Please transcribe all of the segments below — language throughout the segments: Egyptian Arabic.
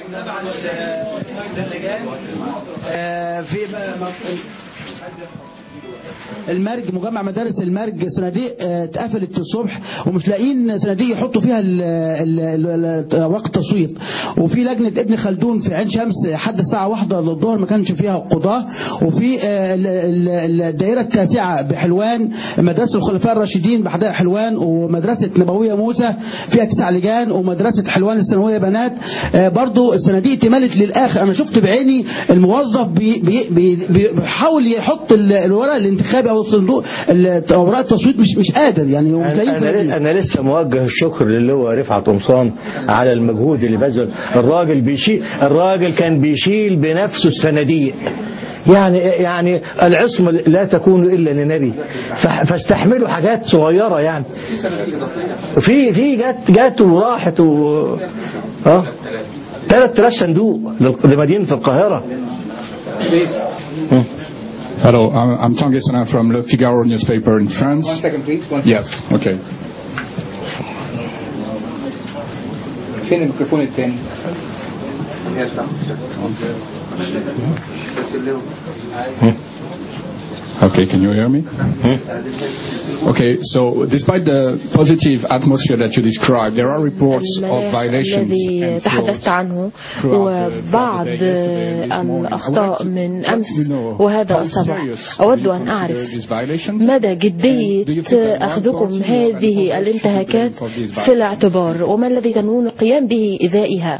آه، في المرج مجمع مدارس المرج صناديق آه، اتقفلت الصبح ومش لاقيين صناديق يحطوا فيها ال- ال- ال- ال- وقت التصويت وفي لجنه ابن خلدون في عين شمس حد الساعه واحدة للظهر ما كانش فيها قضاه وفي آه، ال- ال- الدائره التاسعه بحلوان مدرسه الخلفاء الراشدين بحدائق حلوان ومدرسه نبويه موسى فيها تسع لجان ومدرسه حلوان الثانويه بنات آه، برضو الصناديق اتملت للاخر انا شفت بعيني الموظف بي- بي- بي- بي- بيحاول يحط ال- الورق الانتخابي او الصندوق ال- اوراق التصويت مش مش قادر يعني ومش لاقيين أنا, صناديق. أنا, أنا لسه موجه الشكر للي هو رفعت قمصان على المجهود اللي بذل الراجل بيشيل الراجل كان بيشيل بنفسه الصناديق يعني يعني العصمة لا تكون إلا لنبي فح- فاستحملوا حاجات صغيرة يعني في في جت جت وراحت و اه 3000 صندوق لل- لمدينة القاهرة Hello, I'm, I'm Tanguy Sana from Le Figaro newspaper in France. One second, please. One Yes, okay. فين الميكروفون الثاني؟ Okay, can you hear me? Okay, so despite the positive atmosphere that you described, there are reports of المناخ violations الذي and تحدثت frauds عنه throughout the- وبعض throughout the day, yesterday and this morning. I would الأخطاء like to- من like أمس to know وهذا how الصباح serious أود do you أن consider أعرف these violations? مدى And do you جدية think that law أخذكم enforcement and هذه police الانتهاكات should be blamed for these في الاعتبار وما الذي تنوون القيام به إزائها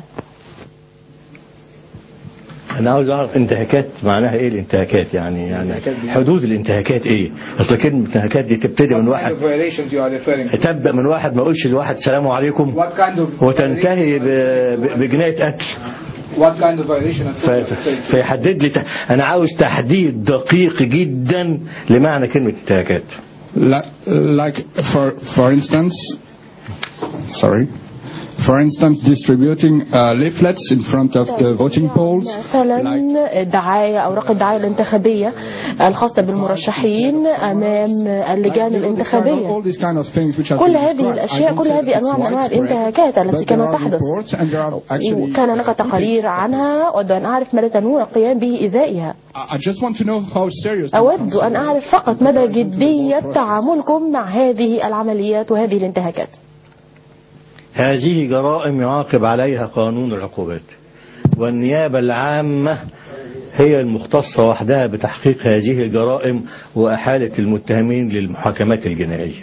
انا عاوز اعرف انتهاكات معناها ايه الانتهاكات يعني يعني حدود الانتهاكات ايه اصل كلمه انتهاكات دي تبتدي من What kind واحد of violations you are referring to? تبدا من واحد ما يقولش لواحد سلام عليكم What kind of وتنتهي ب- ب- بجنايه قتل What kind of violation of ف- ف- فيحدد لي ت- انا عاوز تحديد دقيق جدا لمعنى كلمه انتهاكات Like, like for for instance, sorry, for instance, distributing uh, leaflets in front of the voting polls. مثلا الدعاية أوراق الدعاية الانتخابية الخاصة بالمرشحين أمام اللجان الانتخابية All these kind of things which have كل been هذه described. الأشياء I don't كل say هذه that أنواع it's من أنواع widespread, الانتهاكات التي but there كانت are تحدث reports and there are actually وكان لك تقارير عنها أود أن أعرف مدى تنوون القيام به إزائها I I just want to know how serious. you أود consider أن أعرف فقط مدى جدية تعاملكم مع هذه العمليات وهذه الانتهاكات هذه جرائم يعاقب عليها قانون العقوبات والنيابة العامة هي المختصة وحدها بتحقيق هذه الجرائم وأحالة المتهمين للمحاكمات الجنائية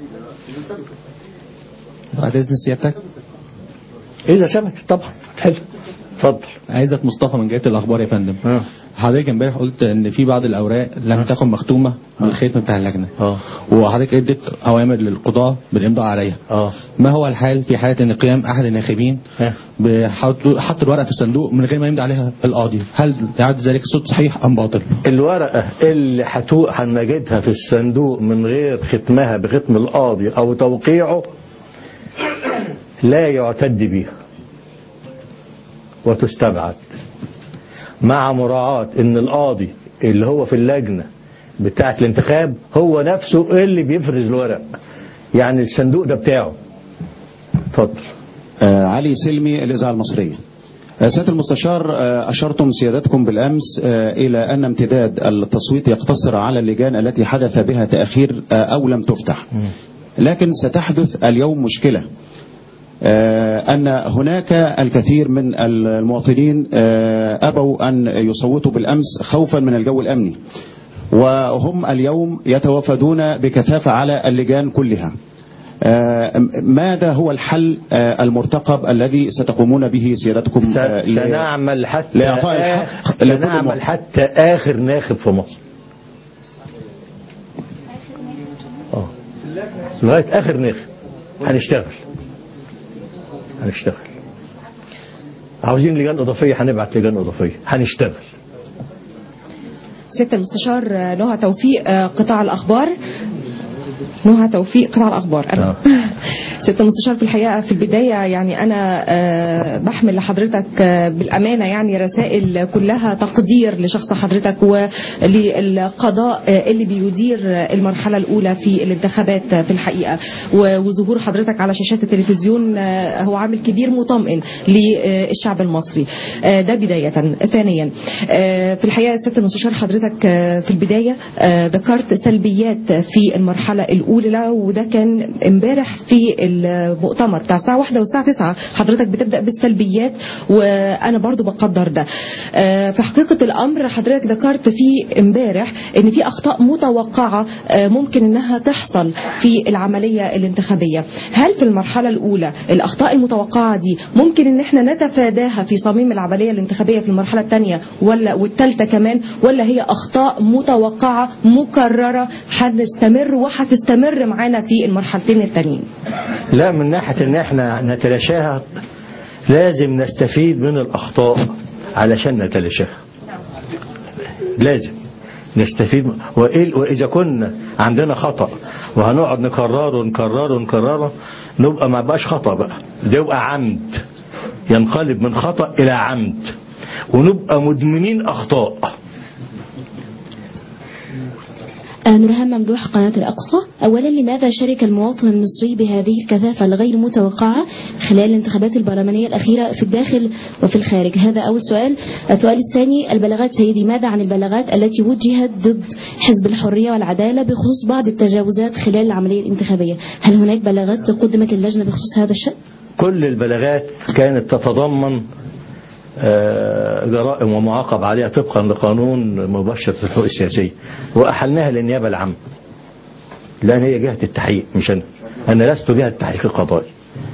بعد اذن سيادتك إذا ثبتت طبعا حلو اتفضل عايزك مصطفى من جهه الاخبار يا فندم اه حضرتك امبارح قلت ان في بعض الاوراق لم تكن مختومه بالختم بتاع اللجنه اه وحضرتك اديت اوامر للقضاه بالامضاء عليها اه ما هو الحال في حاله ان قيام احد الناخبين ها. بحط حط الورقه في الصندوق من غير ما يمضي عليها القاضي هل يعد ذلك الصوت صحيح ام باطل الورقة اللي هتو- هنجدها في الصندوق من غير ختمها بختم القاضي أو توقيعه لا يعتد بها وتستبعد مع مراعاة ان القاضي اللي هو في اللجنة بتاعة الانتخاب هو نفسه اللي بيفرز الورق يعني الصندوق ده بتاعه اتفضل آه، علي سلمي الإذاعة المصرية آه، سيادة المستشار آه، أشرتم سيادتكم بالأمس آه، إلى أن امتداد التصويت يقتصر على اللجان التي حدث بها تأخير آه، أو لم تفتح لكن ستحدث اليوم مشكلة آه، أن هناك الكثير من المواطنين آه، أبوا أن يصوتوا بالأمس خوفا من الجو الأمني وهم اليوم يتوافدون بكثافة على اللجان كلها آه، ماذا هو الحل آه، المرتقب الذي ستقومون به سيادتكم آه، ل- سنعمل حتى لإعطاء الحق لكل سنعمل مواطن. حتى آخر ناخب في مصر آه. لغاية آخر ناخب هنشتغل هنشتغل عاوزين لجان إضافية هنبعت لجان إضافية هنشتغل سيادة المستشار آه، نهى توفيق آه، قطاع الأخبار نهى توفيق قطاع الأخبار أنا سيادة المستشار في الحقيقة في البداية يعني أنا آه، بحمل لحضرتك آه، بالأمانة يعني رسائل كلها تقدير لشخص حضرتك وللقضاء آه، اللي بيدير آه، المرحلة الأولى في الانتخابات آه، في الحقيقة و- وظهور حضرتك على شاشات التلفزيون آه، هو عامل كبير مطمئن للشعب المصري آه، ده بداية ثانيا آه، في الحقيقة سيادة المستشار حضرتك آه، في البداية آه، ذكرت سلبيات في المرحلة الأولى وده كان امبارح في المؤتمر بتاع الساعة واحدة والساعة تسعة حضرتك بتبدأ بالسلبيات وأنا برضو بقدر ده آه، في حقيقة الأمر حضرتك ذكرت في امبارح ان في أخطاء متوقعة آه، ممكن انها تحصل في العملية الانتخابية هل في المرحلة الأولى الأخطاء المتوقعة دي ممكن ان احنا نتفاداها في صميم العملية الانتخابية في المرحلة الثانية ولا والثالثة كمان ولا هي أخطاء متوقعة مكررة هتستمر وهتستمر معانا في المرحلتين التانيين لا من ناحية ان احنا نتلاشاها لازم نستفيد من الاخطاء علشان نتلاشاها لازم نستفيد من- وإل- واذا كنا عندنا خطأ وهنقعد نكرره ونكرره ونكرره نبقى ما بقاش خطأ بقى ده يبقى عمد ينقلب من خطأ الى عمد ونبقى مدمنين اخطاء آه، نورهان ممدوح قناة الأقصى أولا لماذا شارك المواطن المصري بهذه الكثافة الغير متوقعة خلال الانتخابات البرلمانية الأخيرة في الداخل وفي الخارج هذا أول سؤال السؤال الثاني البلاغات سيدي ماذا عن البلاغات التي وجهت ضد حزب الحرية والعدالة بخصوص بعض التجاوزات خلال العملية الانتخابية هل هناك بلاغات قدمت للجنة بخصوص هذا الشأن؟ كل البلاغات كانت تتضمن آه، جرائم ومعاقب عليها طبقا لقانون مباشرة الحقوق السياسية وأحلناها للنيابة العامة لأن هي جهة التحقيق مش أنا أنا لست جهة التحقيق القضائي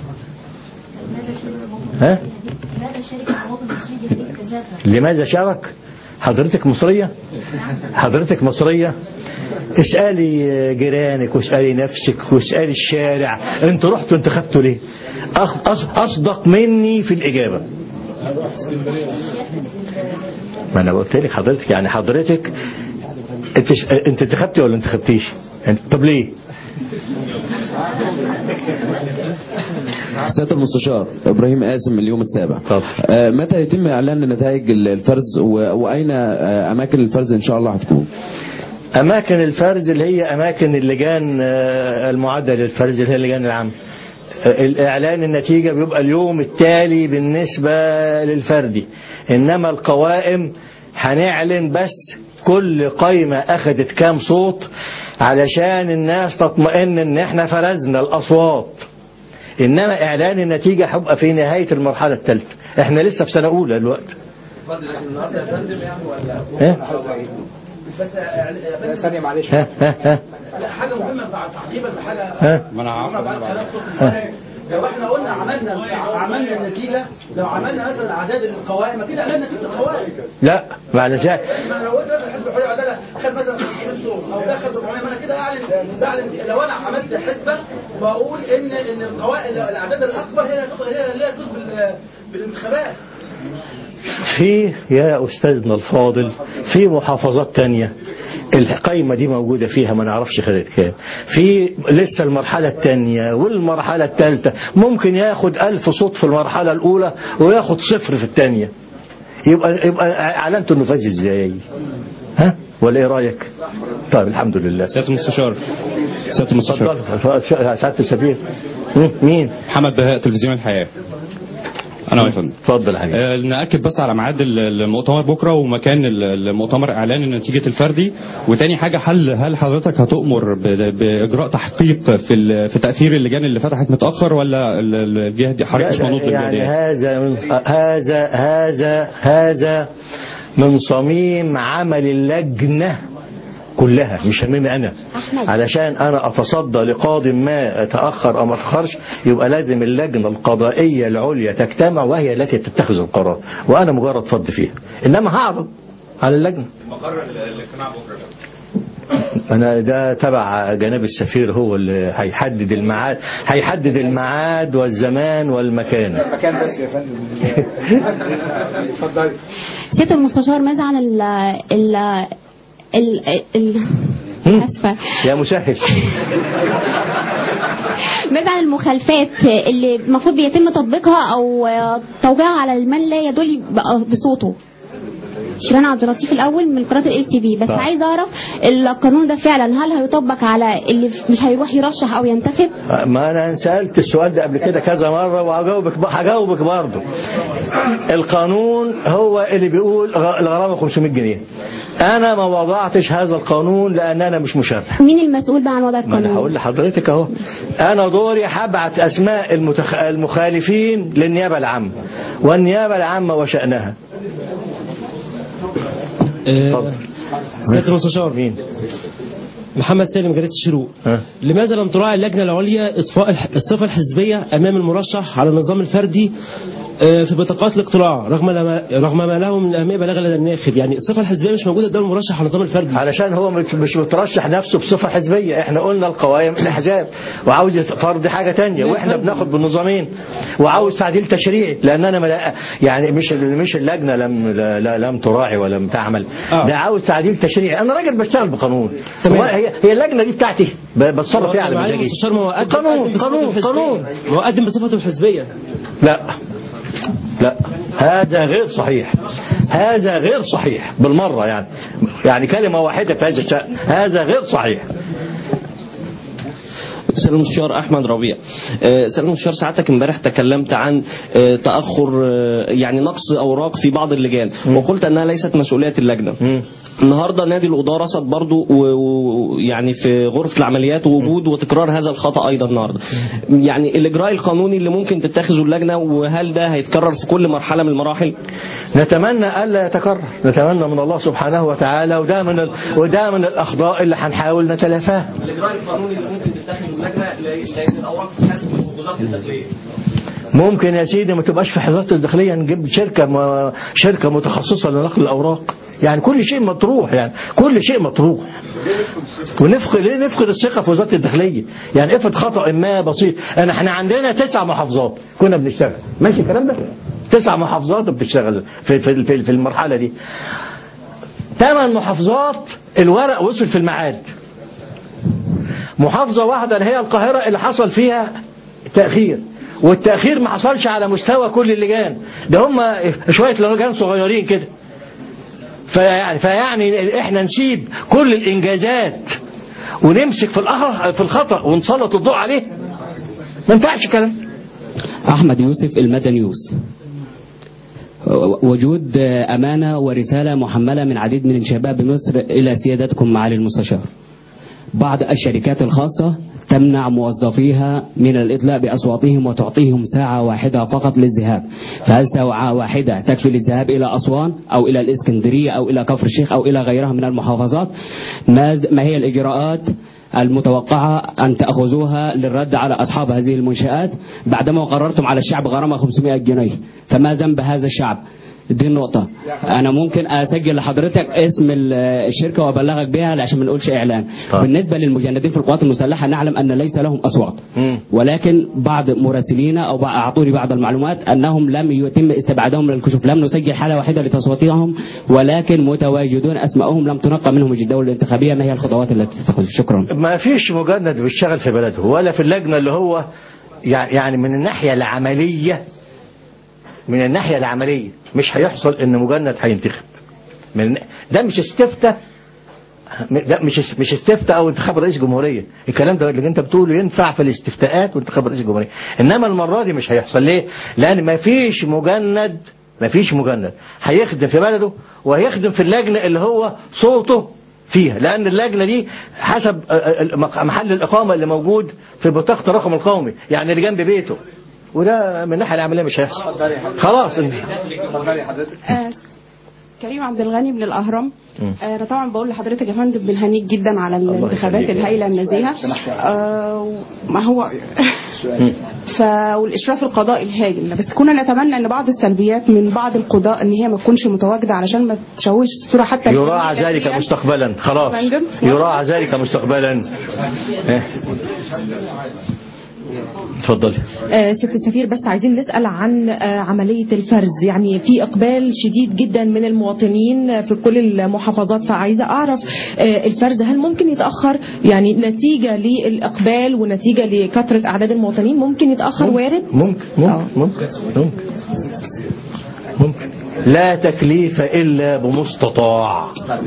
ها؟ لماذا شارك المواطن المصري بهذه الكثافة؟ لماذا شارك حضرتك مصرية حضرتك مصرية اسألي جيرانك واسألي نفسك واسألي الشارع انتوا رحتوا انتخبتوا ليه أخ- أص- أصدق مني في الإجابة ما أنا قلت لك حضرتك يعني حضرتك انت ش- انت انتخبتي ولا انتخبتيش انت- طب ليه سيادة المستشار إبراهيم قاسم من اليوم السابع اتفضل. آه، متى يتم إعلان نتائج الفرز و- وأين آه، أماكن الفرز إن شاء الله هتكون أماكن الفرز اللي هي أماكن اللجان آه، المعدة للفرز اللي هي اللجان العامة آه، الإعلان النتيجة بيبقى اليوم التالي بالنسبة للفردي إنما القوائم هنعلن بس كل قايمة أخذت كام صوت علشان الناس تطمئن إن إحنا فرزنا الأصوات إنما إعلان النتيجة هيبقى في نهاية المرحلة الثالثة إحنا لسه في سنة أولى دلوقتي إيه؟ ثانية معلش ها ها ها حاجه مهمه تعقيبا بحاجه ها ما انا عارف بعد كلام صوت المبارك لو احنا قلنا عملنا عملنا النتيجه لو عملنا مثلا اعداد القوائم اكيد اعلنا نتيجه القوائم لا بعد ذلك ما لو قلت مثلا حزب الحريه والعداله خد مثلا 500 صوت او ده خد 700 ما انا كده اعلن بعلن لو انا عملت حسبه واقول ان ان القوائم الاعداد الاكبر هي هي اللي هتفوز بال- بالانتخابات في يا أستاذنا الفاضل في محافظات تانية القايمة دي موجودة فيها ما نعرفش خدت كام في لسه المرحلة التانية والمرحلة التالتة ممكن ياخد ألف صوت في المرحلة الأولى وياخد صفر في التانية يبقى يبقى اعلنتوا انه فاز ازاي ها ولا ايه رايك طيب الحمد لله سيادة المستشار سيادة المستشار اتفضل سعاده السفير مم، مين محمد بهاء تلفزيون الحياة أنا يا فندم اتفضل يا حبيبي آه، نأكد بس على ميعاد ال- المؤتمر بكرة ومكان ال- المؤتمر إعلان نتيجة الفردي وتاني حاجة هل هل حضرتك هتؤمر ب- بإجراء تحقيق في ال- في تأثير اللجان اللي فتحت متأخر ولا ال- ال- الجهة دي حضرتك مش منوط بالجهة يعني دي؟ هذا من هذا هذا هذا من صميم عمل اللجنة كلها مش هممي أنا علشان أنا أتصدى لقاض ما أتأخر أو ما أتأخرش يبقى لازم اللجنة القضائية العليا تجتمع وهي التي تتخذ القرار وأنا مجرد فض فيها إنما هعرض على اللجنة مقر الاجتماع بكرة أنا ده تبع جناب السفير هو اللي هيحدد الميعاد هيحدد الميعاد والزمان والمكان مكان بس يا فندم اتفضلي سيادة المستشار ماذا عن ال ال ال ال اسفه يا مسهل ماذا عن المخالفات اللي المفروض بيتم تطبيقها او توقيعها على من لا يدل ب- بصوته شيرين عبد اللطيف الاول من قناه ال تي في بس طيب. عايز اعرف القانون ده فعلا هل هيطبق على اللي مش هيروح يرشح او ينتخب ما انا سالت السؤال ده قبل كده كذا مره وهجاوبك هجاوبك برضه القانون هو اللي بيقول غ- الغرامه 500 جنيه انا ما وضعتش هذا القانون لان انا مش مشرع مين المسؤول بقى عن وضع ما انا القانون هقول لحضرتك اهو انا دوري هبعت اسماء المتخ... المخالفين للنيابه العامه والنيابه العامه وشانها آه، سيادة المستشار مين محمد سالم جريدة الشروق ها؟ لماذا لم تراعي اللجنة العليا إطفاء الح- الصفة الحزبية أمام المرشح على النظام الفردي آه، في بطاقات الاقتراع رغم لما رغم ما له من أهمية بالغة لدى الناخب يعني الصفة الحزبية مش موجودة قدام المرشح على النظام الفردي علشان هو مش مش مترشح نفسه بصفة حزبية احنا قلنا القوائم الأحزاب وعاوز فرض حاجة تانية واحنا بناخد بالنظامين وعاوز تعديل تشريعي لأن أنا ملا يعني مش مش اللجنة لم لا لا لم تراعي ولم تعمل آه. ده عاوز تعديل تشريعي أنا راجل بشتغل بقانون تمام. هو هي هي اللجنة دي بتاعتي ب- بتصرف فيها على معالي مزاجي المستشار ما هو قدم قانون قدم بصفته قانون الحزبية. قانون ما هو قدم بصفته الحزبية لا لا هذا غير صحيح هذا غير صحيح بالمرة يعني يعني كلمة واحدة في هذا الشأن هذا غير صحيح سيد المستشار احمد ربيع آه، سيد المستشار سعادتك امبارح تكلمت عن آه، تاخر آه، يعني نقص اوراق في بعض اللجان وقلت انها ليست مسؤوليه اللجنه مم. النهارده نادي القضاه رصد برضو ويعني في غرفه العمليات وجود وتكرار هذا الخطا ايضا النهارده يعني الاجراء القانوني اللي ممكن تتخذه اللجنه وهل ده هيتكرر في كل مرحله من المراحل نتمنى ألا يتكرر نتمنى من الله سبحانه وتعالى وده من ال... وده من الأخطاء اللي هنحاول نتلافاها الاجراء القانوني اللي ممكن تتخذه اللجنه لان الاوراق تتحسب من وزاره الداخليه ممكن يا سيدي ما تبقاش في حضرتك الداخلية نجيب شركة م... شركة متخصصة لنقل الأوراق يعني كل شيء مطروح يعني كل شيء مطروح ونفقد ليه نفقد الثقة في وزارة الداخلية يعني افرض خطأ ما بسيط انا احنا عندنا تسع محافظات كنا بنشتغل ماشي الكلام ده تسع محافظات بتشتغل في في في, في المرحلة دي ثمان محافظات الورق وصل في الميعاد محافظة واحدة اللي هي القاهرة اللي حصل فيها تأخير والتأخير ما حصلش على مستوى كل اللجان ده هم شوية لجان صغيرين كده فيعني, فيعني احنا نسيب كل الانجازات ونمسك في الأخ- في الخطأ ونسلط الضوء عليه ما ينفعش الكلام أحمد يوسف المدى نيوز وجود أمانة ورسالة محملة من عديد من شباب مصر إلى سيادتكم معالي المستشار بعض الشركات الخاصة تمنع موظفيها من الإطلاق بأصواتهم وتعطيهم ساعة واحدة فقط للذهاب فهل ساعة واحدة تكفي للذهاب إلى أسوان أو إلى الإسكندرية أو إلى كفر الشيخ أو إلى غيرها من المحافظات ما ز- ما هي الإجراءات المتوقعة أن تأخذوها للرد على أصحاب هذه المنشآت بعدما قررتم على الشعب غرامة 500 جنيه فما ذنب هذا الشعب دي النقطة أنا ممكن أسجل لحضرتك اسم ال- الشركة وأبلغك بها عشان ما نقولش إعلان طيب. بالنسبة للمجندين في القوات المسلحة نعلم أن ليس لهم أصوات مم. ولكن بعض مراسلينا أو بعض أعطوني بعض المعلومات أنهم لم يتم استبعادهم من الكشوف لم نسجل حالة واحدة لتصويتهم ولكن متواجدون أسماءهم لم تنقى منهم الجداول الانتخابية ما هي الخطوات التي تتخذ شكرا ما فيش مجند بيشتغل في بلده ولا في اللجنة اللي هو يعني يعني من الناحية العملية من الناحية العملية مش هيحصل ان مجند هينتخب من ده مش استفتاء ده مش مش استفتاء او انتخاب رئيس جمهوريه الكلام ده اللي انت بتقوله ينفع في الاستفتاءات وانتخاب رئيس جمهوريه انما المره دي مش هيحصل ليه لان ما فيش مجند ما فيش مجند هيخدم في بلده وهيخدم في اللجنه اللي هو صوته فيها لان اللجنه دي حسب آه، آه، محل الاقامه اللي موجود في بطاقه الرقم القومي يعني اللي جنب بيته وده من الناحيه العمليه مش هيحصل خلاص اتفضلي حضرتك آه، كريم عبد الغني من الاهرام مم. آه، انا طبعا بقول لحضرتك يا فندم بنهنيك جدا على الانتخابات يخليك. الهائله النزيهه آه، ما هو ف والاشراف القضائي الهائل بس كنا نتمنى ان بعض السلبيات من بعض القضاء ان هي ما تكونش متواجده علشان ما تشوش الصوره حتى يراعى الجميلة ذلك فيها. مستقبلا خلاص فندم. يراعى ذلك مستقبلا إيه. اتفضلي آه، ست السفير بس عايزين نسأل عن آه، عملية الفرز يعني في إقبال شديد جدا من المواطنين في كل المحافظات فعايزة أعرف آه، الفرز هل ممكن يتأخر يعني نتيجة للإقبال ونتيجة لكثرة أعداد المواطنين ممكن يتأخر وارد؟ ممكن ممكن ممكن ممكن ممكن لا تكليف إلا بمستطاع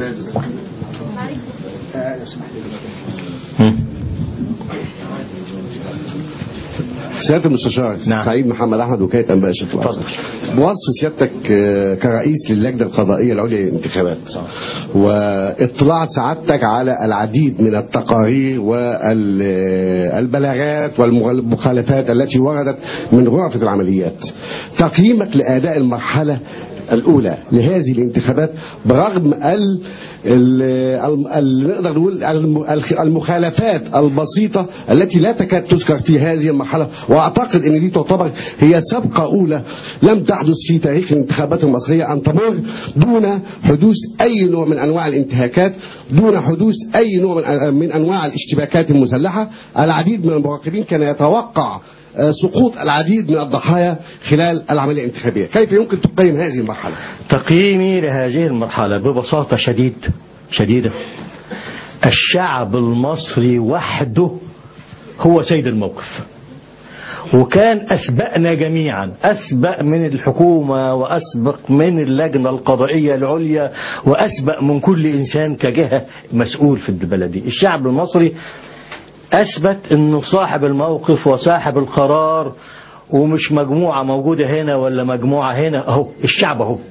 سيادة المستشار نعم. سعيد محمد أحمد وكالة أنباء الشرق الأوسط بوصف سيادتك آه، كرئيس للجنة القضائية العليا للانتخابات واطلاع سعادتك على العديد من التقارير والبلاغات والمخالفات التي وردت من غرفة العمليات تقييمك لأداء المرحلة الأولى لهذه الانتخابات برغم ال ال ال نقدر نقول الم- المخالفات البسيطة التي لا تكاد تذكر في هذه المرحلة وأعتقد أن دي تعتبر هي سابقة أولى لم تحدث في تاريخ الانتخابات المصرية أن تمر دون حدوث أي نوع من أنواع الانتهاكات دون حدوث أي نوع من- من أنواع الاشتباكات المسلحة العديد من المراقبين كان يتوقع آه، سقوط العديد من الضحايا خلال العملية الانتخابية كيف يمكن تقيم هذه المرحلة تقييمي لهذه المرحلة ببساطة شديد شديدة الشعب المصري وحده هو سيد الموقف وكان أسبقنا جميعا أسبق من الحكومة وأسبق من اللجنة القضائية العليا وأسبق من كل إنسان كجهة مسؤول في البلد دي الشعب المصري أثبت أنه صاحب الموقف وصاحب القرار ومش مجموعة موجودة هنا ولا مجموعة هنا أهو الشعب أهو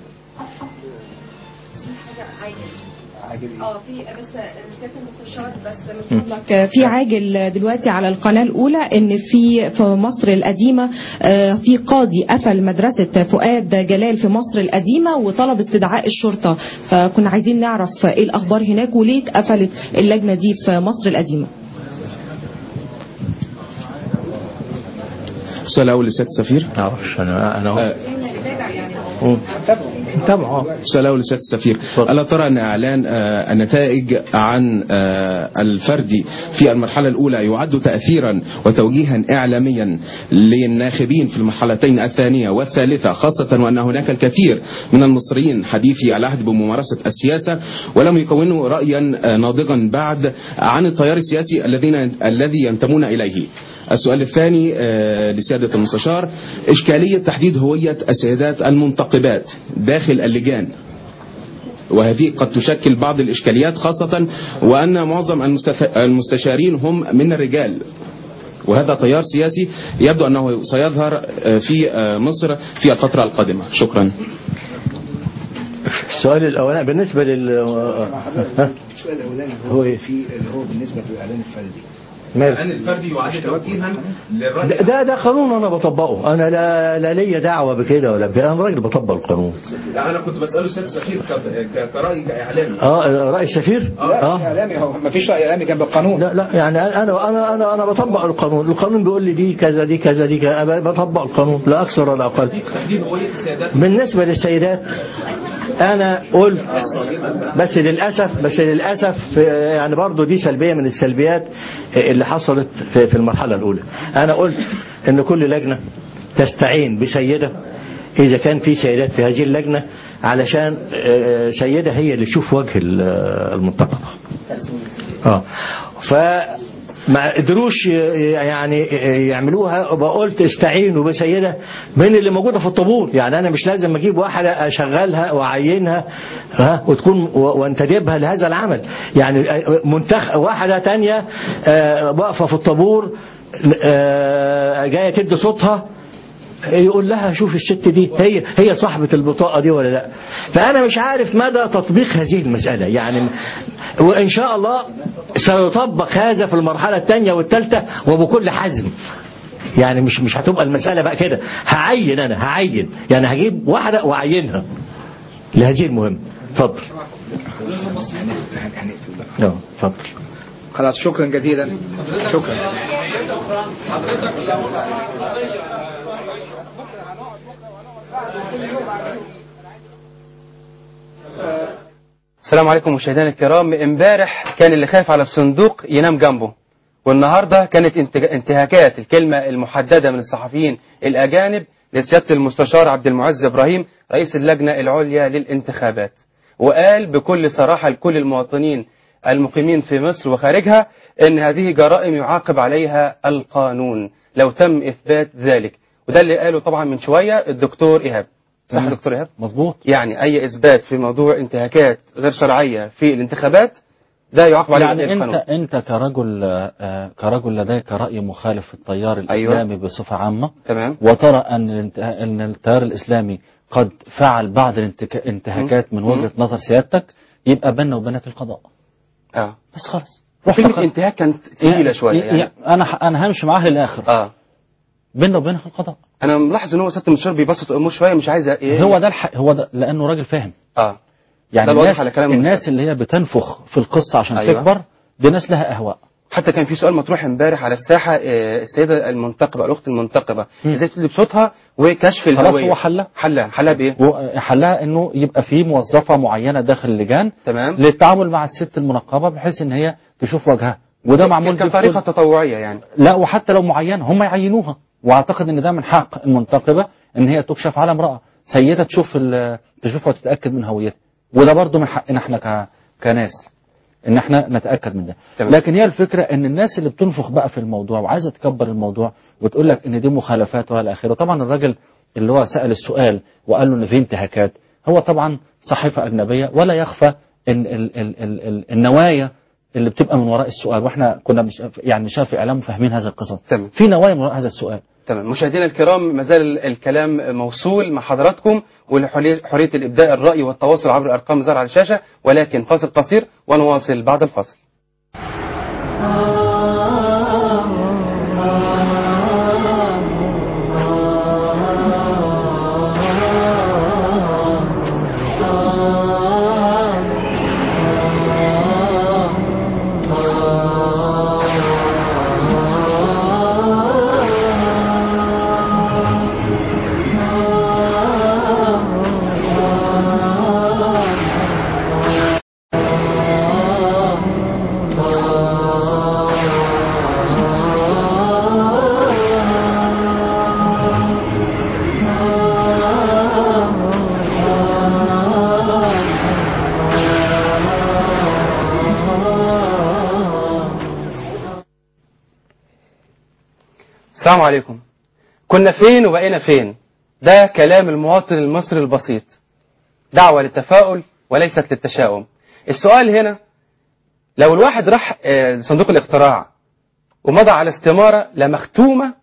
اه في بس سياده المستشار بس من فضلك في عاجل دلوقتي على القناه الاولى ان في في مصر القديمه آه، في قاضي قفل مدرسه فؤاد جلال في مصر القديمه وطلب استدعاء الشرطه فكنا عايزين نعرف ايه الاخبار هناك وليه اتقفلت اللجنه دي في مصر القديمه السؤال الأول لسيادة السفير معرفش أنا أنا طبعا السؤال الأول لسيادة السفير ألا ترى أن إعلان آه، النتائج عن آه، الفردي في المرحلة الأولى يعد تأثيرا وتوجيها إعلاميا للناخبين في المرحلتين الثانية والثالثة خاصة وأن هناك الكثير من المصريين حديثي العهد بممارسة السياسة ولم يكونوا رأيا آه، ناضجا بعد عن التيار السياسي الذين الذي ينتمون إليه السؤال الثاني آه، لسيادة المستشار إشكالية تحديد هوية السيدات المنتقبات داخل اللجان وهذه قد تشكل بعض الإشكاليات خاصة وأن معظم المستف- المستشارين هم من الرجال وهذا تيار سياسي يبدو أنه سيظهر آه، في آه، مصر في الفترة القادمة شكرا السؤال الأولاني بالنسبة لل السؤال الاولاني هو إيه؟ في اللي هو بالنسبه للاعلان الفردي ماله؟ الاعلان الفردي يعد توجيها للراي ده, ده ده قانون انا بطبقه انا لا لا ليا دعوه بكده ولا بكده انا راجل بطبق القانون لا انا كنت بساله سياده السفير ك- ك- كراي كاعلامي اه راي السفير اه اعلامي هو ما فيش راي اعلامي جنب القانون لا لا يعني انا انا انا انا بطبق القانون القانون بيقول لي دي كذا دي كذا دي كذا أنا بطبق القانون لا اكثر ولا اقل تحديد هويه السيادات بالنسبه للسيدات انا قلت بس للاسف بس للاسف آه، يعني برضو دي سلبيه من السلبيات آه، اللي حصلت في في المرحله الاولى انا قلت ان كل لجنه تستعين بسيده اذا كان في سيدات في هذه اللجنه علشان آه، سيده هي اللي تشوف وجه ال- آه، المنتخب اه ف ما قدروش ي- يعني يعملوها وقلت استعينوا بسيده من اللي موجوده في الطابور يعني انا مش لازم اجيب واحده اشغلها واعينها ها وتكون و- وانتدبها لهذا العمل يعني منتخ واحده تانية آه، واقفه في الطابور آه، جايه تدي صوتها يقول لها شوف الست دي هي هي صاحبة البطاقة دي ولا لا فأنا مش عارف مدى تطبيق هذه المسألة يعني وإن شاء الله سيطبق هذا في المرحلة الثانية والثالثة وبكل حزم يعني مش مش هتبقى المسألة بقى كده هعين أنا هعين يعني هجيب واحدة وأعينها لهذه المهمة اتفضل اه اتفضل خلاص شكرا جزيلا شكرا السلام عليكم مشاهدينا الكرام امبارح كان اللي خايف على الصندوق ينام جنبه والنهارده كانت انتج- انتهاكات الكلمة المحددة من الصحفيين الأجانب لسيادة المستشار عبد المعز إبراهيم رئيس اللجنة العليا للانتخابات وقال بكل صراحة لكل المواطنين المقيمين في مصر وخارجها ان هذه جرائم يعاقب عليها القانون لو تم اثبات ذلك وده اللي قاله طبعا من شويه الدكتور ايهاب صح يا تمام. دكتور ايهاب مظبوط يعني اي اثبات في موضوع انتهاكات غير شرعيه في الانتخابات ده يعاقب عليه يعني القانون انت انت كرجل آه، كرجل لديك راي مخالف في التيار الاسلامي بصفه عامه تمام وترى ان الانته- ان التيار الاسلامي قد فعل بعض الانتك- الانتهاكات من وجهه نظر سيادتك يبقى بيننا وبينك القضاء اه بس خلاص وكلمه انتهاك كانت ثقيله شويه يعني انا ح- انا همشي معاه للاخر اه بيننا وبينك القضاء انا ملاحظ ان هو سياده المستشار بيبسط الامور شويه مش عايز ايه هو ده الح... هو ده لانه راجل فاهم اه يعني ده الواضح الناس, على كلام الناس اللي هي بتنفخ في القصه عشان أيوة. تكبر دي ناس لها اهواء حتى كان في سؤال مطروح امبارح على الساحه آه، السيده المنتقبه الاخت المنتقبه ازاي تدلي بصوتها وكشف خلاص الهويه هو حلها حلها حلها بايه حلها انه يبقى في موظفه معينه داخل اللجان تمام للتعامل مع الست المنقبه بحيث ان هي تشوف وجهها وده معمول بكل- كطريقه تطوعيه يعني لا وحتى لو معينه هم يعينوها واعتقد ان ده من حق المنتقبه ان هي تكشف على امراه سيده تشوف ال- تشوفها وتتاكد من هويتها وده برضو من حقنا احنا ك... كناس ان احنا نتاكد من ده تمام. لكن هي الفكره ان الناس اللي بتنفخ بقى في الموضوع وعايزه تكبر الموضوع وتقول لك ان دي مخالفات والى اخره طبعا الراجل اللي هو سال السؤال وقال له ان في انتهاكات هو طبعا صحيفه اجنبيه ولا يخفى ان ال... ال... ال... ال... النوايا اللي بتبقى من وراء السؤال واحنا كنا مش يعني شايف في اعلام فاهمين هذا القصص تمام. في نوايا من وراء هذا السؤال تمام مشاهدينا الكرام ما زال الكلام موصول مع حضراتكم ولحرية حرية الإبداء الرأي والتواصل عبر الأرقام الظاهرة على الشاشة ولكن فاصل قصير ونواصل بعد الفاصل السلام عليكم كنا فين وبقينا فين ده كلام المواطن المصري البسيط دعوة للتفاؤل وليست للتشاؤم السؤال هنا لو الواحد راح آه، صندوق الاقتراع ومضى على استمارة لا مختومة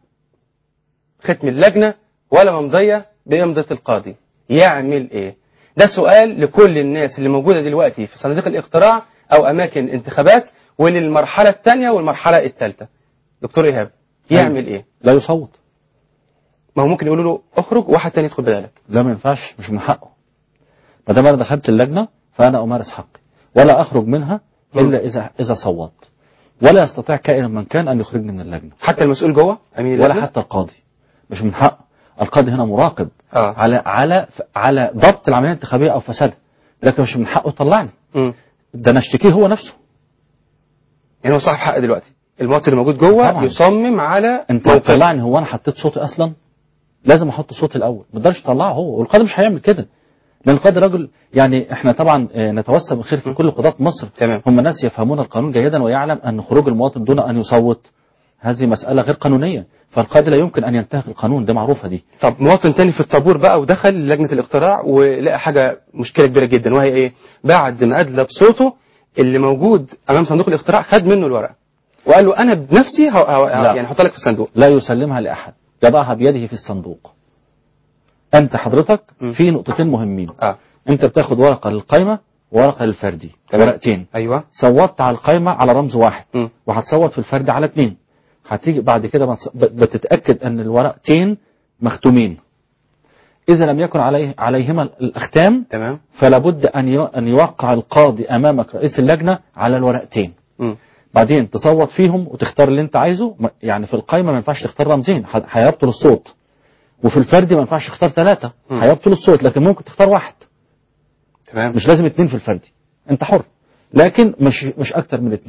ختم اللجنة ولا ممضية بإمضة القاضي يعمل ايه ده سؤال لكل الناس اللي موجودة دلوقتي في صناديق الاقتراع او اماكن انتخابات وللمرحلة الثانية والمرحلة الثالثة دكتور ايهاب يعمل ايه لا يصوت ما هو ممكن يقولوا له اخرج وواحد تاني يدخل بدالك لا ما ينفعش مش من حقه ما دام انا دخلت اللجنه فانا امارس حقي ولا اخرج منها الا اذا اذا صوت ولا يستطيع كائن من كان ان يخرجني من اللجنه حتى المسؤول جوه امين ولا اللجنة؟ حتى القاضي مش من حقه القاضي هنا مراقب آه. على على على ضبط العمليه الانتخابيه او فسادها لكن مش من حقه يطلعني مم. ده انا اشتكيه هو نفسه يعني هو صاحب حق دلوقتي المواطن اللي موجود جوه طبعاً. يصمم على انت موقفه. هتطلعني هو انا حطيت صوتي اصلا لازم احط صوتي الاول ما تقدرش تطلعه هو والقاضي مش هيعمل كده لان القاضي راجل يعني احنا طبعا آه، نتوسم بالخير في كل قضاة مصر تمام. هم ناس يفهمون القانون جيدا ويعلم ان خروج المواطن دون ان يصوت هذه مسألة غير قانونية فالقاضي لا يمكن ان ينتهك القانون دي معروفة دي طب مواطن تاني في الطابور بقى ودخل لجنة الاقتراع ولقى حاجة مشكلة كبيرة جدا وهي ايه بعد ما ادلى بصوته اللي موجود امام صندوق الاقتراع خد منه الورقة وقال له انا بنفسي هو هو لا. يعني هحط لك في الصندوق لا يسلمها لأحد يضعها بيده في الصندوق أنت حضرتك في نقطتين مهمين آه. أنت بتاخد ورقة للقايمة وورقة للفردي تمام. ورقتين ايوه صوتت على القايمة على رمز واحد م. وهتصوت في الفردي على اتنين هتيجي بعد كده بتص- ب- بتتأكد أن الورقتين مختومين إذا لم يكن عليه عليهما الأختام تمام فلا بد أن يو- أن يوقع القاضي أمامك رئيس اللجنة على الورقتين م. بعدين تصوت فيهم وتختار اللي انت عايزه ما- يعني في القايمه ما ينفعش تختار رمزين ح- هيبطل الصوت وفي الفردي ما ينفعش تختار ثلاثه مم. هيبطل الصوت لكن ممكن تختار واحد تمام مش لازم اتنين في الفردي انت حر لكن مش مش اكتر من اتنين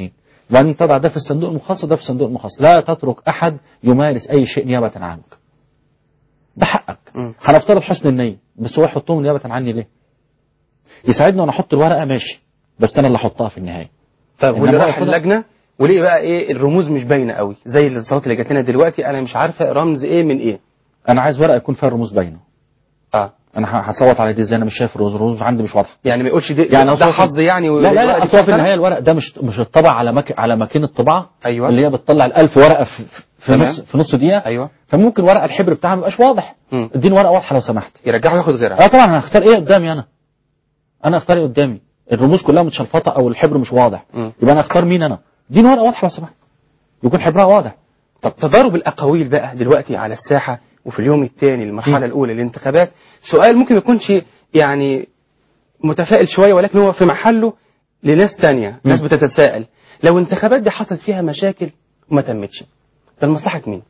وبعدين تضع ده في الصندوق المخصص وده في الصندوق المخصص لا تترك احد يمارس اي شيء نيابه عنك ده حقك هنفترض حسن النيه بس هو يحطهم نيابه عني ليه يساعدني وانا احط الورقه ماشي بس انا اللي احطها في النهايه طيب إنما واللي هو راح ياخدها- اللجنه وليه بقى ايه الرموز مش باينه قوي زي الاتصالات اللي جات لنا دلوقتي انا مش عارفه رمز ايه من ايه انا عايز ورقه يكون فيها الرموز باينه اه انا ه- هصوت على دي ازاي انا مش شايف الرموز الرموز عندي مش واضحه يعني ما يقولش دي يعني يعني ده أصل- حظ يعني لا لا والورقة لا دي اصل هو في بتاعتنا؟ النهايه الورق ده مش مش اتطبع على مك... على ماكينه طباعه ايوه اللي هي بتطلع ال 1000 ورقه في في تمام. نص في نص دقيقه ايوه فممكن ورقه الحبر بتاعها ما يبقاش واضح مم. اديني ورقه واضحه لو سمحت يرجعه ياخد غيرها اه طبعا انا هختار ايه قدامي انا انا هختار ايه قدامي الرموز كلها متشلفطه او الحبر مش واضح مم. يبقى انا اختار مين انا اديني ورقه واضحه لو سمحت يكون حبرها واضح طب تضارب الاقاويل بقى دلوقتي على الساحه وفي اليوم الثاني المرحله الاولى للانتخابات سؤال ممكن ما يكونش يعني متفائل شويه ولكن هو في محله لناس تانية ناس بتتساءل لو الانتخابات دي حصلت فيها مشاكل وما تمتش ده لمصلحه مين؟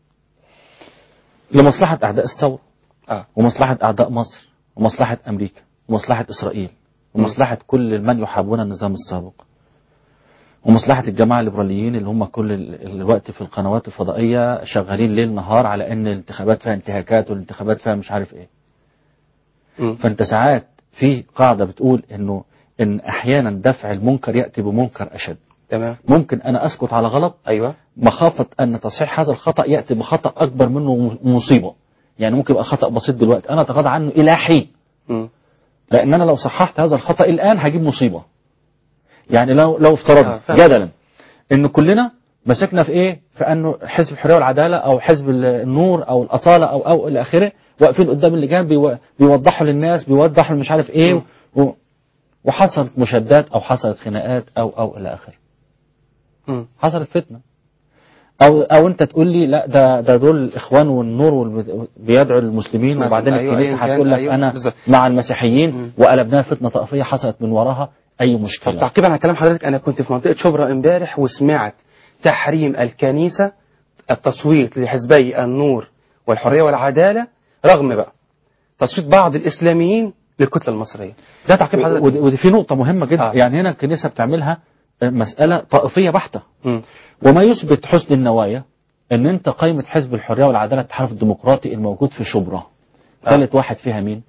لمصلحه اعداء الثوره اه ومصلحه اعداء مصر ومصلحه امريكا ومصلحه اسرائيل ومصلحه كل من يحاربون النظام السابق ومصلحة الجماعة الليبراليين اللي هم كل ال- الوقت في القنوات الفضائية شغالين ليل نهار على ان الانتخابات فيها انتهاكات والانتخابات فيها مش عارف ايه فانت ساعات في قاعدة بتقول انه ان احيانا دفع المنكر يأتي بمنكر اشد تمام ممكن انا اسكت على غلط ايوه مخافة ان تصحيح هذا الخطأ يأتي بخطأ اكبر منه م- مصيبة يعني ممكن يبقى خطأ بسيط دلوقتي انا اتغاضى عنه الى حين مم. لان انا لو صححت هذا الخطأ الان هجيب مصيبة يعني لو لو آه، افترضنا فاهم. جدلا ان كلنا مسكنا في ايه في انه حزب الحريه والعداله او حزب ال- النور او الاصاله او او الى اخره واقفين قدام اللجان بيو- بيوضحوا للناس بيوضحوا مش عارف ايه و- وحصلت مشادات او حصلت خناقات او او الى اخره مم. حصلت فتنه او او انت تقول لي لا ده ده دول الاخوان والنور والب- بيدعوا المسلمين مثلا، وبعدين أيوة، الكنيسه أيا كان، هتقول لك أيوة، انا بالظبط. مع المسيحيين وقلبناها فتنه طائفيه حصلت من وراها اي مشكله تعقيبا على كلام حضرتك انا كنت في منطقه شبرا امبارح وسمعت تحريم الكنيسه التصويت لحزبي النور والحريه والعداله رغم بقى تصويت بعض الاسلاميين للكتله المصريه ده تعقيب حضرتك ودي, ودي في نقطة مهمة جدا آه. آه. يعني هنا الكنيسة بتعملها آه، مسألة طائفية بحتة مم. وما يثبت حسن النوايا ان انت قائمة حزب الحرية والعدالة التحالف الديمقراطي الموجود في شبرا آه. ثالث واحد فيها مين؟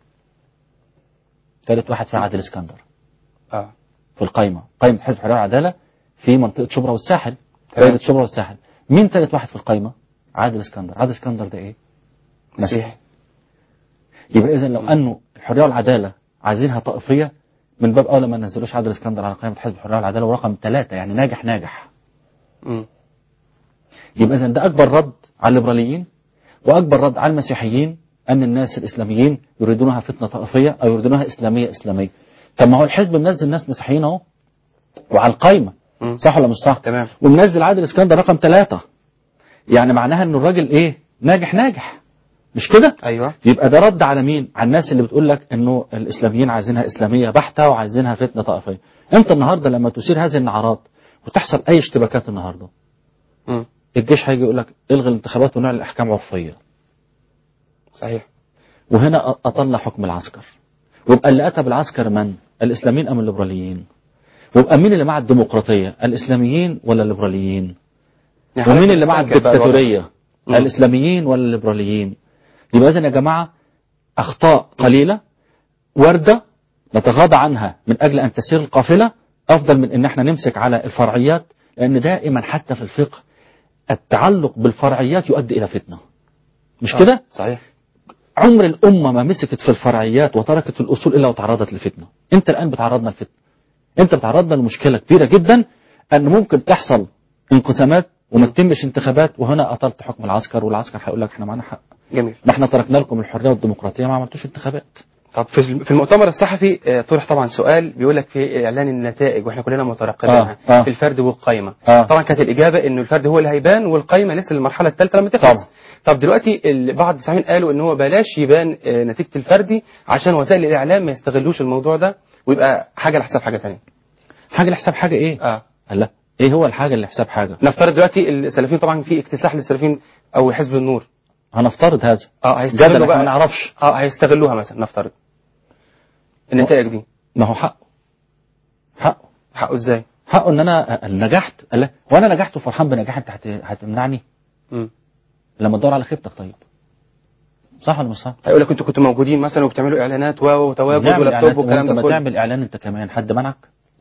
ثالث واحد فيها عادل اسكندر اه في القائمة قائمة حزب الحرية والعدالة في منطقة شبرا والساحل تمام. دايرة شبرا والساحل مين ثالث واحد في القائمة؟ عادل اسكندر عادل اسكندر ده ايه؟ مسيحي يبقى اذا لو انه الحريه والعداله عايزينها طائفيه من باب اولى ما نزلوش عادل اسكندر على قائمه حزب الحريه والعداله ورقم ثلاثه يعني ناجح ناجح مم. يبقى اذا ده اكبر رد على الليبراليين واكبر رد على المسيحيين ان الناس الاسلاميين يريدونها فتنه طائفيه او يريدونها اسلاميه اسلاميه طب ما هو الحزب منزل ناس مسيحيين اهو وعلى القائمه مم. صح ولا مش صح؟ تمام ومنزل عادل اسكندر رقم ثلاثه يعني معناها ان الراجل ايه؟ ناجح ناجح مش كده؟ ايوه يبقى ده رد على مين؟ على الناس اللي بتقول لك انه الاسلاميين عايزينها اسلاميه بحته وعايزينها فتنه طائفيه. انت النهارده لما تثير هذه النعرات وتحصل اي اشتباكات النهارده مم. الجيش هيجي يقول لك الغي الانتخابات ونعلن احكام عرفيه. صحيح وهنا أ- اطلع حكم العسكر. ويبقى اللي اتى بالعسكر من؟ الاسلاميين ام الليبراليين؟ ويبقى مين اللي مع الديمقراطيه؟ الاسلاميين ولا الليبراليين؟ يعني ومين حضرتك اللي مع بتستنكر بقى الوضع. الدكتاتوريه؟ مم. الاسلاميين ولا الليبراليين؟ يبقى اذا يا جماعه اخطاء قليله وارده نتغاضى عنها من اجل ان تسير القافله افضل من ان احنا نمسك على الفرعيات لان دائما حتى في الفقه التعلق بالفرعيات يؤدي الى فتنه. مش آه، كده؟ صحيح عمر الامه ما مسكت في الفرعيات وتركت في الاصول الا وتعرضت لفتنه. انت الان بتعرضنا لفتنه. انت بتعرضنا لمشكله كبيره جدا ان ممكن تحصل انقسامات وما تتمش انتخابات وهنا اطلت حكم العسكر والعسكر هيقول لك احنا معانا حق. جميل ما احنا تركنا لكم الحريه والديمقراطيه ما عملتوش انتخابات. طب في في المؤتمر الصحفي آه، طرح طبعا سؤال بيقول لك في اعلان النتائج واحنا كلنا مترقبينها آه، آه. في الفرد والقايمه آه. طبعا كانت الاجابه انه الفرد هو اللي هيبان والقايمه لسه المرحله الثالثه لما تخلص طبعا. طب دلوقتي ال- بعض السامعين قالوا ان هو بلاش يبان آه، نتيجه الفردي عشان وسائل الاعلام ما يستغلوش الموضوع ده ويبقى حاجه لحساب حاجه ثانيه حاجه لحساب حاجه ايه؟ اه لا ايه هو الحاجه اللي حساب حاجه؟ نفترض دلوقتي السلفيين طبعا في اكتساح للسلفيين او حزب النور هنفترض هذا اه جدل هيستغلوا احنا بقى ما نعرفش اه هيستغلوها مثلا نفترض النتائج دي ما هو حقه حقه حقه ازاي؟ حقه ان انا نجحت قال لا وانا نجحت وفرحان بنجاحي انت هت- هتمنعني مم. لما تدور على خيبتك طيب صح ولا مش صح؟ هيقول لك انتوا كنتوا موجودين مثلا وبتعملوا اعلانات و وتواجد نعمل ولابتوب إعلانات، والكلام وأنت ده ما كله تعمل اعلان انت كمان حد منعك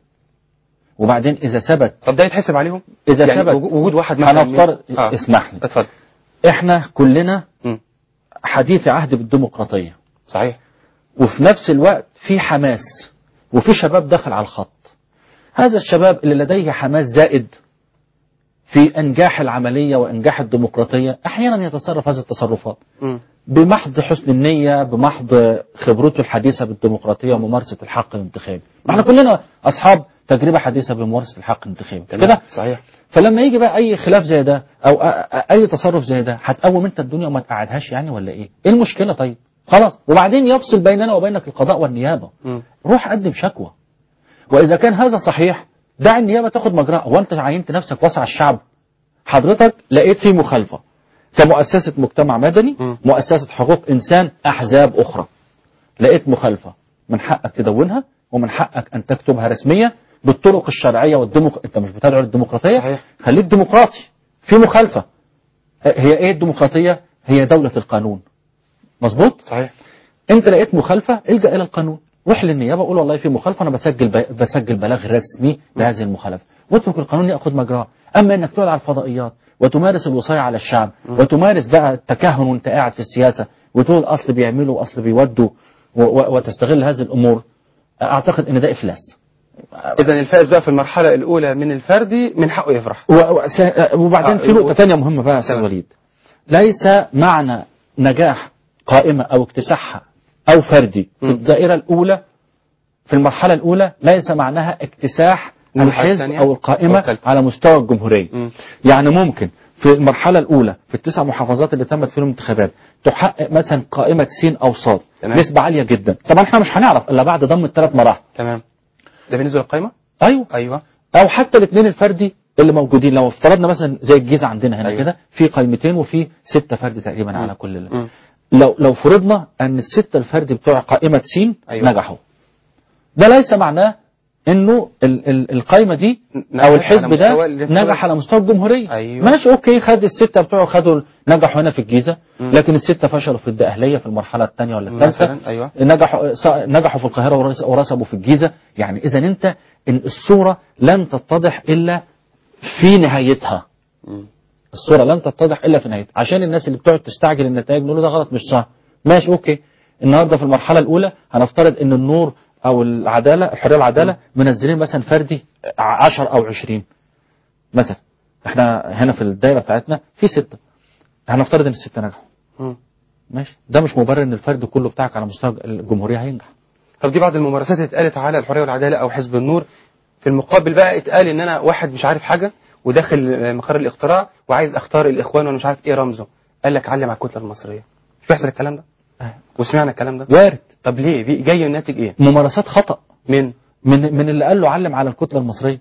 وبعدين اذا ثبت طب ده يتحسب عليهم اذا يعني ثبت وجو- وجود واحد مثلا هنفترض من- آه. اسمح لي اتفضل احنا كلنا مم. حديث عهد بالديمقراطيه صحيح وفي نفس الوقت في حماس وفي شباب دخل على الخط هذا الشباب اللي لديه حماس زائد في انجاح العمليه وانجاح الديمقراطيه احيانا يتصرف هذه التصرفات مم. بمحض حسن النية بمحض خبرته الحديثة بالديمقراطية وممارسة الحق الانتخابي احنا كلنا أصحاب تجربة حديثة بممارسة الحق الانتخابي مش تمام. كده صحيح فلما يجي بقى أي خلاف زي ده أو أ- أ- أي تصرف زي ده هتقوم أنت الدنيا وما تقعدهاش يعني ولا إيه إيه المشكلة طيب خلاص وبعدين يفصل بيننا وبينك القضاء والنيابة مم. روح قدم شكوى وإذا كان هذا صحيح دع النيابة تاخد مجراها هو أنت عينت نفسك وسع الشعب حضرتك لقيت فيه مخالفة كمؤسسة مجتمع مدني مؤسسة حقوق إنسان أحزاب أخرى لقيت مخالفة من حقك تدونها ومن حقك أن تكتبها رسميا بالطرق الشرعية والديمق... أنت مش بتدعو للديمقراطية صحيح. خليك ديمقراطي في مخالفة هي إيه الديمقراطية هي دولة القانون مظبوط صحيح أنت لقيت مخالفة الجأ إلى القانون روح للنيابة قول والله في مخالفة أنا بسجل ب... بسجل بلاغ رسمي بهذه المخالفة واترك القانون يأخذ مجراه أما أنك تقعد على الفضائيات وتمارس الوصاية على الشعب وتمارس بقى التكهن وانت قاعد في السياسة وتقول أصل بيعملوا وأصل بيودوا و... و... وتستغل هذه الأمور أعتقد أن ده إفلاس اذا الفائز بقى في المرحله الاولى من الفردي من حقه يفرح و... و... س- وبعدين آه، في نقطة و- تانية مهمة بقى يا أستاذ تمام. وليد ليس معنى نجاح قائمة أو اكتساحها أو فردي في الدائرة الأولى في المرحلة الأولى ليس معناها اكتساح المرحلة الحزب الثانية أو أو القائمة الثالثة. على مستوى الجمهورية مم. يعني ممكن في المرحلة الأولى في التسع محافظات اللي تمت فيهم الانتخابات تحقق مثلا قائمة سين أو صاد تمام. نسبة عالية جدا طبعا احنا مش هنعرف إلا بعد ضم الثلاث مراحل تمام ده بالنسبه للقائمه أيوه ايوه او حتى الاثنين الفردي اللي موجودين لو افترضنا مثلا زي الجيزه عندنا هنا أيوة. أيوة. كده في قائمتين وفي ستة فرد تقريبا على كل ال- مم. لو لو فرضنا ان الستة الفردي بتوع قائمه سين أيوة. نجحوا ده ليس معناه انه ال ال القائمه دي نجحت او على الحزب مستوى ده الانتخابات. نجح على مستوى الجمهوريه أيوة. ماشي اوكي خد السته بتوعه خدوا نجحوا هنا في الجيزه مم. لكن السته فشلوا في الدقهليه في المرحله الثانيه ولا الثالثه مثلا ايوه نجحوا ص- نجحوا في القاهرة ورس- ورسبوا في الجيزة يعني إذا أنت إن الصورة لن تتضح إلا في نهايتها مم. الصورة لن تتضح إلا في نهايتها عشان الناس اللي بتقعد تستعجل النتائج نقول له ده غلط مش صح ماشي أوكي النهاردة في المرحلة الأولى هنفترض إن النور أو العدالة الحرية والعدالة منزلين مثلا فردي 10 أو 20 مثلا احنا هنا في الدايرة بتاعتنا في ستة هنفترض إن الستة نجحوا مم. ماشي ده مش مبرر إن الفرد كله بتاعك على مستوى الجمهورية هينجح طب دي بعض الممارسات اللي اتقالت على الحريه والعداله او حزب النور في المقابل بقى اتقال ان انا واحد مش عارف حاجه وداخل مقر الاقتراع وعايز اختار الاخوان وانا مش عارف ايه رمزه قال لك علم على الكتله المصريه مش بيحصل الكلام ده وسمعنا الكلام ده وارد طب ليه بي- جاي الناتج ايه ممارسات خطأ من من من اللي قال له علم على الكتلة المصرية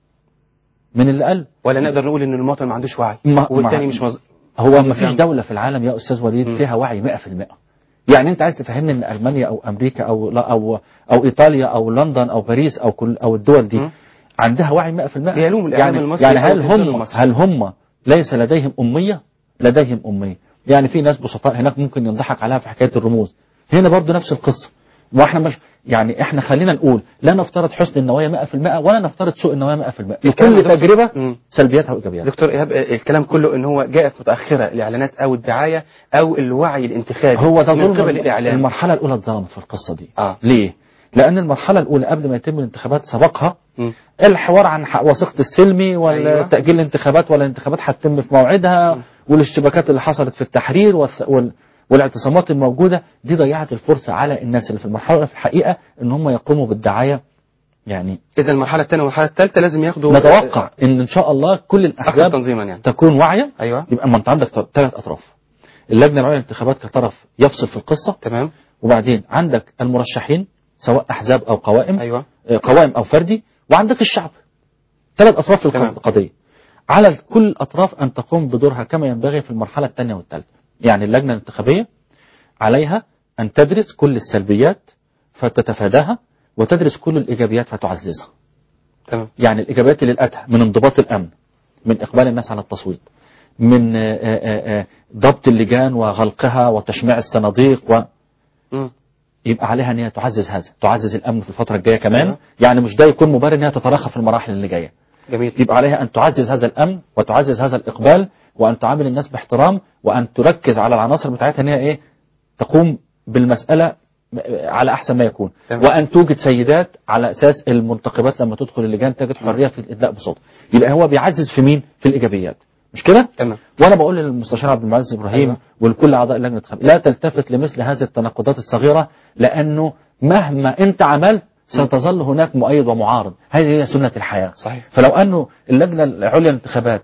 من اللي قال ولا نقدر نقول ان المواطن ما عندوش وعي ما- والتاني ما- مش مز... هو ما فيش نعم. دولة في العالم يا أستاذ وليد فيها وعي 100% يعني أنت عايز تفهمني إن ألمانيا أو أمريكا أو لا أو أو إيطاليا أو لندن أو باريس أو كل أو الدول دي عندها وعي 100% بيلوم الإعلام يعني المصري يعني أو هل التلفزيون هم المصري. هل هم ليس لديهم أمية؟ لديهم أمية يعني في ناس بسطاء هناك ممكن ينضحك عليها في حكاية الرموز هنا برضو نفس القصة واحنا مش يعني احنا خلينا نقول لا نفترض حسن النوايا 100% ولا نفترض سوء النوايا 100% الكلام لكل ده- تجربة مم. سلبياتها وايجابياتها دكتور ايهاب الكلام كله ان هو جاءت متاخره الاعلانات او الدعايه او الوعي الانتخابي هو ده من ظلم قبل الاعلام المرحلة الأولى اتظلمت في القصة دي آه. ليه؟ لأن المرحلة الأولى قبل ما يتم الانتخابات سبقها مم. الحوار عن ح- وثيقة السلمي ولا أيوة. أيوة. تأجيل الانتخابات ولا الانتخابات هتتم في موعدها والاشتباكات اللي حصلت في التحرير والث- وال والاعتصامات الموجودة دي ضيعت الفرصة على الناس اللي في المرحلة الأولى في الحقيقة إن هم يقوموا بالدعاية يعني اذا المرحله الثانيه والمرحله الثالثه لازم ياخدوا نتوقع إن إن شاء الله كل اكثر الأحزاب تنظيما يعني تكون واعية ايوه يبقى ما أنت عندك ثلاث أطراف اللجنة العليا للانتخابات كطرف يفصل في القصة تمام وبعدين عندك المرشحين سواء احزاب او قوائم ايوه آه، قوائم او فردي وعندك الشعب ثلاث اطراف في تمام. القضيه على كل الاطراف ان تقوم بدورها كما ينبغي في المرحله الثانيه والثالثه يعني اللجنه الانتخابيه عليها ان تدرس كل السلبيات فتتفاداها وتدرس كل الايجابيات فتعززها تمام يعني الايجابيات اللي لقيتها من انضباط الامن من اقبال الناس على التصويت من آه، آه، آه، ضبط اللجان وغلقها وتشميع الصناديق و مم. يبقى عليها ان هي تعزز هذا تعزز الامن في الفتره الجايه كمان أيوة. يعني مش ده يكون مبرر ان هي تتراخى في المراحل اللي جايه جميل يبقى عليها ان تعزز هذا الامن وتعزز هذا الاقبال وان تعامل الناس باحترام وان تركز على العناصر بتاعتها ان هي ايه تقوم بالمساله على احسن ما يكون تمام. وان توجد سيدات على اساس المنتخبات لما تدخل اللجان تجد حريه في الادلاء بصوت يبقى هو بيعزز في مين في الايجابيات مش كده تمام وانا بقول للمستشار عبد المعز ابراهيم أيوة. ولكل اعضاء اللجنه الانتخابيه لا تلتفت لمثل هذه التناقضات الصغيره لانه مهما انت عملت ستظل هناك مؤيد ومعارض هذه هي سنه الحياه صحيح فلو انه اللجنه العليا للانتخابات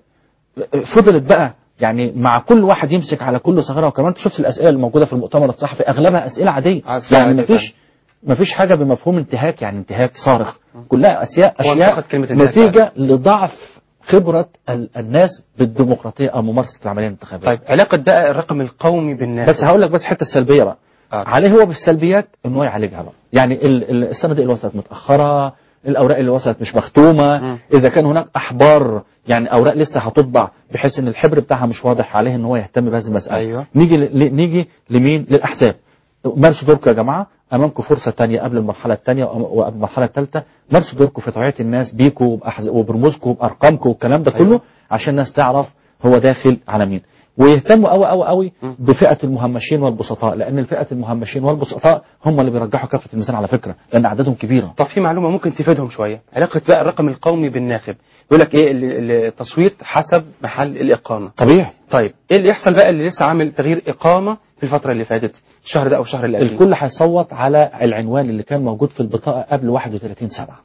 فضلت بقى يعني مع كل واحد يمسك على كل صغيره وكمان انت شفت الاسئله الموجوده في المؤتمر الصحفي اغلبها اسئله عاديه أسئلة يعني عادية مفيش مفيش حاجه بمفهوم انتهاك يعني انتهاك صارخ كلها اشياء هو اشياء انتقد كلمة انتهاك نتيجه لضعف خبره ال- الناس بالديمقراطيه او ممارسه العمليه الانتخابيه طيب علاقة بقى الرقم القومي بالناس بس هقول لك بس حته السلبيه بقى آه. عليه هو بالسلبيات ان هو يعالجها بقى يعني ال- ال- الصناديق اللي وصلت متاخره الاوراق اللي وصلت مش مختومه مم. اذا كان هناك احبار يعني اوراق لسه هتطبع بحيث ان الحبر بتاعها مش واضح عليه ان هو يهتم بهذه المساله أيوة. نيجي ل- نيجي لمين للاحزاب مارسوا دوركم يا جماعه امامكم فرصه تانية قبل المرحله الثانيه وقبل المرحله الثالثه مارسوا دوركم في توعيه الناس بيكم وبأحز- وبرموزكم وبارقامكم والكلام ده كله عشان الناس تعرف هو داخل على مين ويهتموا قوي قوي قوي بفئه المهمشين والبسطاء لان الفئه المهمشين والبسطاء هم اللي بيرجحوا كافه الميزان على فكره لان اعدادهم كبيره طب في معلومة ممكن تفيدهم شوية علاقة بقى الرقم القومي بالناخب يقول لك ايه ال- ال- التصويت حسب محل الإقامة طبيعي طيب ايه اللي يحصل بقى اللي لسه عامل تغيير إقامة في الفترة اللي فاتت الشهر ده أو الشهر اللي قبله الكل هيصوت على العنوان اللي كان موجود في البطاقه قبل 31 7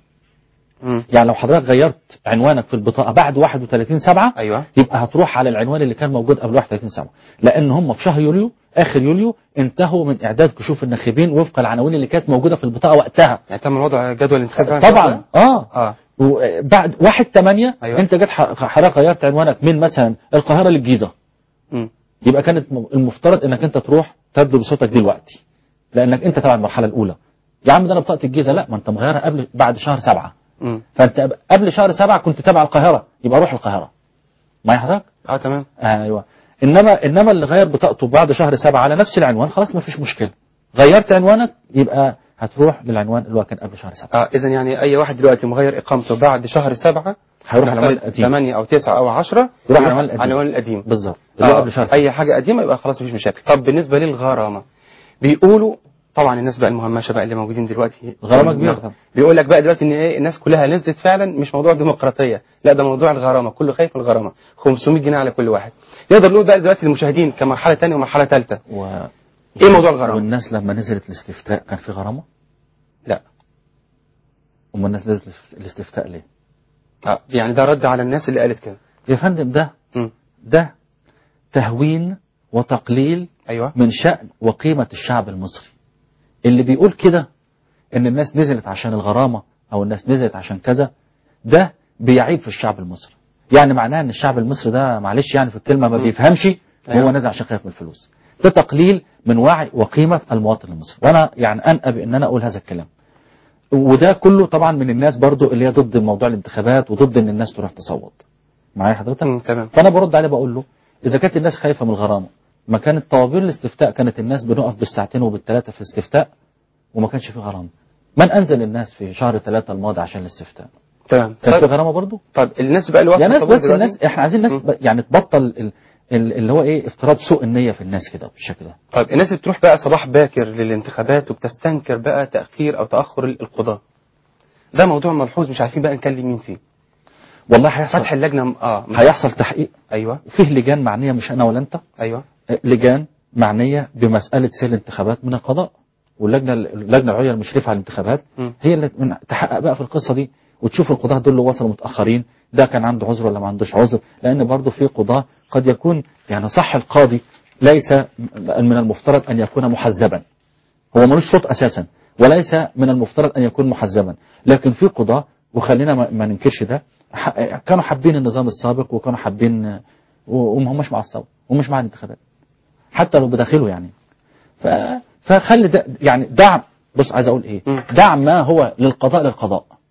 مم. يعني لو حضرتك غيرت عنوانك في البطاقه بعد 31 7 أيوة يبقى هتروح على العنوان اللي كان موجود قبل 31 7 لان هم في شهر يوليو اخر يوليو انتهوا من اعداد كشوف الناخبين وفق العناوين اللي كانت موجوده في البطاقه وقتها يعني تم وضع جدول الانتخاب طبعا اه اه وبعد 1 8 أيوة. انت جت ح- حضرتك غيرت عنوانك من مثلا القاهره للجيزه مم. يبقى كانت م- المفترض انك انت تروح تبدو بصوتك دلوقتي لانك انت تبع المرحله الاولى يا عم ده انا بطاقه الجيزه لا ما انت مغيرها قبل بعد شهر سبعة مم. فانت ب- قبل شهر سبعة كنت تبع القاهره يبقى روح القاهره معايا حضرتك اه تمام ايوه انما انما اللي غير بطاقته بعد شهر سبعة على نفس العنوان خلاص ما فيش مشكله غيرت عنوانك يبقى هتروح للعنوان اللي هو كان قبل شهر سبعة اه اذا يعني اي واحد دلوقتي مغير اقامته بعد شهر سبعة هيروح على العنوان القديم 8 او 9 او 10 يروح على العنوان القديم. العنوان القديم بالظبط اللي هو آه. قبل شهر سبعة اي حاجه قديمه يبقى خلاص مفيش مشاكل طب بالنسبه للغرامه بيقولوا طبعا الناس بقى المهمشه بقى اللي موجودين دلوقتي غرامة كبيرة طبعا. بيقول لك بقى دلوقتي ان ايه الناس كلها نزلت فعلا مش موضوع ديمقراطيه لا ده موضوع الغرامه كله خايف من الغرامه 500 جنيه على كل واحد نقدر نقول بقى دلوقتي للمشاهدين كمرحله ثانيه ومرحله ثالثه و... ايه موضوع الغرامه والناس لما نزلت الاستفتاء كان في غرامه لا امال الناس نزلت الاستفتاء ليه آه. يعني ده رد على الناس اللي قالت كده يا فندم ده مم. ده تهوين وتقليل ايوه من شأن وقيمة الشعب المصري اللي بيقول كده ان الناس نزلت عشان الغرامة او الناس نزلت عشان كذا ده بيعيب في الشعب المصري يعني معناه ان الشعب المصري ده معلش يعني في الكلمة ما بيفهمش أيوة. هو نازل عشان خايف من الفلوس ده تقليل من وعي وقيمة المواطن المصري وانا يعني انأى بان انا اقول هذا الكلام وده كله طبعا من الناس برضو اللي هي ضد موضوع الانتخابات وضد ان الناس تروح تصوت معايا حضرتك مم. تمام فانا برد عليه بقول له اذا كانت الناس خايفه من الغرامه ما كانت طوابير الاستفتاء كانت الناس بنقف بالساعتين وبالثلاثه في الاستفتاء وما كانش في غرامه من انزل الناس في شهر ثلاثة الماضي عشان الاستفتاء تمام كان في طيب, غرامه برضو طيب الناس بقى اللي واقفه يا ناس طابور بس دلوقتي- الناس احنا عايزين ناس مم. ب- يعني تبطل ال- ال- اللي هو ايه افتراض سوء النيه في الناس كده بالشكل ده طيب الناس اللي بتروح بقى صباح باكر للانتخابات وبتستنكر بقى تأخير أو تأخر القضاء ده موضوع ملحوظ مش عارفين بقى نكلم مين فيه والله هيحصل فتح اللجنة م- اه هيحصل تحقيق أيوه فيه لجان معنيه مش انا ولا انت أيوه لجان معنيه بمساله سير الانتخابات من القضاء واللجنه اللجنه العليا المشرفه على الانتخابات مم. هي اللي من- تحقق بقى في القصه دي وتشوف القضاه دول اللي وصلوا متاخرين ده كان عنده عذر ولا ما عندوش عذر لان برضه في قضاه قد يكون يعني صح القاضي ليس من المفترض ان يكون محزبا هو ملوش صوت اساسا وليس من المفترض ان يكون محزبا لكن في قضاه وخلينا ما ما ننكرش ده ح- كانوا حابين النظام السابق وكانوا حابين وما هماش مع الثوره ومش مع الانتخابات حتى لو بداخله يعني ف... فخلي ده يعني دعم بص عايز اقول ايه مم. دعم ما هو للقضاء للقضاء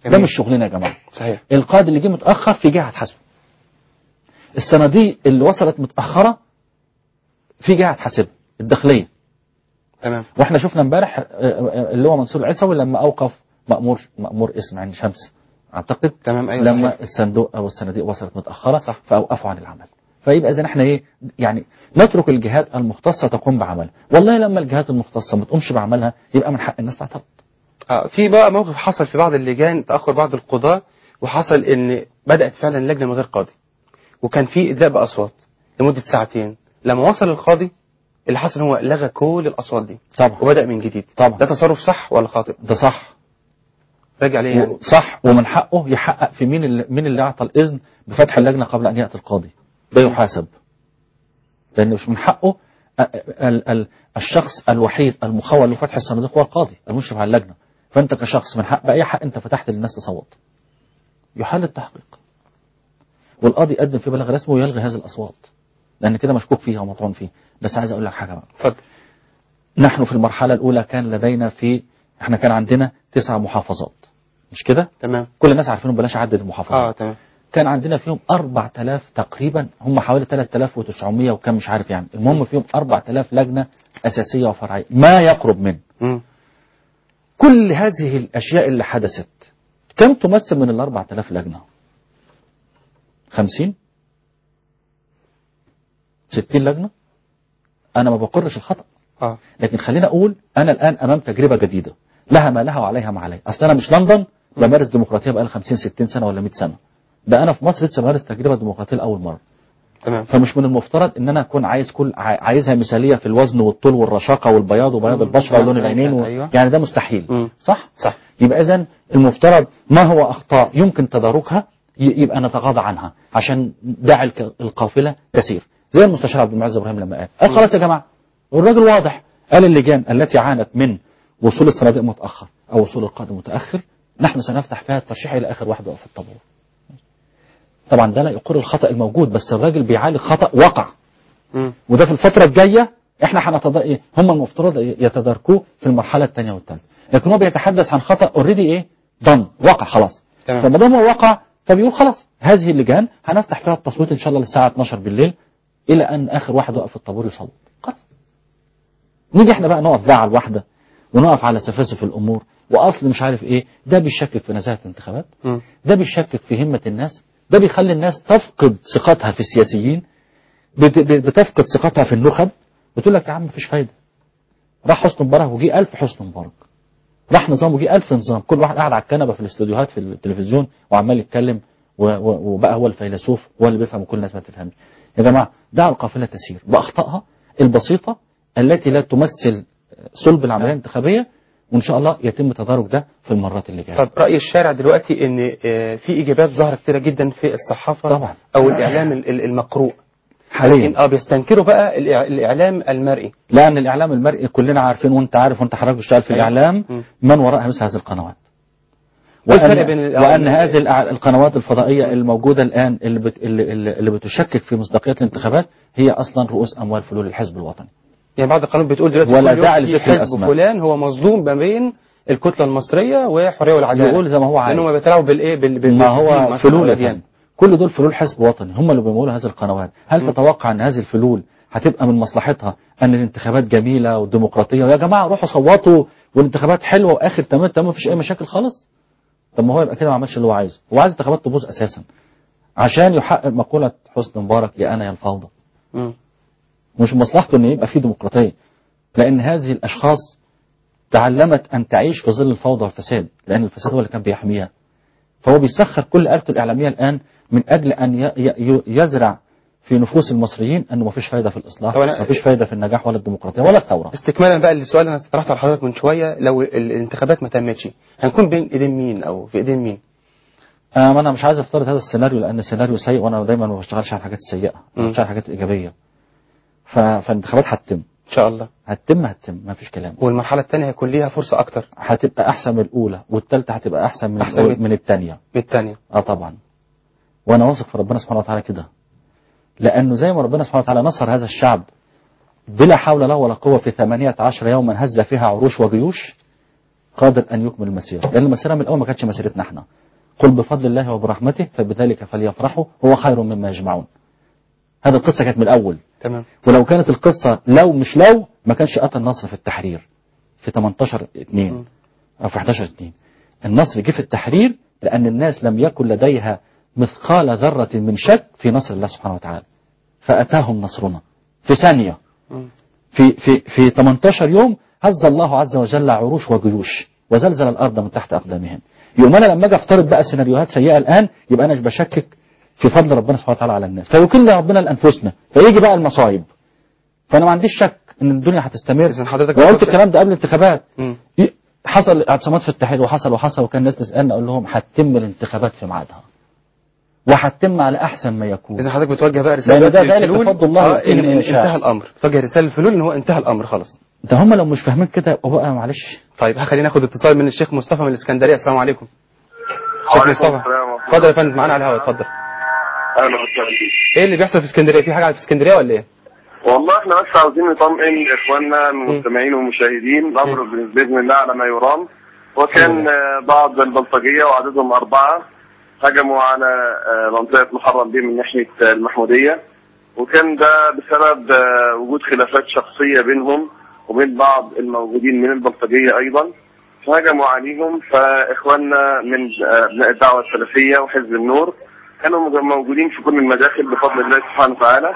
ده جميل. مش شغلنا يا جماعه صحيح القائد اللي جه متاخر في جهه هتحاسبه الصناديق اللي وصلت متاخره في جهه هتحاسبها الداخليه تمام واحنا شفنا امبارح آه، آه، اللي هو منصور العيسوي لما اوقف مامور مامور اسم عين شمس اعتقد تمام ايوه لما صحيح. الصندوق او الصناديق وصلت متاخره صح. فاوقفوا عن العمل فيبقى اذا احنا ايه يعني نترك الجهات المختصه تقوم بعملها والله لما الجهات المختصه ما تقومش بعملها يبقى من حق الناس تعترض اه في بقى موقف حصل في بعض اللجان تاخر بعض القضاه وحصل ان بدات فعلا اللجنه من غير قاضي وكان في ادلاء باصوات لمده ساعتين لما وصل القاضي اللي حصل هو لغى كل الاصوات دي طبعا وبدا من جديد طبعا ده تصرف صح ولا خاطئ ده صح راجع ليه يعني صح ومن حقه يحقق في مين اللي مين اللي اعطى الاذن بفتح اللجنه قبل ان ياتي القاضي ده يحاسب لان مش من حقه ال- ال- ال- الشخص الوحيد المخول لفتح الصناديق هو القاضي المشرف على اللجنه فانت كشخص من حق باي حق انت فتحت للناس تصوت يحل التحقيق والقاضي يقدم في بلاغ رسمي ويلغي هذه الاصوات لان كده مشكوك فيها ومطعون فيه بس عايز اقول لك حاجه بقى اتفضل نحن في المرحله الاولى كان لدينا في احنا كان عندنا تسع محافظات مش كده تمام كل الناس عارفين بلاش عدد المحافظات اه تمام كان عندنا فيهم 4000 تقريبا هم حوالي 3900 وكم مش عارف يعني المهم فيهم 4000 لجنة أساسية وفرعية ما يقرب من مم. كل هذه الأشياء اللي حدثت كم تمثل من ال 4000 لجنة 50 60 لجنة أنا ما بقرش الخطأ اه لكن خلينا أقول أنا الآن أمام تجربة جديدة لها ما لها وعليها ما عليها أصل أنا مش لندن بمارس ديمقراطية بقى 50 60 سنة ولا 100 سنة ده أنا في مصر لسه بمارس تجربة ديمقراطية لأول مرة تمام فمش من المفترض ان انا اكون عايز كل ع- عايزها مثاليه في الوزن والطول والرشاقه والبياض وبياض البشره ولون العينين و... أيوة. يعني ده مستحيل صح صح يبقى اذا المفترض ما هو اخطاء يمكن تداركها ي- يبقى نتغاضى عنها عشان دع الك- القافله تسير زي المستشار عبد المعز ابراهيم لما قال قال خلاص يا جماعه والراجل واضح قال اللجان التي عانت من وصول الصناديق متاخر او وصول القادم متاخر نحن سنفتح فيها الترشيح الى اخر واحد في الطابور طبعا ده لا يقر الخطا الموجود بس الراجل بيعالج خطا وقع مم. وده في الفترة الجاية احنا هنتض... إيه؟ هم المفترض يتداركوه في المرحلة الثانية والثالثة لكن هو بيتحدث عن خطأ اوريدي ايه ضن وقع خلاص تمام. فما دام هو وقع فبيقول خلاص هذه اللجان هنفتح فيها التصويت ان شاء الله للساعة 12 بالليل الى ان اخر واحد وقف في الطابور يصوت خلاص نيجي احنا بقى نقف بقى على الواحدة ونقف على سفاسف الامور واصل مش عارف ايه ده بيشكك في نزاهة الانتخابات مم. ده بيشكك في همة الناس ده بيخلي الناس تفقد ثقتها في السياسيين بت- ب- بتفقد ثقتها في النخب بتقول لك يا عم مفيش فايدة راح حسن مبارك وجي ألف حسن مبارك راح نظام وجي ألف نظام كل واحد قاعد على الكنبة في الاستوديوهات في التلفزيون وعمال يتكلم و- و- وبقى هو الفيلسوف هو اللي بيفهم وكل الناس ما تفهمش يا جماعة دع القافلة تسير بأخطائها البسيطة التي لا تمثل صلب العملية الانتخابية وإن شاء الله يتم تدارك ده في المرات اللي جاية طب رأي الشارع دلوقتي ان آه، في اجابات ظاهرة كتيرة جدا في الصحافة طبعا. او الاعلام ال- ال- المقروء حاليا لكن اه بيستنكروا بقى الإع- الاعلام المرئي لأن الإعلام المرئي كلنا عارفين وأنت عارف وأنت حضرتك بتشتغل في أيوة. الإعلام مم. من وراء مثل هذه القنوات إيه الفرق وأن, بين ال- وأن آه، هذه الأع- القنوات الفضائية الموجودة الآن اللي, بت اللي, اللي اللي بتشكك في مصداقية الانتخابات هي أصلا رؤوس أموال فلول الحزب الوطني يعني بعض القنوات بتقول دلوقتي ولا كل يوم داعي في لذكر حزب الأسماء. فلان هو مظلوم ما بين الكتلة المصرية وحرية والعدالة يقول زي ما هو عايز لأن هم بيتلاعبوا بالايه بال بال- ما هو بالدين مثلاً فلول يا والأديان. فندم. كل دول فلول حزب وطني هم اللي بيمولوا هذه القنوات هل تتوقع أن هذه الفلول هتبقى من مصلحتها أن الانتخابات جميلة وديمقراطية ويا جماعة روحوا صوتوا والانتخابات حلوة وآخر تمام تمام مفيش أي مشاكل خالص طب ما هو يبقى كده ما عملش اللي هو عايزه هو عايز الانتخابات تبوظ أساسا عشان يحقق مقولة حسني مبارك يا أنا يا الفوضى مم. مش مصلحته ان يبقى في ديمقراطيه لان هذه الاشخاص تعلمت ان تعيش في ظل الفوضى والفساد لان الفساد هو اللي كان بيحميها فهو بيسخر كل آلته الإعلامية الآن من أجل أن ي- ي- يزرع في نفوس المصريين أنه ما فيش فايدة في الإصلاح طب أنا- ما فيش فايدة في النجاح ولا الديمقراطية ولا الثورة استكمالا بقى للسؤال اللي انا طرحته على حضرتك من شويه لو ال- الانتخابات ما تمتش هنكون بين ايدين مين او في ايدين مين؟ آه ما أنا مش عايز أفترض هذا السيناريو لأن السيناريو سيء وأنا دايما ما بشتغلش على الحاجات السيئة مم. بشتغل على الحاجات الإيجابية ف- فالانتخابات هتتم ان شاء الله هتتم هتتم ما فيش كلام والمرحله الثانيه هيكون ليها فرصه اكتر هتبقى أحسن من الأولى والثالثة هتبقى أحسن من أحسن من- من الثانية من الثانيه اه طبعا وانا واثق في ربنا سبحانه وتعالى كده لانه زي ما ربنا سبحانه وتعالى نصر هذا الشعب بلا حول له ولا قوة في ثمانية عشر يوما هز فيها عروش وجيوش قادر أن يكمل المسيرة لأن المسيرة من الأول ما كانتش مسيرتنا احنا قل بفضل الله وبرحمته فبذلك فليفرحوا هو خير مما يجمعون هذه القصة كانت من الأول تمام ولو كانت القصة لو مش لو ما كانش أتى النصر في التحرير في 18 2 أو في 11 2 النصر جه في التحرير لأن الناس لم يكن لديها مثقال ذرة من شك في نصر الله سبحانه وتعالى فأتاهم نصرنا في ثانية في في في 18 يوم هز الله عز وجل عروش وجيوش وزلزل الارض من تحت اقدامهم يوم انا لما اجي افترض بقى سيناريوهات سيئه الان يبقى انا بشكك في فضل ربنا سبحانه وتعالى على الناس فيكلنا ربنا لانفسنا فيجي بقى المصايب فانا ما عنديش شك ان الدنيا هتستمر حضرتك وقلت بتفكر- الكلام ده قبل الانتخابات مم. ي- حصل اعتصامات في التحرير وحصل وحصل وكان الناس تسالني اقول لهم هتتم الانتخابات في ميعادها وهتتم على احسن ما يكون اذا حضرتك بتوجه بقى رساله لان ده دلوقتي ذلك للفلول، بفضل الله آه يؤتيه إن من إن يشاء. انتهى الامر بتوجه رساله للفلول ان هو انتهى الامر خلاص ده هم لو مش فاهمين كده وبقى معلش طيب خلينا ناخد اتصال من الشيخ مصطفى من الاسكندريه السلام عليكم شيخ وعليكم مصطفى السلام ورحمة اتفضل يا فندم معانا على الهواء اتفضل اهلا وسهلا بيك ايه اللي بيحصل في اسكندريه في حاجه في اسكندريه ولا ايه والله احنا بس عاوزين نطمئن اخواننا المستمعين والمشاهدين الامر باذن الله على ما يرام وكان آه، بعض البلطجيه وعددهم اربعه هجموا على آه، منطقه محرم بيه من ناحيه آه، المحموديه وكان ده بسبب آه، وجود خلافات شخصيه بينهم وبين بعض الموجودين من البلطجيه ايضا فهجموا عليهم فاخواننا من آه، ابناء الدعوه السلفيه وحزب النور كانوا موجودين في كل المداخل بفضل الله سبحانه وتعالى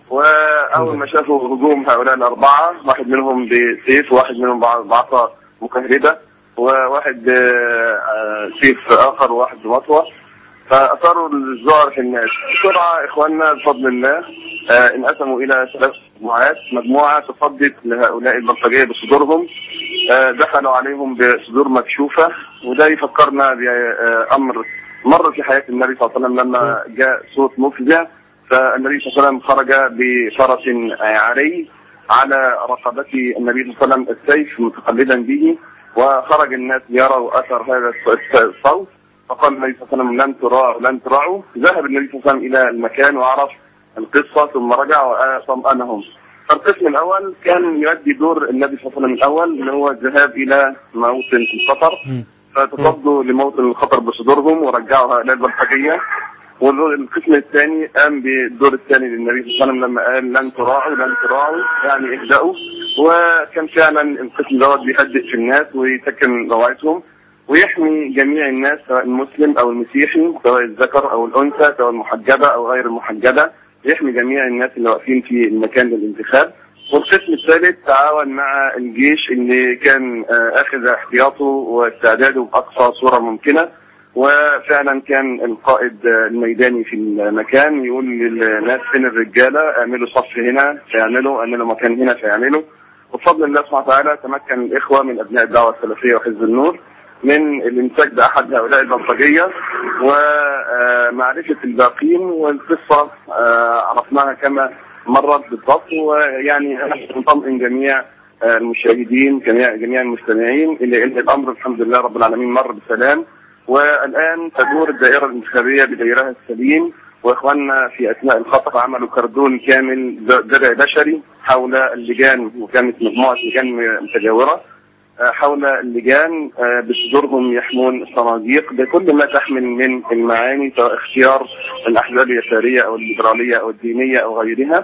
واول ما شافوا هجوم هؤلاء الاربعه واحد منهم بسيف وواحد منهم بع- بعصا مكهربه وواحد آه، آه، سيف اخر وواحد بمطوه فاثاروا الذعر في الناس بسرعه اخواننا بفضل الله آه، انقسموا الى ثلاث مجموعات مجموعه تصدت لهؤلاء البلطجيه بصدورهم آه، دخلوا عليهم بصدور مكشوفه وده يفكرنا بامر مر في حياه النبي صلى الله عليه وسلم لما جاء صوت مفزع فالنبي صلى الله عليه وسلم خرج بفرس عري على رقبة النبي صلى الله عليه وسلم السيف متقلدا به وخرج الناس ليروا اثر هذا الص- الصوت فقال النبي صلى الله عليه وسلم لن تراعوا لن تراعوا ذهب النبي صلى الله عليه وسلم الى المكان وعرف القصه ثم رجع وطمأنهم فالقسم الاول كان يؤدي دور النبي صلى الله عليه وسلم الاول اللي هو الذهاب الى موطن الخطر فتصدوا لموطن الخطر بصدورهم ورجعوا هؤلاء البلطجيه والقسم الثاني قام بالدور الثاني للنبي صلى الله عليه وسلم لما قال لن تراعوا لن تراعوا يعني اهدأوا وكان فعلا القسم دوت بيهدئ في الناس ويسكن روعتهم ويحمي جميع الناس سواء المسلم او المسيحي سواء الذكر او الانثى سواء المحجبه او غير المحجبه يحمي جميع الناس اللي واقفين في المكان للانتخاب والقسم الثالث تعاون مع الجيش اللي كان آه، اخذ احتياطه واستعداده باقصى صوره ممكنه وفعلا كان القائد آه، الميداني في المكان يقول للناس فين الرجاله اعملوا صف هنا فيعملوا اعملوا مكان هنا فيعملوا وبفضل الله سبحانه وتعالى تمكن الاخوه من ابناء الدعوه السلفيه وحزب النور من الامساك باحد هؤلاء البلطجيه ومعرفه الباقين والقصه آه، عرفناها كما مرت بالضبط ويعني انا نطمئن جميع آه، المشاهدين جميع جميع المستمعين الى ان الامر الحمد لله رب العالمين مر بسلام والان تدور الدائره الانتخابيه بدائرها السليم واخواننا في اثناء الخطر عملوا كردون كامل درع بشري حول اللجان وكانت مجموعه لجان متجاوره آه، حول اللجان آه، بصدورهم يحمون الصناديق بكل ما تحمل من المعاني سواء اختيار الاحزاب اليساريه او الليبراليه او الدينيه او غيرها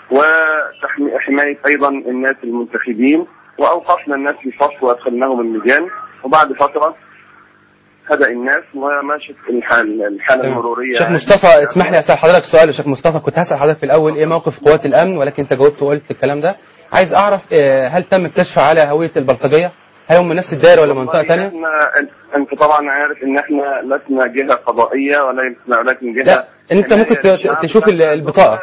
وحمايه ايضا الناس المنتخبين واوقفنا الناس في صف وادخلناهم اللجان وبعد فتره هدأ الناس وماشت الحال الحاله المروريه شيخ مصطفى اسمح لي اسال حضرتك سؤال يا شيخ مصطفى كنت هسال حضرتك في الاول ايه موقف قوات الامن ولكن انت جاوبت وقلت الكلام ده عايز اعرف آه، هل تم الكشف على هويه البلطجيه هل هم من نفس الدائره ولا منطقه ثانيه احنا انت طبعا عارف ان احنا لسنا جهه قضائيه ولسنا ولكن جهه لا انت ممكن ت- حماية ت- تشوف ال- البطاقه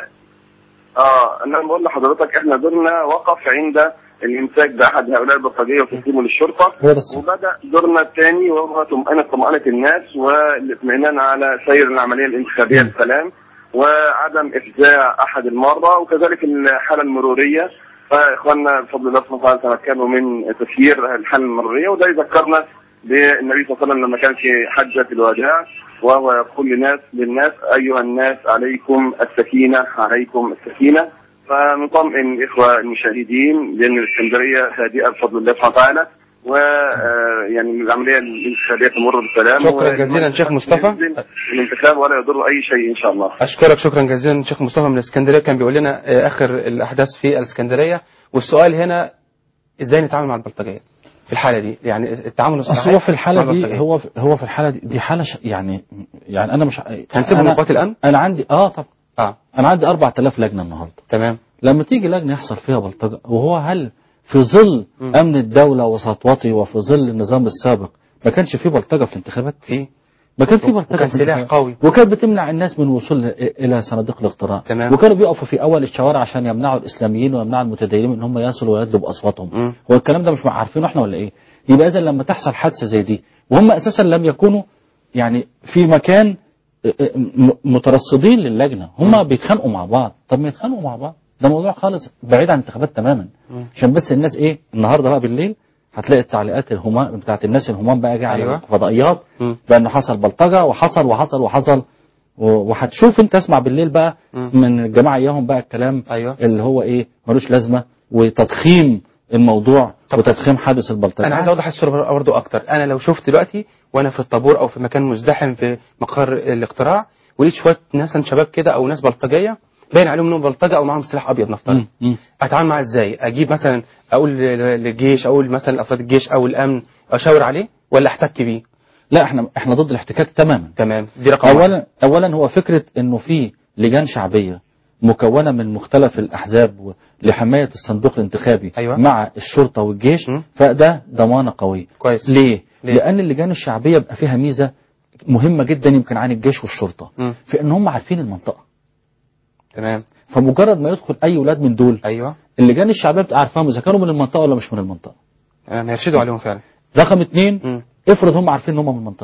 اه انا بقول لحضرتك احنا دورنا وقف عند الامساك باحد هؤلاء البلطجيه وتسليمه للشرطه وبدا دورنا الثاني وهو طمأنة طمأنة الناس والاطمئنان على سير العمليه الانتخابيه بسلام وعدم افزاع احد المره وكذلك الحاله المروريه فاخواننا بفضل الله سبحانه وتعالى تمكنوا من تسيير الحاله المروريه وده يذكرنا بالنبي صلى الله عليه وسلم لما كان في حجه الوداع وهو يقول للناس للناس ايها الناس عليكم السكينه عليكم السكينه فنطمئن الاخوه المشاهدين لان الاسكندريه هادئه بفضل الله سبحانه وتعالى و آه، يعني العمليه الانتخابيه تمر بسلام شكرا جزيلا شيخ مصطفى. الانتخاب ولا يضر اي شيء ان شاء الله اشكرك شكرا جزيلا شيخ مصطفى من الاسكندريه كان بيقول لنا آه، اخر الاحداث في الاسكندريه والسؤال هنا ازاي نتعامل مع البلطجيه في الحاله دي يعني التعامل أصل الصحيح هو في الحالة مع دي البلطجية. هو في هو في الحالة دي دي حالة ش... يعني يعني أنا مش هنسيبهم أنا- لقوات الأمن؟ أنا عندي آه طبعا اه أنا عندي 4000 لجنة النهاردة تمام لما تيجي لجنة يحصل فيها بلطجة وهو هل في ظل أمن الدولة وسطوته وفي ظل النظام السابق ما كانش فيه بلطجة في الانتخابات؟ في ما كان في بلطجة وكان في سلاح الانتخابات. قوي. وكانت بتمنع الناس من الوصول ل- إلى صناديق الاقتراع تمام. وكانوا بيقفوا في أول الشوارع عشان يمنعوا الإسلاميين ويمنعوا المتدينين ان هم يصلوا ويدلوا بأصواتهم مم. هو الكلام ده مش عارفينه احنا ولا ايه يبقى اذا لما تحصل حادثه زي دي وهم اساسا لم يكونوا يعني في مكان م- مترصدين للجنه هم بيتخانقوا مع بعض طب ما يتخانقوا مع بعض ده موضوع خالص بعيد عن الانتخابات تماما مم. عشان بس الناس ايه النهارده بقى بالليل هتلاقي التعليقات الهمام بتاعت الناس الهمام بقى جايه على أيوة. الفضائيات مم. بانه حصل بلطجه وحصل وحصل وحصل و- وهتشوف انت اسمع بالليل بقى مم. من الجماعه اياهم بقى الكلام أيوة. اللي هو ايه ملوش لازمه وتضخيم الموضوع وتضخيم حادث البلطجه انا عايز اوضح الصوره برضه اكتر انا لو شفت دلوقتي وانا في الطابور او في مكان مزدحم في مقر الاقتراع ولقيت شويه ناس شباب كده او ناس بلطجيه باين عليهم انهم بلطجه او معاهم سلاح ابيض نفترض اتعامل معاه ازاي اجيب مثلا اقول لل- للجيش اقول مثلا افراد الجيش او الامن اشاور عليه ولا احتك بيه لا احنا احنا ضد الاحتكاك تماما تمام دي رقم واحد. اولا اولا هو فكره انه في لجان شعبيه مكونه من مختلف الاحزاب و- لحمايه الصندوق الانتخابي أيوة. مع الشرطه والجيش فده ضمانه قويه كويس ليه؟ ليه؟ ليه؟ لان اللجان الشعبيه بيبقى فيها ميزه مهمه جدا يمكن عن الجيش والشرطه مم. في ان هم عارفين المنطقه تمام فمجرد ما يدخل اي ولاد من دول ايوه اللجان الشعبيه بتبقى عارفاهم اذا كانوا من المنطقه ولا مش من المنطقه تمام هيرشدوا عليهم فعلا رقم اتنين افرض هم عارفين ان هم من المنطقه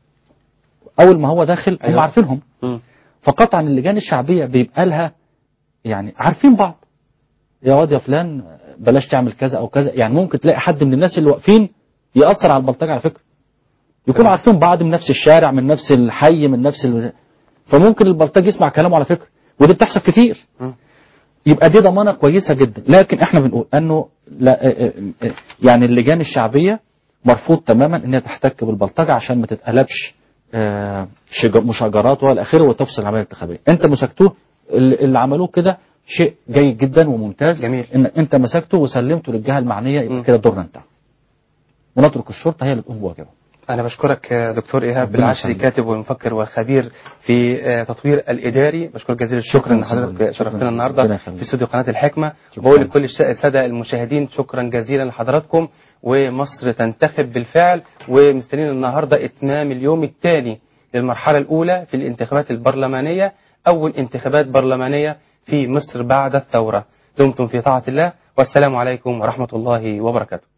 اول ما هو داخل هم أيوة. عارفينهم مم. فقطعا اللجان الشعبيه بيبقى لها يعني عارفين بعض يا واد يا فلان بلاش تعمل كذا او كذا يعني ممكن تلاقي حد من الناس اللي واقفين ياثر على البلطجه على فكره يكونوا عارفين بعض من نفس الشارع من نفس الحي من نفس ال... فممكن البلطجي يسمع كلامه على فكره ودي بتحصل كتير مم. يبقى دي ضمانه كويسه جدا لكن احنا بنقول انه لا اه اه اه يعني اللجان الشعبيه مرفوض تماما ان هي تحتك بالبلطجه عشان ما تتقلبش اه شج- مشاجرات والى اخره وتفصل العمليه الانتخابيه انت مسكتوه اللي اللي عملوه كده شيء جيد جدا وممتاز جميل. ان انت مسكته وسلمته للجهه المعنيه يبقى كده دورنا انتهى ونترك الشرطه هي اللي تقوم بواجبها أنا بشكرك آه، دكتور إيهاب ربنا بالعشري يخليك. كاتب والمفكر والخبير في آه، تطوير الإداري بشكرك جزيل الشكر إن حضرتك شكراً. شرفتنا ربنا النهاردة يخليك. في استوديو قناة الحكمة وبقول لكل الش- السادة المشاهدين شكرا جزيلا لحضراتكم ومصر تنتخب بالفعل ومستنيين النهاردة إتمام اليوم الثاني للمرحلة الأولى في الانتخابات البرلمانية أول انتخابات برلمانية في مصر بعد الثورة دمتم في طاعة الله والسلام عليكم ورحمة الله وبركاته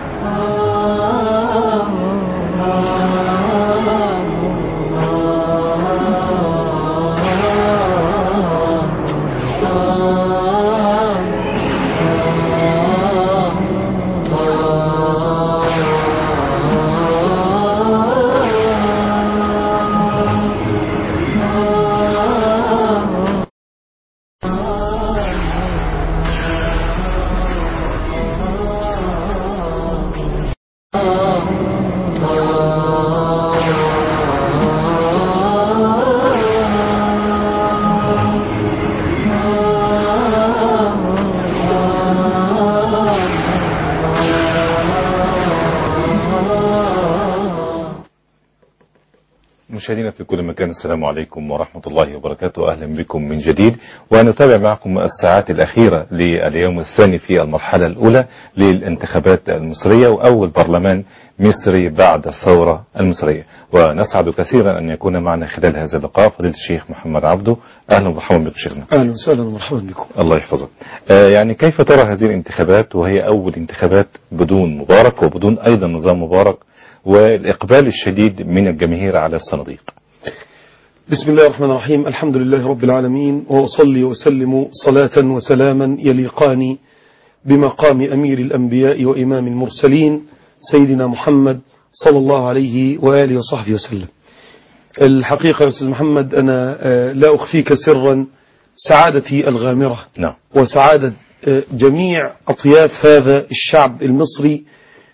مشاهدينا في كل مكان السلام عليكم ورحمة الله وبركاته أهلا بكم من جديد ونتابع معكم الساعات الأخيرة لليوم الثاني في المرحلة الأولى للانتخابات المصرية وأول برلمان مصري بعد الثورة المصرية ونسعد كثيرا أن يكون معنا خلال هذا اللقاء فضيلة الشيخ محمد عبده أهلا ومرحبا بك شيخنا اهلا وسهلا ومرحبا بكم الله يحفظك آه يعني كيف ترى هذه الانتخابات وهي أول انتخابات بدون مبارك وبدون أيضا نظام مبارك والإقبال الشديد من الجماهير على الصناديق بسم الله الرحمن الرحيم الحمد لله رب العالمين وأصلي وسلم صلاة وسلاما يليقان بمقام أمير الأنبياء وإمام المرسلين سيدنا محمد صلى الله عليه وآله وصحبه وسلم الحقيقة يا أستاذ محمد أنا آه، لا أخفيك سرا سعادتي الغامرة نعم وسعادة آه، جميع أطياف هذا الشعب المصري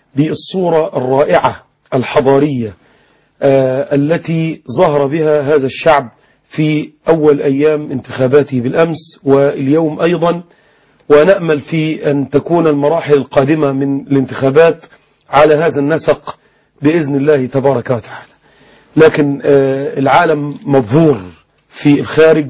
بالصورة الرائعة الحضارية آه، التي ظهر بها هذا الشعب في أول أيام انتخاباته بالأمس واليوم أيضا ونأمل في أن تكون المراحل القادمة من الانتخابات على هذا النسق بإذن الله تبارك وتعالى لكن آه، العالم مبهور في الخارج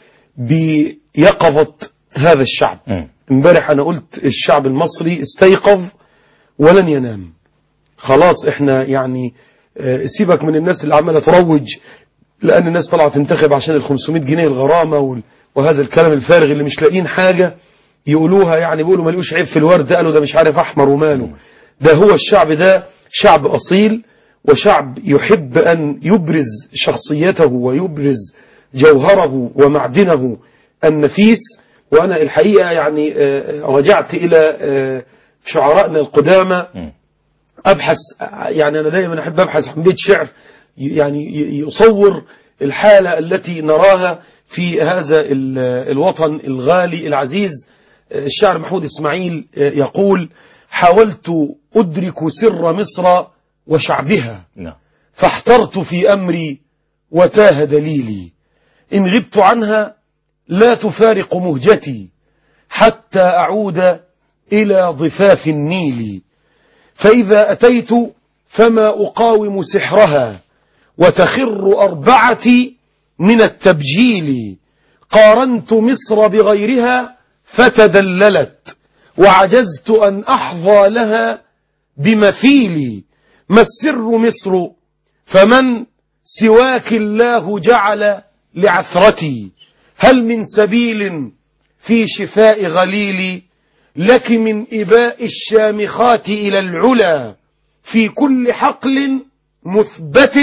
بيقظة هذا الشعب امبارح أنا قلت الشعب المصري استيقظ ولن ينام خلاص احنا يعني آه، سيبك من الناس اللي عمالة تروج لأن الناس طلعت تنتخب عشان ال 500 جنيه الغرامة وال- وهذا الكلام الفارغ اللي مش لاقيين حاجة يقولوها يعني بيقولوا ملوش عيب في الورد قالوا ده مش عارف أحمر وماله ده هو الشعب ده شعب أصيل وشعب يحب أن يبرز شخصيته ويبرز جوهره ومعدنه النفيس وأنا الحقيقة يعني آه، رجعت إلى آه، شعرائنا القدامى أبحث يعني أنا دائما أحب أبحث عن بيت شعر يعني ي- يصور الحالة التي نراها في هذا ال- الوطن الغالي العزيز الشاعر محمود إسماعيل يقول حاولت أدرك سر مصر وشعبها نعم فاحترت في أمري وتاه دليلي إن غبت عنها لا تفارق مهجتي حتى أعود إلى ضفاف النيل فإذا أتيت فما أقاوم سحرها وتخر أربعتي من التبجيل قارنت مصر بغيرها فتدللت وعجزت أن أحظى لها بمثيلي ما السر مصر فمن سواك الله جعل لعثرتي هل من سبيل في شفاء غليلي لك من إباء الشامخات إلى العلا في كل حقل مثبت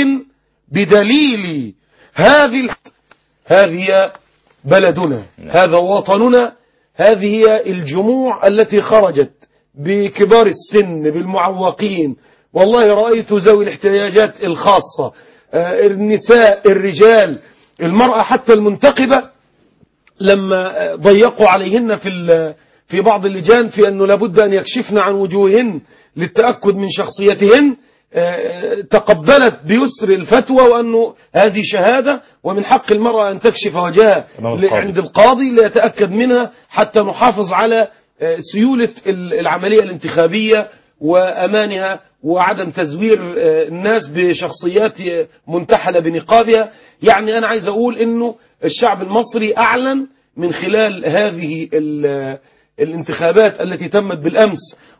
بدليل هذه الح... هذه هي بلدنا هذا وطننا هذه هي الجموع التي خرجت بكبار السن بالمعوقين والله رأيت ذوي الاحتياجات الخاصة آه، النساء الرجال المرأة حتى المنتقبة لما ضيقوا عليهن في ال- في بعض اللجان في أنه لابد أن يكشفن عن وجوههن للتأكد من شخصيتهن آه، تقبلت بيسر الفتوى وأنه هذه شهادة ومن حق المرأة أن تكشف وجهها أمام ل- القاضي. عند القاضي ليتأكد منها حتى نحافظ على آه، سيولة ال- العملية الانتخابية وأمانها وعدم تزوير آه، الناس بشخصيات آه، منتحلة بنقابها يعني أنا عايز أقول أنه الشعب المصري أعلن من خلال هذه ال- الانتخابات التي تمت بالأمس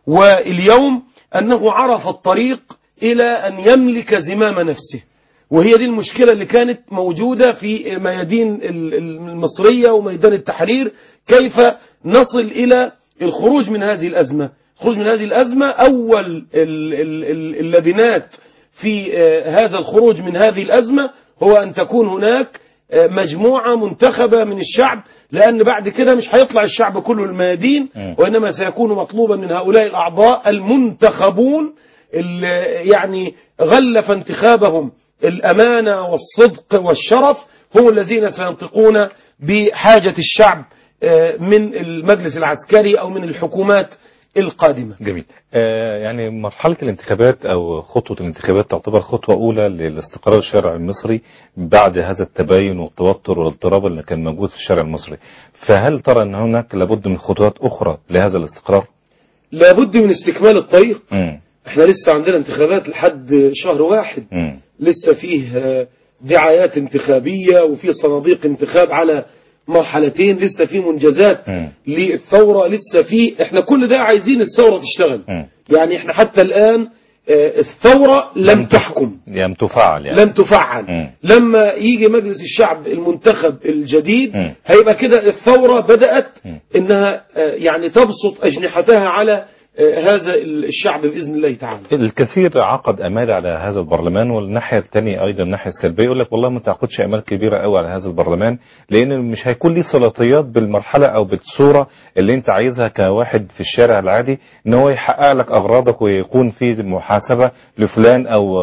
واليوم أنه عرف الطريق إلى أن يملك زمام نفسه وهي دي المشكلة اللي كانت موجودة في ميادين ال- ال- المصرية وميدان التحرير كيف نصل إلى الخروج من هذه الأزمة الخروج من هذه الأزمة أول ال- ال- ال- اللبنات في آه، هذا الخروج من هذه الأزمة هو أن تكون هناك آه، مجموعة منتخبة من الشعب لأن بعد كده مش هيطلع الشعب كله الميادين وإنما سيكون مطلوبا من هؤلاء الأعضاء المنتخبون اللي يعني غلف انتخابهم الأمانة والصدق والشرف هم الذين سينطقون بحاجة الشعب آه، من المجلس العسكري أو من الحكومات القادمة جميل آه يعني مرحلة الانتخابات أو خطوة الانتخابات تعتبر خطوة أولى للاستقرار الشارع المصري بعد هذا التباين والتوتر والاضطراب اللي كان موجود في الشارع المصري فهل ترى أن هناك لابد من خطوات أخرى لهذا الاستقرار؟ لابد من استكمال الطريق مم. احنا لسه عندنا انتخابات لحد شهر واحد مم. لسه فيه آه، دعايات انتخابية وفي صناديق انتخاب على مرحلتين لسه في منجزات للثورة لسه في احنا كل ده عايزين الثورة تشتغل يعني احنا حتى الآن آه، الثورة لم تحكم لم تفعل يعني لم تفعل مم. لما يجي مجلس الشعب المنتخب الجديد مم. هيبقى كده الثورة بدأت انها آه، يعني تبسط اجنحتها على آه، هذا الشعب بإذن الله تعالى الكثير عقد امال على هذا البرلمان والناحيه الثانيه ايضا الناحيه السلبيه يقول لك والله ما تعقدش امال كبيره قوي على هذا البرلمان لان مش هيكون ليه صلاطيات بالمرحله او بالصوره اللي انت عايزها كواحد في الشارع العادي ان هو يحقق لك اغراضك ويكون في محاسبه لفلان او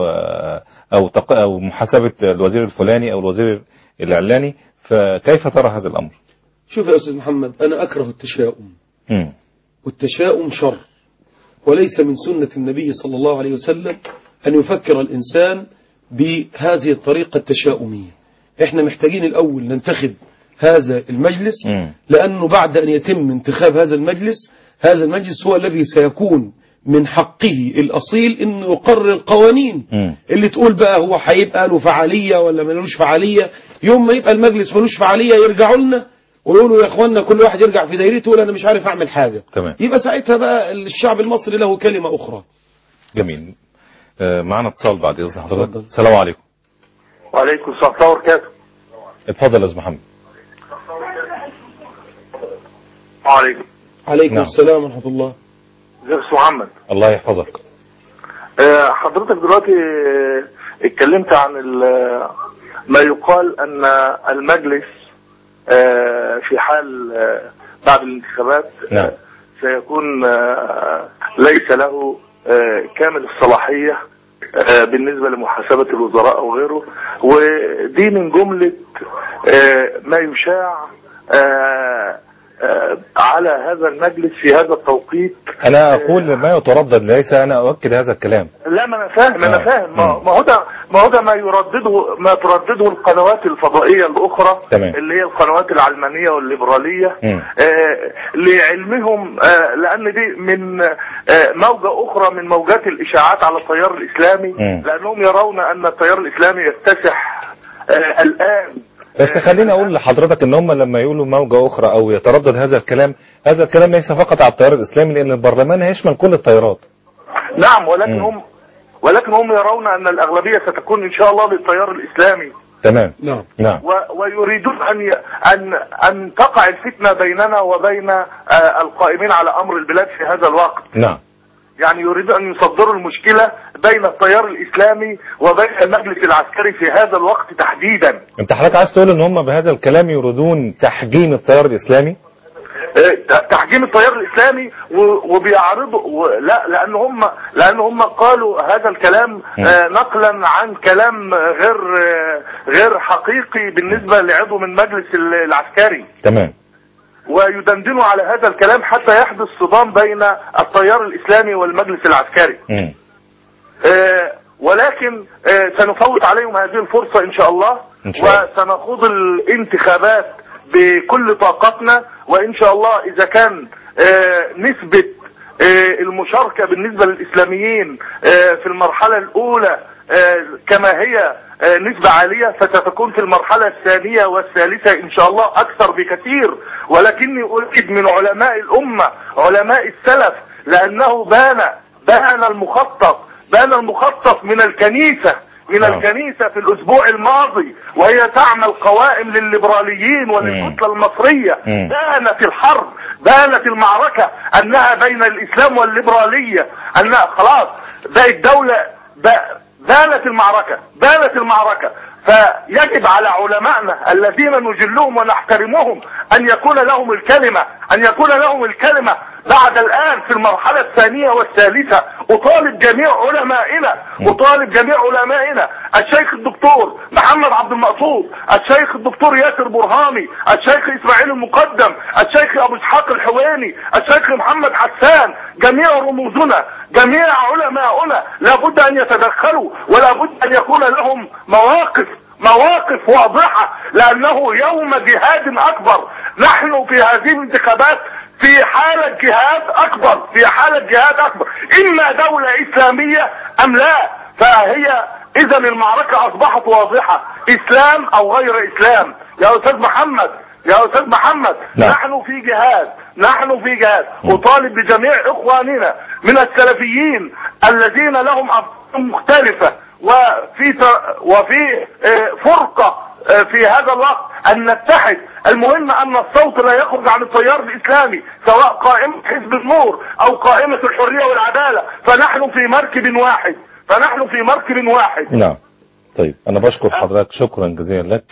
او تق- او محاسبه الوزير الفلاني او الوزير الاعلاني فكيف ترى هذا الامر؟ شوف يا أستاذ محمد أنا أكره التشاؤم مم. والتشاؤم شر وليس من سنة النبي صلى الله عليه وسلم أن يفكر الإنسان بهذه الطريقة التشاؤمية احنا محتاجين الأول ننتخب هذا المجلس لأنه بعد أن يتم انتخاب هذا المجلس هذا المجلس هو الذي سيكون من حقه الأصيل أنه يقرر القوانين اللي تقول بقى هو هيبقى له فعالية ولا ملوش فعالية يوم ما يبقى المجلس ملوش فعالية يرجعوا لنا ويقولوا يا اخوانا كل واحد يرجع في دايرته يقول انا مش عارف اعمل حاجة تمام يبقى ساعتها بقى الشعب المصري له كلمة اخرى جميل آه، معنا اتصال بعد اذن حضرتك السلام عليكم وعليكم السلام ورحمة الله وبركاته اتفضل يا استاذ محمد وعليكم عليكم نعم. السلام ورحمة الله ازيك يا أستاذ محمد الله يحفظك آه، حضرتك دلوقتي آه، اتكلمت عن ال- ما يقال ان المجلس آه، في حال آه، بعد الانتخابات نعم سيكون آه، ليس له آه، كامل الصلاحية آه، بالنسبة لمحاسبة الوزراء أو غيره ودي من جملة آه، ما يشاع آه، آه، على هذا المجلس في هذا التوقيت انا اقول ما يتردد ليس انا اؤكد هذا الكلام لا ما انا فاهم انا آه. فاهم ما ما هو ده ما هو ده ما يردده ما تردده القنوات الفضائيه الاخرى تمام. اللي هي القنوات العلمانيه والليبراليه مم. آه لعلمهم آه لان دي من آه موجه اخرى من موجات الاشاعات على التيار الاسلامي مم. لانهم يرون ان التيار الاسلامي يكتسح آه الان بس خليني اقول لحضرتك ان هم لما يقولوا موجة اخرى او يتردد هذا الكلام هذا الكلام ليس فقط على التيار الاسلامي لان البرلمان هيشمل كل التيارات نعم ولكن مم. هم ولكن هم يرون ان الاغلبيه ستكون ان شاء الله للتيار الاسلامي تمام نعم نعم و- ويريدون ان ي... ان ان تقع الفتنه بيننا وبين آه، القائمين على امر البلاد في هذا الوقت نعم يعني يريدون ان يصدروا المشكله بين التيار الاسلامي وبين المجلس العسكري في هذا الوقت تحديدا انت حضرتك عايز تقول ان هم بهذا الكلام يريدون تحجيم التيار الاسلامي آه، تحجيم التيار الاسلامي و- وبيعرضوا و- لا لان هم لان هم قالوا هذا الكلام آه، نقلا عن كلام غير آه، غير حقيقي بالنسبه لعضو من مجلس ال- العسكري تمام ويدندنوا على هذا الكلام حتى يحدث صدام بين التيار الإسلامي والمجلس العسكري مم. آه، ولكن آه، سنفوت عليهم هذه الفرصة إن شاء الله إن شاء الله. وسنخوض الانتخابات بكل طاقتنا وإن شاء الله إذا كان آه، نسبة آه، المشاركة بالنسبة للإسلاميين آه، في المرحلة الأولى آه، كما هي آه، نسبة عالية فستكون في المرحلة الثانية والثالثة إن شاء الله أكثر بكثير ولكني أريد من علماء الأمة علماء السلف لأنه بان بان المخطط بان المخطط من الكنيسة من نعم. الكنيسة في الأسبوع الماضي وهي تعمل قوائم للليبراليين وللكتلة المصرية مم. بانت الحرب بانت المعركة أنها بين الإسلام والليبرالية أنها خلاص بقت دولة ب- بانت المعركة بانت المعركة فيجب على علمائنا الذين نجلهم ونحترمهم أن يكون لهم الكلمة أن يكون لهم الكلمة بعد الآن في المرحلة الثانية والثالثة أطالب جميع علمائنا أطالب جميع علمائنا الشيخ الدكتور محمد عبد المقصود الشيخ الدكتور ياسر برهامي الشيخ إسماعيل المقدم الشيخ أبو إسحاق الحويني الشيخ محمد حسان جميع رموزنا جميع علماؤنا لابد أن يتدخلوا ولابد أن يكون لهم مواقف مواقف واضحة لأنه يوم جهاد أكبر نحن في هذه الانتخابات في حالة جهاد أكبر في حالة جهاد أكبر إما دولة إسلامية أم لا فهي إذا المعركة أصبحت واضحة إسلام أو غير إسلام يا أستاذ محمد يا أستاذ محمد نعم. نحن في جهاد نحن في جهاد أطالب بجميع إخواننا من السلفيين الذين لهم أفكار مختلفة وفي ت- وفي آه، فرقة آه، في هذا الوقت أن نتحد المهم أن الصوت لا يخرج عن التيار الإسلامي سواء قائمة حزب النور أو قائمة الحرية والعدالة فنحن في مركب واحد فنحن في مركب واحد نعم طيب انا بشكر حضرتك شكرا جزيلا لك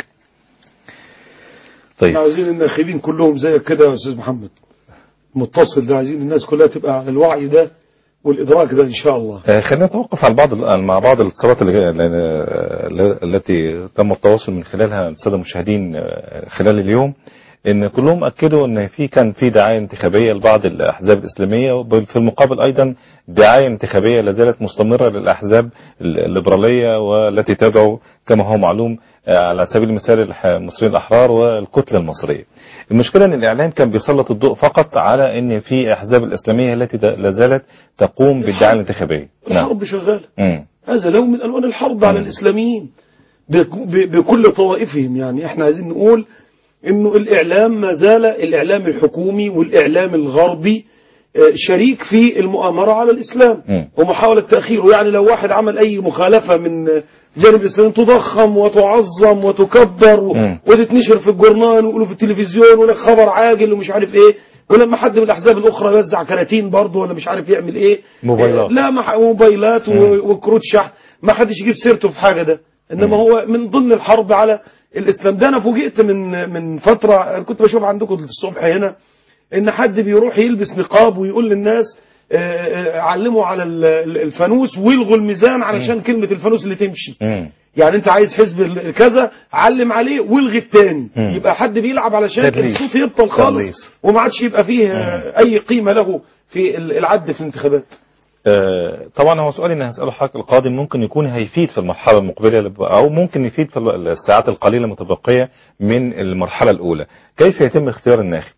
طيب احنا عايزين الناخبين كلهم زيك كده يا استاذ محمد متصل ده عايزين الناس كلها تبقى على الوعي ده والادراك ده ان شاء الله آه، خلينا نتوقف على بعض مع بعض الاتصالات اللي- اللي- التي تم التواصل من خلالها الساده المشاهدين آه، خلال اليوم ان كلهم اكدوا ان في كان في دعايه انتخابيه لبعض الاحزاب الاسلاميه وفي المقابل ايضا دعايه انتخابيه لا زالت مستمره للاحزاب الليبراليه والتي تدعو كما هو معلوم آه، على سبيل المثال الح- المصريين الاحرار والكتله المصريه. المشكله ان الاعلام كان بيسلط الضوء فقط على ان في احزاب الاسلاميه التي د- لا زالت تقوم بالدعايه الانتخابيه. نعم. الحرب شغالة مم. هذا لون من ألوان الحرب على الإسلاميين بك- ب- بكل طوائفهم يعني احنا عايزين نقول انه الإعلام ما زال الإعلام الحكومي والإعلام الغربي آه، شريك في المؤامرة على الإسلام مم. ومحاولة تأخيره يعني لو واحد عمل أي مخالفة من آه، جانب الإسلام تضخم وتعظم وتكبر و- مم. وتتنشر في الجورنال ويقولوا في التلفزيون ويقول لك خبر عاجل ومش عارف ايه ولما حد من الأحزاب الأخرى يوزع كراتين برضه ولا مش عارف يعمل ايه موبايلات. لا ما ح- موبايلات و- وكروت شحن ما حدش يجيب سيرته في حاجة ده انما هو من ضمن الحرب على الاسلام ده انا فوجئت من من فترة أنا كنت بشوف عندكم الصبح هنا ان حد بيروح يلبس نقاب ويقول للناس آه، آه، علموا على ال- ال- الفانوس والغوا الميزان علشان كلمة الفانوس اللي تمشي مم. يعني انت عايز حزب ال- كذا علم عليه والغي التاني مم. يبقى حد بيلعب علشان تدليس. الصوت يبطل خالص تدليس. وما عادش يبقى فيه آه، اي قيمة له في ال- العد في الانتخابات آه، طبعا هو سؤالي اللي هسأله حضرتك القادم ممكن يكون هيفيد في المرحلة المقبلة لب- أو ممكن يفيد في ال- الساعات القليلة المتبقية من المرحلة الأولى كيف يتم اختيار الناخب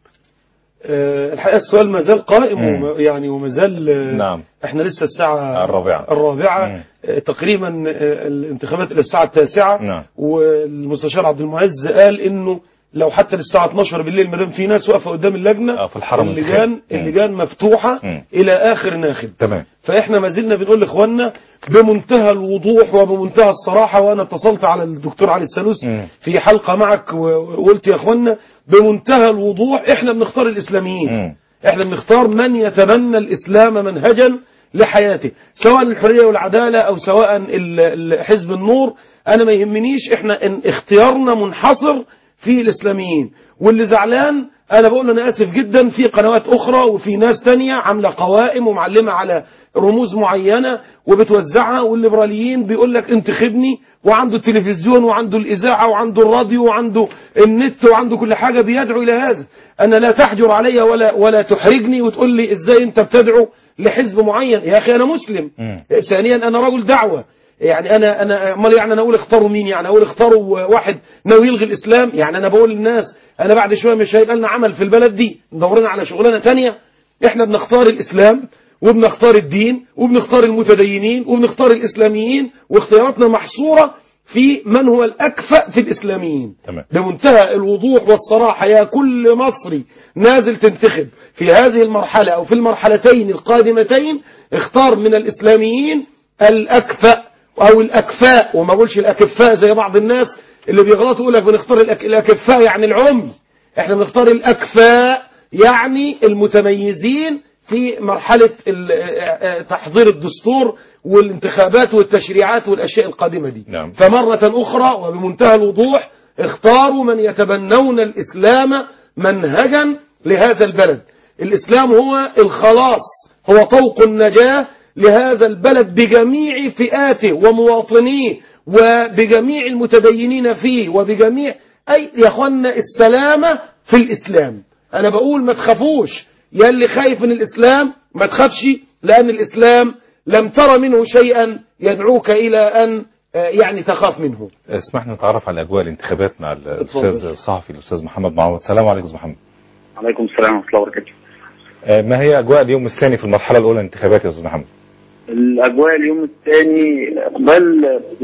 آه، الحقيقة السؤال ما زال قائم مم. وما يعني وما زال آه، نعم احنا لسه الساعة الرابعة. الرابعة مم. آه، تقريبا آه، الانتخابات إلى الساعة التاسعة نعم. والمستشار عبد المعز قال انه لو حتى للساعة 12 بالليل ما دام في ناس واقفة قدام اللجنة آه، في الحرم اللجان الانتخابي. مم. اللجان مفتوحة مم. إلى آخر ناخب تمام فاحنا ما زلنا بنقول لاخواننا بمنتهى الوضوح وبمنتهى الصراحة وانا اتصلت على الدكتور علي السلوس مم. في حلقة معك و- وقلت يا اخواننا بمنتهى الوضوح احنا بنختار الاسلاميين مم. احنا بنختار من يتبنى الاسلام منهجا لحياته سواء الحرية والعدالة او سواء ال- ال- حزب النور انا ما يهمنيش احنا ان اختيارنا منحصر في الاسلاميين واللي زعلان انا بقول انا اسف جدا في قنوات اخرى وفي ناس تانية عاملة قوائم ومعلمة على رموز معينة وبتوزعها والليبراليين بيقول لك انتخبني وعنده التلفزيون وعنده الإذاعة وعنده الراديو وعنده النت وعنده كل حاجة بيدعو إلى هذا أنا لا تحجر علي ولا ولا تحرجني وتقول لي إزاي أنت بتدعو لحزب معين يا أخي أنا مسلم مم. ثانيا أنا رجل دعوة يعني أنا أنا أمال يعني أنا أقول اختاروا مين يعني أقول اختاروا واحد ناوي يلغي الإسلام يعني أنا بقول للناس أنا بعد شوية مش هيبقى لنا عمل في البلد دي ندورنا على شغلانة تانية احنا بنختار الإسلام وبنختار الدين وبنختار المتدينين وبنختار الإسلاميين واختياراتنا محصورة في من هو الأكفأ في الإسلاميين تمام بمنتهى الوضوح والصراحة يا كل مصري نازل تنتخب في هذه المرحلة أو في المرحلتين القادمتين اختار من الإسلاميين الأكفأ أو الأكفاء وما أقولش الأكفاء زي بعض الناس اللي بيغلطوا يقول لك بنختار الأك- الأكفاء يعني العم احنا بنختار الأكفاء يعني المتميزين في مرحلة ال- آه، آه، تحضير الدستور والانتخابات والتشريعات والأشياء القادمة دي نعم. فمرة أخرى وبمنتهى الوضوح اختاروا من يتبنون الإسلام منهجا لهذا البلد الإسلام هو الخلاص هو طوق النجاة لهذا البلد بجميع فئاته ومواطنيه وبجميع المتدينين فيه وبجميع أي يا أخوانا السلامة في الإسلام أنا بقول ما تخافوش يا اللي خايف من الإسلام ما تخافش لأن الإسلام لم ترى منه شيئا يدعوك إلى أن آه، يعني تخاف منه اسمحنا نتعرف على أجواء الانتخابات مع الأستاذ الصحفي الأستاذ محمد معوض السلام عليكم أستاذ محمد عليكم السلام ورحمة الله وبركاته آه، ما هي أجواء اليوم الثاني في المرحلة الأولى من الانتخابات يا أستاذ محمد الأجواء اليوم الثاني إقبال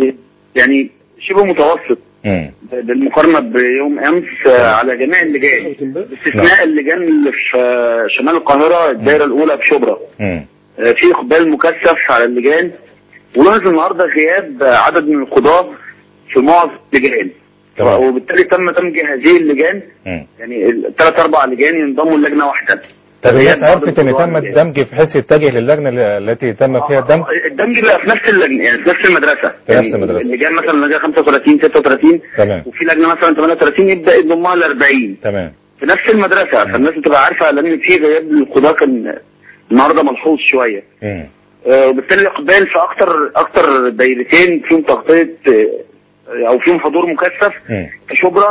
يعني شبه متوسط مم. بالمقارنة بيوم أمس آه، على جميع اللجان باستثناء اللجان اللي في آه، شمال القاهرة الدائرة الأولى بشبرا مم. آه، في إقبال مكثف على اللجان ولاحظ النهاردة غياب آه، عدد من القضاة في معظم اللجان تمام. وبالتالي تم دمج هذه اللجان مم. يعني الثلاث أربع لجان ينضموا للجنة واحدة طب الناس غياب بعض عرفت ان القضاة تم اللجان. الدمج بحيث يتجه للجنه ال- التي تم فيها الدمج الدمج بقى في نفس اللجنه يعني في نفس المدرسه في نفس يعني المدرسة. اللجان مثلا لجنه 35 36 تمام وفي لجنه مثلا 38 يبدا يضمها ل 40 تمام في نفس المدرسه فالناس بتبقى عارفه لان في غياب للقضاه كان النهارده ملحوظ شويه مم. آه، وبالتالي الاقبال في اكتر اكتر دايرتين فيهم تغطيه آه، او فيهم حضور مكثف مم. كشبرا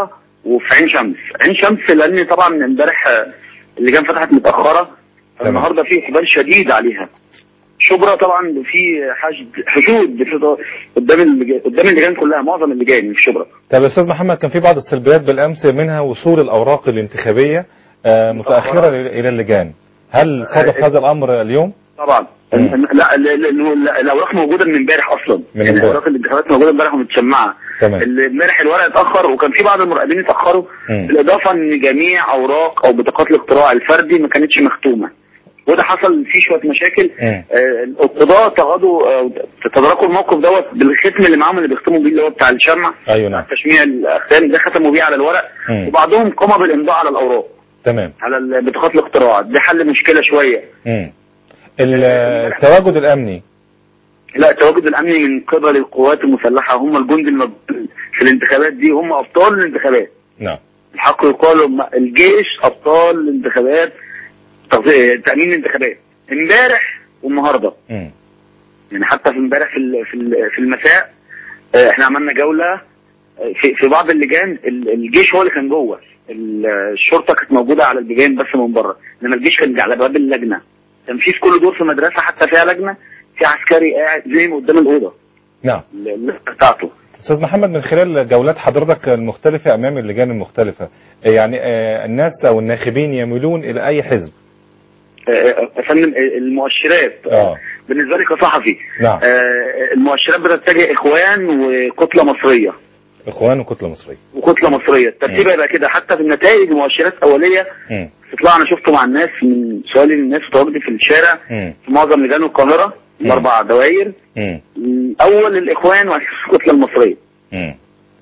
وفي عين شمس عين شمس لان طبعا امبارح آه، اللجان فتحت متاخره النهارده في اقبال شديد عليها شبرا طبعا في حشد حشود بتض- قدام اللجان قدام اللجان كلها معظم اللجان في شبرا طب يا استاذ محمد كان في بعض السلبيات بالامس منها وصول الاوراق الانتخابيه آه، متاخره الى اللجان هل صادف هذا الامر اليوم؟ طبعا لا لا- لا- لا- الاوراق موجوده من امبارح اصلا من امبارح. الاوراق الانتخابات موجوده امبارح ومتشمعه تمام اللي امبارح الورق اتاخر وكان في بعض المراقبين اتاخروا مم. بالاضافه ان جميع اوراق او بطاقات الاقتراع الفردي ما كانتش مختومه وده حصل فيه شويه مشاكل مم. آه، القضاة تغاضوا آه، تداركوا الموقف دوت بالختم اللي معاهم اللي بيختموا بيه اللي هو بتاع الشمع ايوه نعم تشميع الاختام ده ختموا بيه على الورق مم. وبعضهم قام بالامضاء على الاوراق تمام على ال- بطاقات الاقتراع ده حل مشكله شويه مم. ال- التواجد الامني لا التواجد الامني من قبل القوات المسلحه هم الجند الموجود في الانتخابات دي هم ابطال الانتخابات نعم الحق يقال هم الجيش ابطال الانتخابات تغذية- تامين الانتخابات امبارح والنهارده مم. يعني حتى في امبارح في ال- في ال- في المساء آه، احنا عملنا جوله آه، في في بعض اللجان ال- الجيش هو اللي كان جوه ال- الشرطه كانت موجوده على اللجان بس من بره انما الجيش كان على باب اللجنه تنفيذ كل دور في مدرسه حتى فيها لجنه في عسكري قاعد زي ما قدام الاوضه نعم اللجنه بتاعته استاذ محمد من خلال جولات حضرتك المختلفه امام اللجان المختلفه يعني آه، الناس او الناخبين يميلون الى اي حزب آه، آه، يا فندم آه، المؤشرات اه بالنسبه لي كصحفي نعم آه، المؤشرات بتتجه اخوان وكتله مصريه اخوان وكتله مصريه وكتله مصريه الترتيب هيبقى كده حتى في النتائج مؤشرات اوليه مم. استطلاع انا شفته مع الناس من سؤالي للناس وتواجدي في الشارع مم. في معظم لجان القاهره الاربع دوائر مم. اول الاخوان وبعد كده الكتله المصريه مم.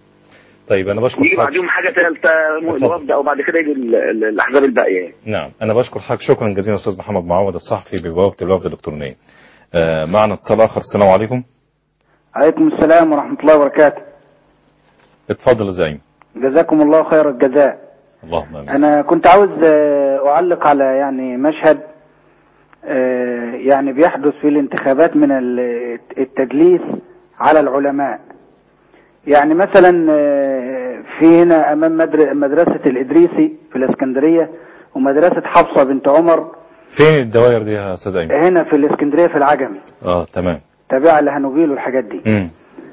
طيب انا بشكر يجي حضرتك بعديهم حاجه ثالثه اتفضل. الوفد او بعد كده يجي ال- ال- الاحزاب الباقيه يعني. نعم انا بشكر حضرتك شكرا جزيلا استاذ محمد معوض الصحفي ببوابه الوفد الالكترونيه آه، معنا اتصال اخر السلام عليكم عليكم السلام ورحمة الله وبركاته اتفضل يا زعيم جزاكم الله خير الجزاء اللهم امين أنا كنت عاوز آه، أعلق على يعني مشهد آه، يعني بيحدث في الانتخابات من ال- التدليس على العلماء يعني مثلا آه، في هنا أمام مدر- مدرسة الإدريسي في الإسكندرية ومدرسة حفصة بنت عمر فين الدوائر دي يا استاذ ايمن هنا في الإسكندرية في العجمي اه تمام تابعة لهانوفيل والحاجات دي مم.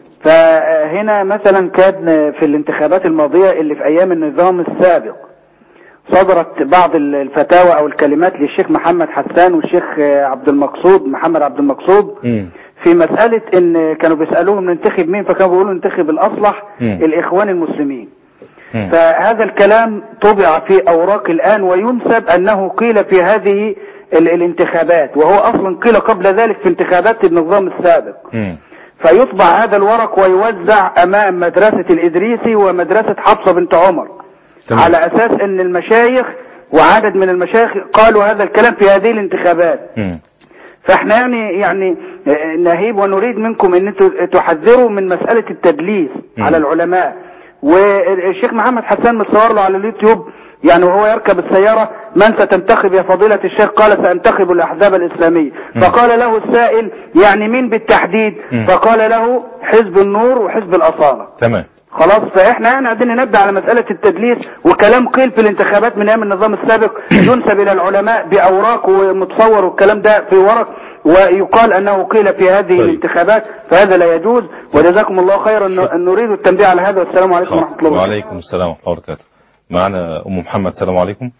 فهنا مثلا كان في الانتخابات الماضية اللي في أيام النظام السابق صدرت بعض الفتاوى أو الكلمات للشيخ محمد حسان والشيخ عبد المقصود محمد عبد المقصود مم. في مسألة إن كانوا بيسألوهم ننتخب مين فكانوا بيقولوا ننتخب الأصلح مم. الإخوان المسلمين مم. فهذا الكلام طبع في أوراق الآن وينسب أنه قيل في هذه ال- الانتخابات وهو أصلا قيل قبل ذلك في انتخابات النظام السابق مم. فيطبع هذا الورق ويوزع امام مدرسة الادريسي ومدرسة حفصة بنت عمر تمام. على اساس ان المشايخ وعدد من المشايخ قالوا هذا الكلام في هذه الانتخابات مم. فاحنا يعني يعني آه، نهيب ونريد منكم ان انتم تحذروا من مسألة التدليس مم. على العلماء والشيخ محمد حسان متصور له على اليوتيوب يعني وهو يركب السيارة من ستنتخب يا فضيلة الشيخ قال سأنتخب الأحزاب الإسلامية فقال له السائل يعني مين بالتحديد مم. فقال له حزب النور وحزب الأصالة تمام خلاص فاحنا يعني عايزين ننبه على مسألة التدليس وكلام قيل في الانتخابات من ايام النظام السابق ينسب الى العلماء باوراق ومتصور والكلام ده في ورق ويقال انه قيل في هذه طيب. الانتخابات فهذا لا يجوز وجزاكم الله خيرا ن- نريد التنبيه على هذا والسلام عليكم ورحمة الله وبركاته وعليكم السلام ورحمه الله وبركاته معنا ام محمد السلام عليكم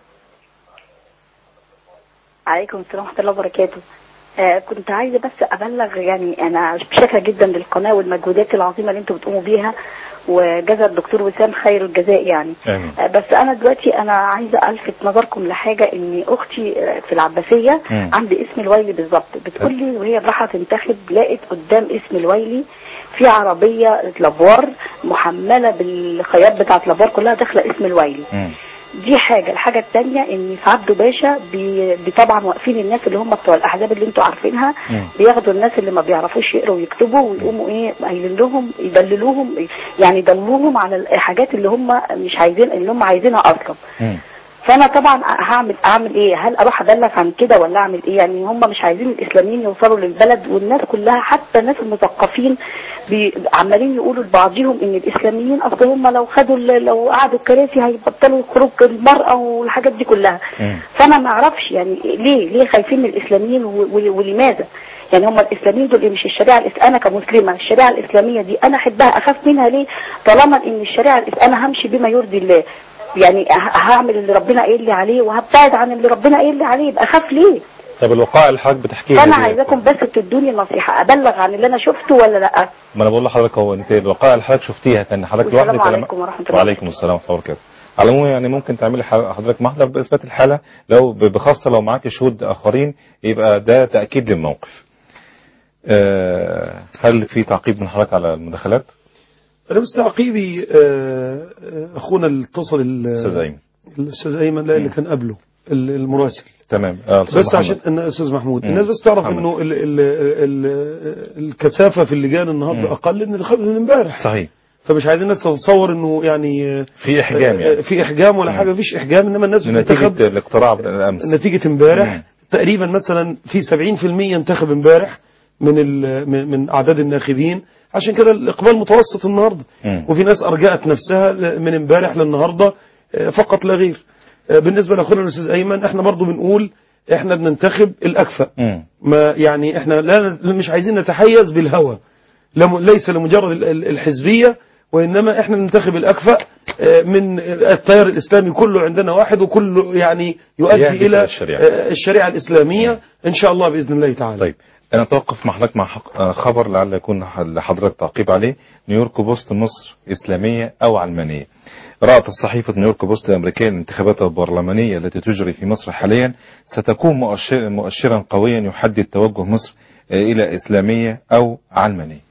عليكم السلام ورحمة الله وبركاته آه كنت عايزة بس أبلغ يعني أنا شاكرة جدا للقناة والمجهودات العظيمة اللي أنتم بتقوموا بيها وجزا الدكتور وسام خير الجزاء يعني امين آه بس أنا دلوقتي أنا عايزة ألفت نظركم لحاجة إن أختي آه، في العباسية مم. عند اسم الويلي بالظبط بتقول لي وهي رايحة تنتخب لقت قدام اسم الويلي في عربية لابوار محملة بالخياط بتاعت لابوار كلها داخلة اسم الويلي مم. دي حاجة الحاجة التانية ان في عبده باشا بي بي طبعا واقفين الناس اللي هم بتوع الاحزاب اللي انتوا عارفينها مم. بياخدوا الناس اللي ما بيعرفوش يقروا ويكتبوا ويقوموا ايه قايلين لهم يدللوهم يعني يدلوهم على الحاجات اللي هم مش عايزين اللي هم عايزينها اصلا مم. فانا طبعا هعمل اعمل ايه هل اروح ابلغ عن كده ولا اعمل ايه يعني هم مش عايزين الاسلاميين يوصلوا للبلد والناس كلها حتى الناس المثقفين بي- عمالين يقولوا لبعضهم ان الاسلاميين اصل هم لو خدوا ال- لو قعدوا الكراسي هيبطلوا خروج المراه والحاجات دي كلها فانا ما اعرفش يعني ليه ليه خايفين من الاسلاميين و- و- ولماذا يعني هم الاسلاميين دول إيه؟ مش الشريعه الإس... انا كمسلمه الشريعه الاسلاميه دي انا احبها اخاف منها ليه طالما ان الشريعه الإس... انا همشي بما يرضي الله يعني ه- هعمل اللي ربنا قايل لي عليه وهبتعد عن اللي ربنا قايل لي عليه يبقى اخاف ليه طب الوقائع اللي حضرتك بتحكيها فانا دي- عايزاكم بس تدوني نصيحه ابلغ عن اللي انا شفته ولا لا ما انا بقول لحضرتك هو انت الوقائع اللي حضرتك شفتيها كان حضرتك والسلام لوحدك ولا عليكم ورحمة الله وعليكم السلام ورحمه الله وبركاته على العموم يعني ممكن تعملي ح- حضرتك محضر باثبات الحاله لو ب- بخاصه لو معاك شهود اخرين يبقى ده تاكيد للموقف آه، هل في تعقيب من حضرتك على المداخلات انا بس تعقيبي آه، آه، اخونا اللي اتصل ال- استاذ ايمن الاستاذ ايمن لا اللي كان قبله ال- المراسل تمام آه، أستاذ بس محمد. عشان ان استاذ محمود مم. الناس بس تعرف محمد. انه ال ال ال الكثافه في اللجان النهارده اقل من الخ- من امبارح صحيح فمش عايزين الناس تتصور انه يعني في احجام يعني في احجام ولا حاجه مفيش احجام انما الناس بتنتخب نتيجه الاقتراع بالامس نتيجه امبارح تقريبا مثلا في 70% انتخب امبارح من ال- من من اعداد الناخبين عشان كده الاقبال متوسط النهارده مم. وفي ناس ارجعت نفسها ل- من امبارح للنهارده آه، فقط لا غير آه، بالنسبه لاخونا الاستاذ ايمن احنا برضو بنقول احنا بننتخب الاكفأ مم. ما يعني احنا لا مش عايزين نتحيز بالهوى لم- ليس لمجرد ال- ال- الحزبيه وانما احنا بننتخب الاكفأ آه، من التيار الاسلامي كله عندنا واحد وكله يعني يؤدي يهدف الى الشريعة. آه، الشريعه الاسلاميه ان شاء الله باذن الله تعالى طيب انا اتوقف مع حضرتك مع حق- آه، خبر لعل يكون ح- لحضرتك تعقيب عليه نيويورك بوست مصر اسلاميه او علمانيه رأت الصحيفة نيويورك بوست الأمريكية الانتخابات البرلمانية التي تجري في مصر حاليا ستكون مؤشر مؤشرا قويا يحدد توجه مصر آه، إلى إسلامية أو علمانية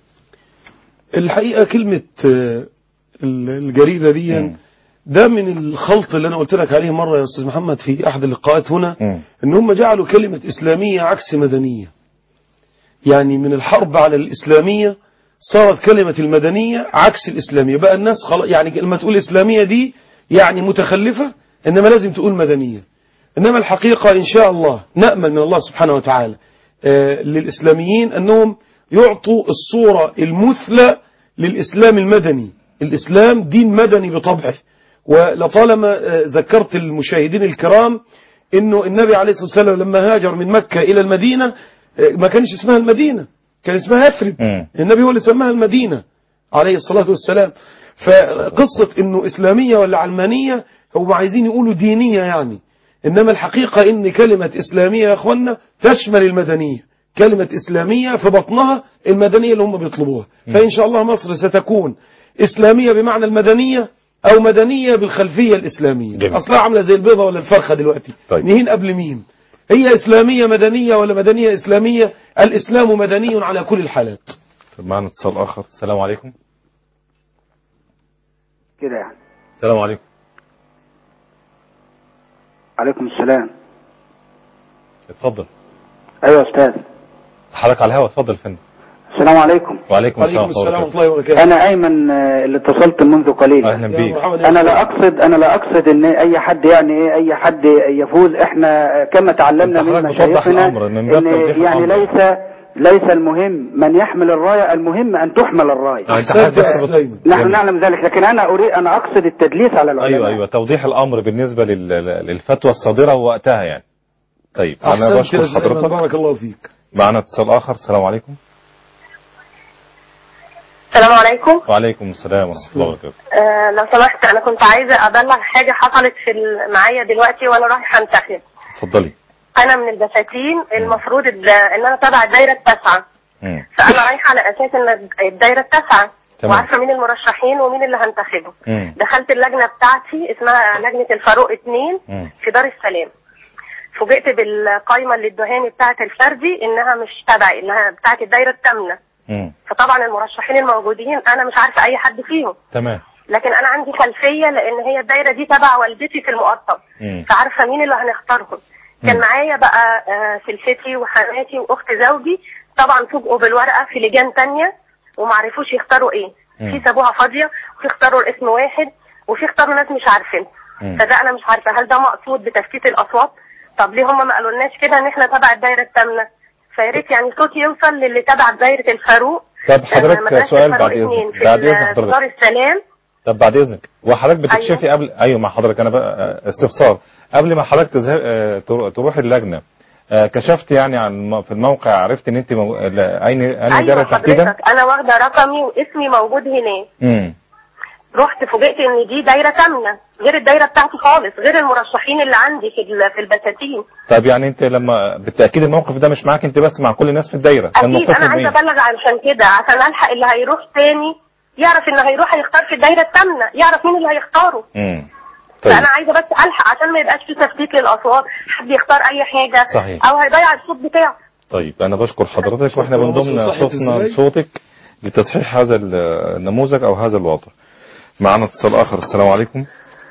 الحقيقه كلمه آه، ال- الجريده دي ده من الخلط اللي انا قلت لك عليه مره يا استاذ محمد في احد اللقاءات هنا ان هم جعلوا كلمه اسلاميه عكس مدنيه يعني من الحرب على الاسلاميه صارت كلمه المدنيه عكس الاسلاميه بقى الناس خلاص يعني لما تقول اسلاميه دي يعني متخلفه انما لازم تقول مدنيه انما الحقيقه ان شاء الله نامل من الله سبحانه وتعالى آه، للاسلاميين انهم يعطوا الصوره المثلى للاسلام المدني الاسلام دين مدني بطبعه ولطالما آه، ذكرت المشاهدين الكرام انه النبي عليه الصلاه والسلام لما هاجر من مكه الى المدينه آه، ما كانش اسمها المدينه كان اسمها يثرب النبي هو اللي سماها المدينه عليه الصلاه والسلام فقصه انه اسلاميه ولا علمانيه هم عايزين يقولوا دينيه يعني انما الحقيقه ان كلمه اسلاميه يا اخوانا تشمل المدنيه كلمه اسلاميه في بطنها المدنيه اللي هم بيطلبوها فان شاء الله مصر ستكون اسلاميه بمعنى المدنيه او مدنيه بالخلفيه الاسلاميه جميل. اصلها عامله زي البيضه ولا الفرخه دلوقتي طيب. مين قبل مين هي اسلاميه مدنيه ولا مدنيه اسلاميه الاسلام مدني على كل الحالات طب معنا اتصال آخر السلام عليكم كده يعني السلام عليكم عليكم السلام اتفضل ايوه يا استاذ حضرتك على الهواء اتفضل يا فندم السلام عليكم وعليكم السلام ورحمة الله وبركاته انا ايمن آه، اللي اتصلت منذ قليل أهلا بيك انا لا اقصد انا لا اقصد ان اي حد يعني ايه اي حد يفوز احنا كما تعلمنا أنت من حضرتك بتوضح مشايخنا الأمر، إن من باب ان توضيح يعني الأمر. ليس ليس المهم من يحمل الرايه المهم ان تحمل الرايه آه، أنت حضرتك بس بت- نحن جميل. نعلم ذلك لكن انا اريد انا اقصد التدليس على العلماء ايوه ايوه توضيح الامر بالنسبه لل- للفتوى الصادره ووقتها يعني طيب انا احسنت بشكر يا أستاذ أيمن، حضرتك بارك الله فيك معنا اتصال اخر السلام عليكم السلام عليكم وعليكم السلام ورحمه الله وبركاته آه لو سمحت انا كنت عايزه ابلغ حاجه حصلت في ال- معايا دلوقتي وانا رايحه انتخب اتفضلي انا من البساتين المفروض ال- ان انا تبع الدايره التاسعه مم. فانا رايحه على اساس ان الدايره التاسعه تمام. وعارفه مين المرشحين ومين اللي هنتخبه مم. دخلت اللجنه بتاعتي اسمها لجنه الفاروق اتنين مم. في دار السلام فوجئت بالقايمه اللي ادوهاني بتاعه الفردي انها مش تبعي انها بتاعه الدايره الثامنه مم. فطبعا المرشحين الموجودين انا مش عارفه اي حد فيهم تمام لكن انا عندي خلفيه لان هي الدايره دي تبع والدتي في المقطم مم. فعارفه مين اللي هنختارهم كان معايا بقى آه، سلفتي وحماتي واخت زوجي طبعا فوجئوا بالورقه في لجان تانية ومعرفوش يختاروا ايه مم. في سابوها فاضيه وفي اختاروا الاسم واحد وفي اختاروا ناس مش عارفين مم. فده انا مش عارفه هل ده مقصود بتفتيت الاصوات طب ليه هم ما قالولناش كده ان احنا تبع الدايره الثامنه فيا ريت يعني صوتي يوصل للي تبع دايره الفاروق طب حضرتك مدرسة سؤال الفاروق بعد اتنين اذنك في بعد اذن ال- حضرتك دار السلام طب بعد اذنك وحضرتك بتكشفي قبل ايوه مع حضرتك انا بقى استفسار قبل ما حضرتك تذهب آه، ترو- تروح اللجنه آه، كشفت يعني عن الم- في الموقع عرفت ان انت مو... لا، اين اين دايره ايوه تحديدا؟ حضرتك انا واخده رقمي واسمي موجود هناك امم رحت فوجئت ان دي دايره ثامنه غير الدايره بتاعتي خالص غير المرشحين اللي عندي في ال- في البساتين طب يعني انت لما بالتاكيد الموقف ده مش معاك انت بس مع كل الناس في الدايره كان اكيد موقفهم انا عايزه ايه؟ ابلغ عشان كده عشان الحق اللي هيروح تاني يعرف ان هيروح هيختار في الدايره الثامنه يعرف مين اللي هيختاره امم طيب فانا عايزه بس الحق عشان ما يبقاش في تفتيت للاصوات حد يختار اي حاجه صحيح. او هيضيع الصوت بتاعه طيب انا بشكر حضرتك واحنا من ضمن صحت صوتنا ازاي؟ لصوتك لتصحيح هذا النموذج او هذا الوضع معنا اتصال اخر السلام عليكم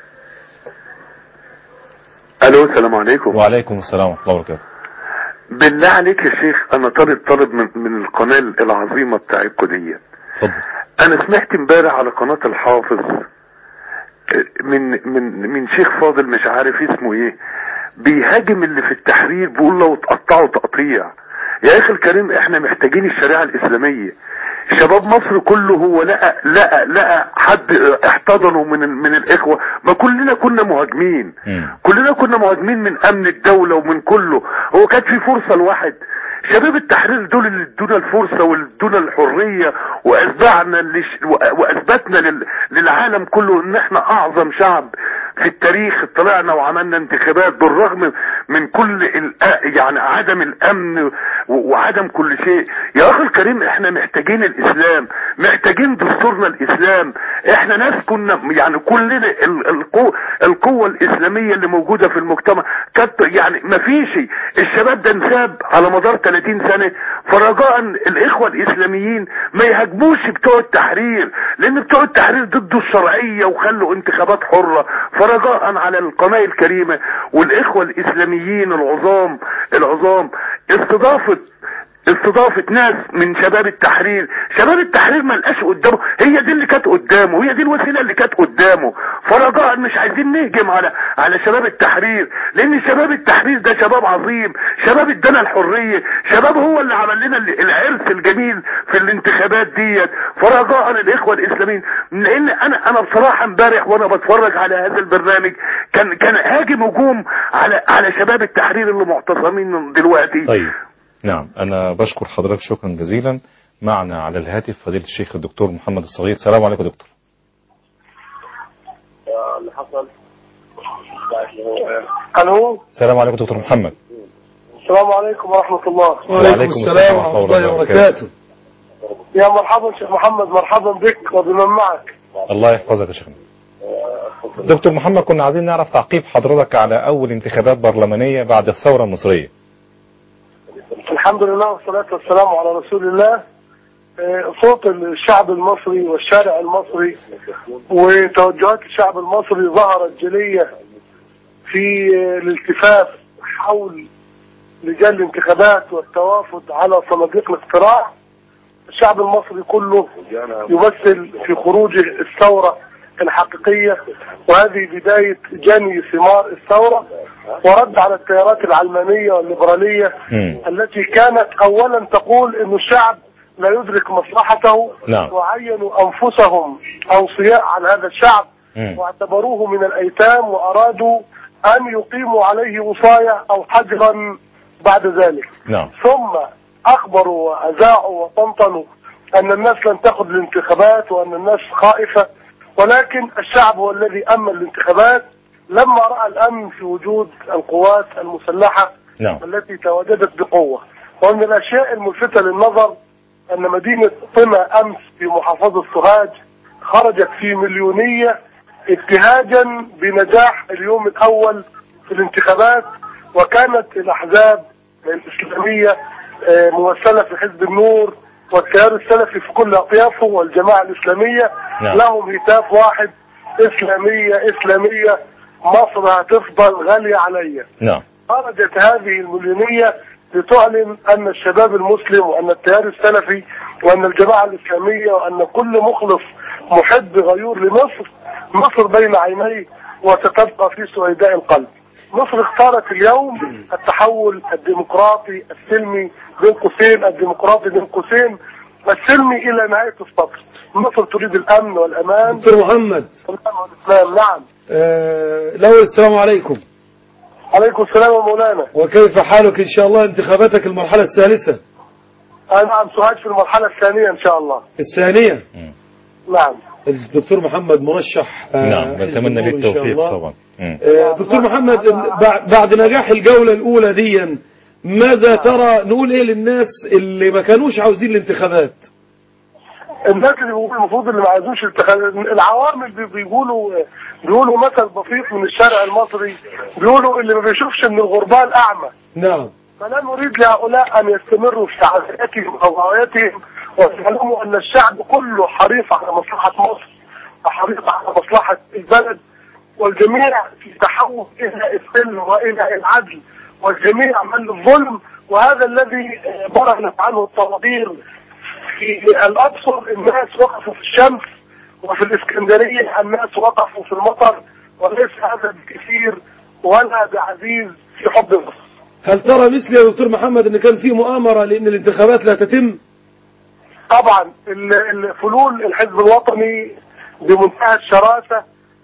الو السلام عليكم وعليكم السلام ورحمه الله وبركاته بالله عليك يا شيخ انا طالب طالب من, من القناه العظيمه بتاعتكم دي اتفضل انا سمعت امبارح على قناه الحافظ من من من شيخ فاضل مش عارف اسمه ايه بيهاجم اللي في التحرير بيقول لو تقطعوا تقطيع يا اخي الكريم احنا محتاجين الشريعه الاسلاميه شباب مصر كله هو لقى لقى لقى حد احتضنه من ال- من الاخوه ما كلنا كنا مهاجمين كلنا كنا مهاجمين من امن الدوله ومن كله هو كانت في فرصه لواحد شباب التحرير دول اللي ادونا الفرصه واللي ادونا الحريه واتبعنا لش- واثبتنا لل- للعالم كله ان احنا اعظم شعب في التاريخ طلعنا وعملنا انتخابات بالرغم من كل الأ- يعني عدم الامن و- وعدم كل شيء يا اخي الكريم احنا محتاجين الاسلام محتاجين دستورنا الاسلام احنا ناس كنا يعني كلنا ال- القو القوة الاسلامية اللي موجودة في المجتمع كانت يعني ما فيش الشباب ده انساب على مدار 30 سنة فرجاء الاخوة الاسلاميين ما يهاجموش بتوع التحرير لان بتوع التحرير ضدوا الشرعية وخلوا انتخابات حرة فرجاء على القناة الكريمة والاخوة الاسلاميين العظام العظام استضافة استضافة ناس من شباب التحرير شباب التحرير ما لقاش قدامه هي دي اللي كانت قدامه هي دي الوسيلة اللي كانت قدامه فرجاء مش عايزين نهجم على على شباب التحرير لان شباب التحرير ده شباب عظيم شباب ادانا الحرية شباب هو اللي عمل لنا ال- العرس الجميل في الانتخابات ديت فرجاء الاخوة الاسلاميين لان انا انا بصراحة امبارح وانا بتفرج على هذا البرنامج كان كان هاجم هجوم على على شباب التحرير اللي معتصمين دلوقتي طيب نعم أنا بشكر حضرتك شكرا جزيلا معنا على الهاتف فضيلة الشيخ الدكتور محمد الصغير السلام عليكم يا دكتور اللي حصل الو السلام عليكم دكتور محمد السلام عليكم ورحمة الله وعليكم السلام ورحمة الله وبركاته يا مرحبا شيخ محمد مرحبا بك وبمن معك الله يحفظك يا شيخنا دكتور محمد كنا عايزين نعرف تعقيب حضرتك على أول انتخابات برلمانية بعد الثورة المصرية الحمد لله والصلاة والسلام على رسول الله آه، صوت الشعب المصري والشارع المصري وتوجهات الشعب المصري ظهرت جلية في آه، الالتفاف حول لجان الانتخابات والتوافد على صناديق الاقتراع الشعب المصري كله يمثل في خروجه الثورة الحقيقية وهذه بداية جني ثمار الثورة ورد على التيارات العلمانية والليبرالية التي كانت اولا تقول ان الشعب لا يدرك مصلحته نعم. وعينوا انفسهم اوصياء عن هذا الشعب واعتبروه من الايتام وارادوا ان يقيموا عليه وصاية او حجرا بعد ذلك نعم ثم اخبروا واذاعوا وطنطنوا ان الناس لن تاخذ الانتخابات وان الناس خائفة ولكن الشعب هو الذي امن الانتخابات لما راى الامن في وجود القوات المسلحة نعم التي تواجدت بقوة ومن الأشياء الملفتة للنظر أن مدينة طمع أمس في محافظة سوهاج خرجت في مليونية ابتهاجا بنجاح اليوم الأول في الانتخابات وكانت الأحزاب الإسلامية آه، ممثلة في حزب النور والتيار السلفي في كل أطيافه والجماعة الإسلامية نعم. لهم هتاف واحد إسلامية إسلامية مصر هتفضل غالية عليا نعم خرجت هذه المليونية لتعلن أن الشباب المسلم وأن التيار السلفي وأن الجماعة الإسلامية وأن كل مخلص محب غيور لمصر مصر بين عينيه وستبقى في سويداء القلب مصر اختارت اليوم التحول الديمقراطي السلمي بين قوسين الديمقراطي بين قوسين السلمي الى نهايه السطر مصر تريد الامن والامان دكتور محمد والاسلام نعم آه، الأول السلام عليكم عليكم السلام يا مولانا وكيف حالك إن شاء الله انتخاباتك المرحلة الثالثة انا عم سوهاج في المرحله الثانيه ان شاء الله الثانية نعم الدكتور محمد مرشح آه، نعم حزب نتمنى ليه النور إن شاء التوفيق الله. طبعا مم. آه، دكتور محمد بع- بعد نجاح الجولة الأولى دي ماذا ترى نقول إيه للناس اللي ما كانوش عاوزين الانتخابات الناس اللي بيقولوا المفروض اللي ما عايزوش التخ- العوامل بي- بيقولوا بيقولوا مثل بسيط من الشارع المصري بيقولوا اللي ما بيشوفش من الغربال اعمى نعم فلا نريد لهؤلاء ان يستمروا في تعزياتهم او غاياتهم ويعلموا ان الشعب كله حريص على مصلحه مصر وحريص على مصلحه البلد والجميع في تحول الى السلم والى العدل والجميع من الظلم وهذا الذي برهنت عنه الطوابير في الاقصر الناس وقفوا في الشمس وفي الاسكندريه الناس وقفوا في المطر وليس هذا بكثير ولا بعزيز في حب مصر هل ترى مثل يا دكتور محمد ان كان في مؤامرة لان الانتخابات لا تتم طبعا ال- الفلول الحزب الوطني بمنتهى الشراسة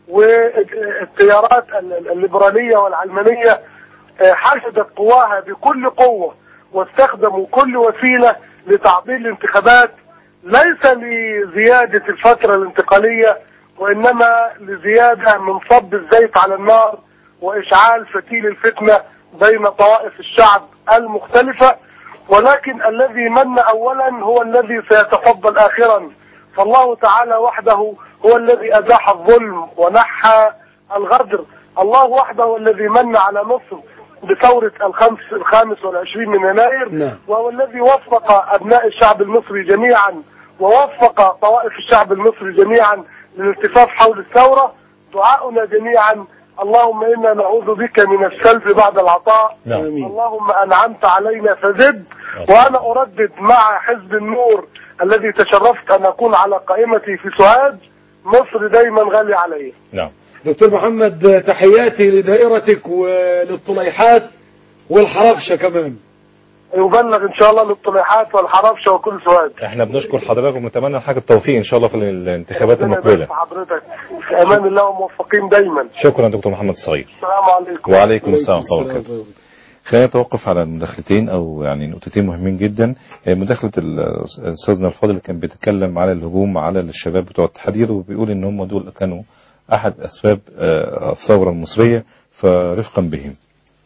والتيارات ال- الليبرالية والعلمانية آه، حشدت قواها بكل قوة واستخدموا كل وسيلة لتعطيل الانتخابات ليس لزيادة الفترة الانتقالية وإنما لزيادة من صب الزيت على النار وإشعال فتيل الفتنة بين طوائف الشعب المختلفة ولكن الذي من أولا هو الذي سيتفضل آخرا فالله تعالى وحده هو الذي أزاح الظلم ونحى الغدر الله وحده هو الذي من على مصر بثورة الخمس الخامس والعشرين من يناير نعم. وهو الذي وفق أبناء الشعب المصري جميعا ووفق طوائف الشعب المصري جميعا للالتفاف حول الثورة دعاؤنا جميعا اللهم إنا نعوذ بك من السلب بعد العطاء نعم. اللهم أنعمت علينا فزد وأنا أردد مع حزب النور الذي تشرفت أن أكون على قائمتي في سوهاج مصر دايما غالية علي نعم دكتور محمد تحياتي لدائرتك وللطليحات والحرفشة كمان يبلغ إن شاء الله للطموحات والحرفشة وكل سوهاج احنا بنشكر حضرتك ونتمنى لحضرتك التوفيق ان شاء الله في الانتخابات ربنا المقبلة يبارك في حضرتك في أمان الله وموفقين دايما شكرا دكتور محمد الصغير السلام عليكم وعليكم السلام ورحمة الله وبركاته خلينا نتوقف على مداخلتين او يعني نقطتين مهمين جدا هي مداخله ال- استاذنا الفاضل اللي كان بيتكلم على الهجوم على الشباب بتوع التحرير وبيقول ان هم دول كانوا احد اسباب آه، الثوره المصريه فرفقا بهم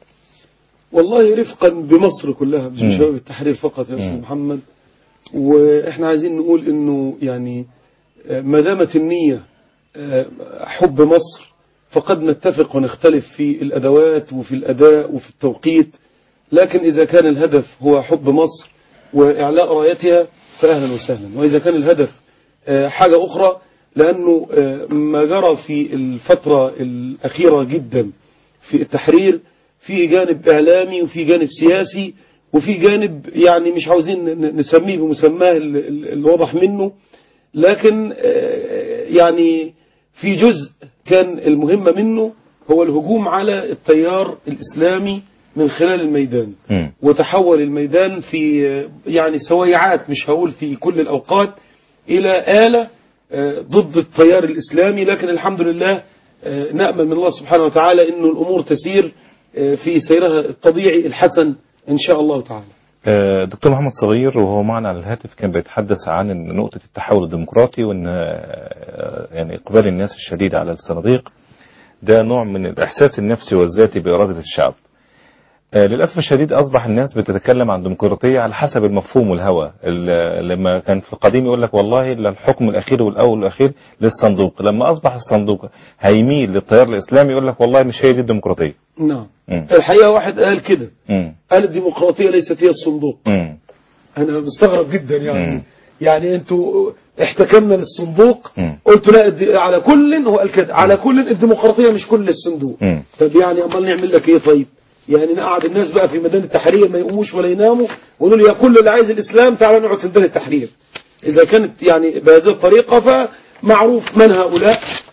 والله رفقا بمصر كلها مش مم. شباب التحرير فقط يا مم. استاذ محمد واحنا عايزين نقول انه يعني آه، ما دامت النية آه، حب مصر فقد نتفق ونختلف في الادوات وفي الاداء وفي التوقيت لكن اذا كان الهدف هو حب مصر واعلاء رايتها فاهلا وسهلا واذا كان الهدف آه، حاجة اخرى لانه آه، ما جرى في الفترة الاخيرة جدا في التحرير في جانب إعلامي وفي جانب سياسي وفي جانب يعني مش عاوزين ن- نسميه بمسماه ال- ال- الواضح منه لكن آه، يعني في جزء كان المهمة منه هو الهجوم على التيار الإسلامي من خلال الميدان مم. وتحول الميدان في آه، يعني سويعات مش هقول في كل الأوقات إلى آلة آه، ضد التيار الإسلامي لكن الحمد لله آه، نأمل من الله سبحانه وتعالى أنه الأمور تسير آه، في سيرها الطبيعي الحسن إن شاء الله تعالى آه، دكتور محمد صغير وهو معنا على الهاتف كان بيتحدث عن إن نقطة التحول الديمقراطي وان آه، يعني اقبال الناس الشديد على الصناديق ده نوع من الاحساس النفسي والذاتي بإرادة الشعب آه، للأسف الشديد أصبح الناس بتتكلم عن ديمقراطية على حسب المفهوم والهوى ال- لما كان في القديم يقول لك والله لا الحكم الأخير والأول والأخير للصندوق لما أصبح الصندوق هيميل للتيار الإسلامي يقول لك والله مش هي دي الديمقراطية نعم مم. الحقيقة واحد قال كده مم. قال الديمقراطية ليست هي الصندوق مم. أنا مستغرب جدا يعني مم. يعني أنتوا احتكمنا للصندوق مم. قلتوا لا الد- على كل هو قال كده على كل الديمقراطية مش كل الصندوق مم. طب يعني امال نعمل لك ايه طيب يعني نقعد الناس بقى في ميدان التحرير ما يقوموش ولا يناموا ونقول يا كل اللي عايز الاسلام تعالى نقعد في ميدان التحرير اذا كانت يعني بهذه الطريقه فمعروف من هؤلاء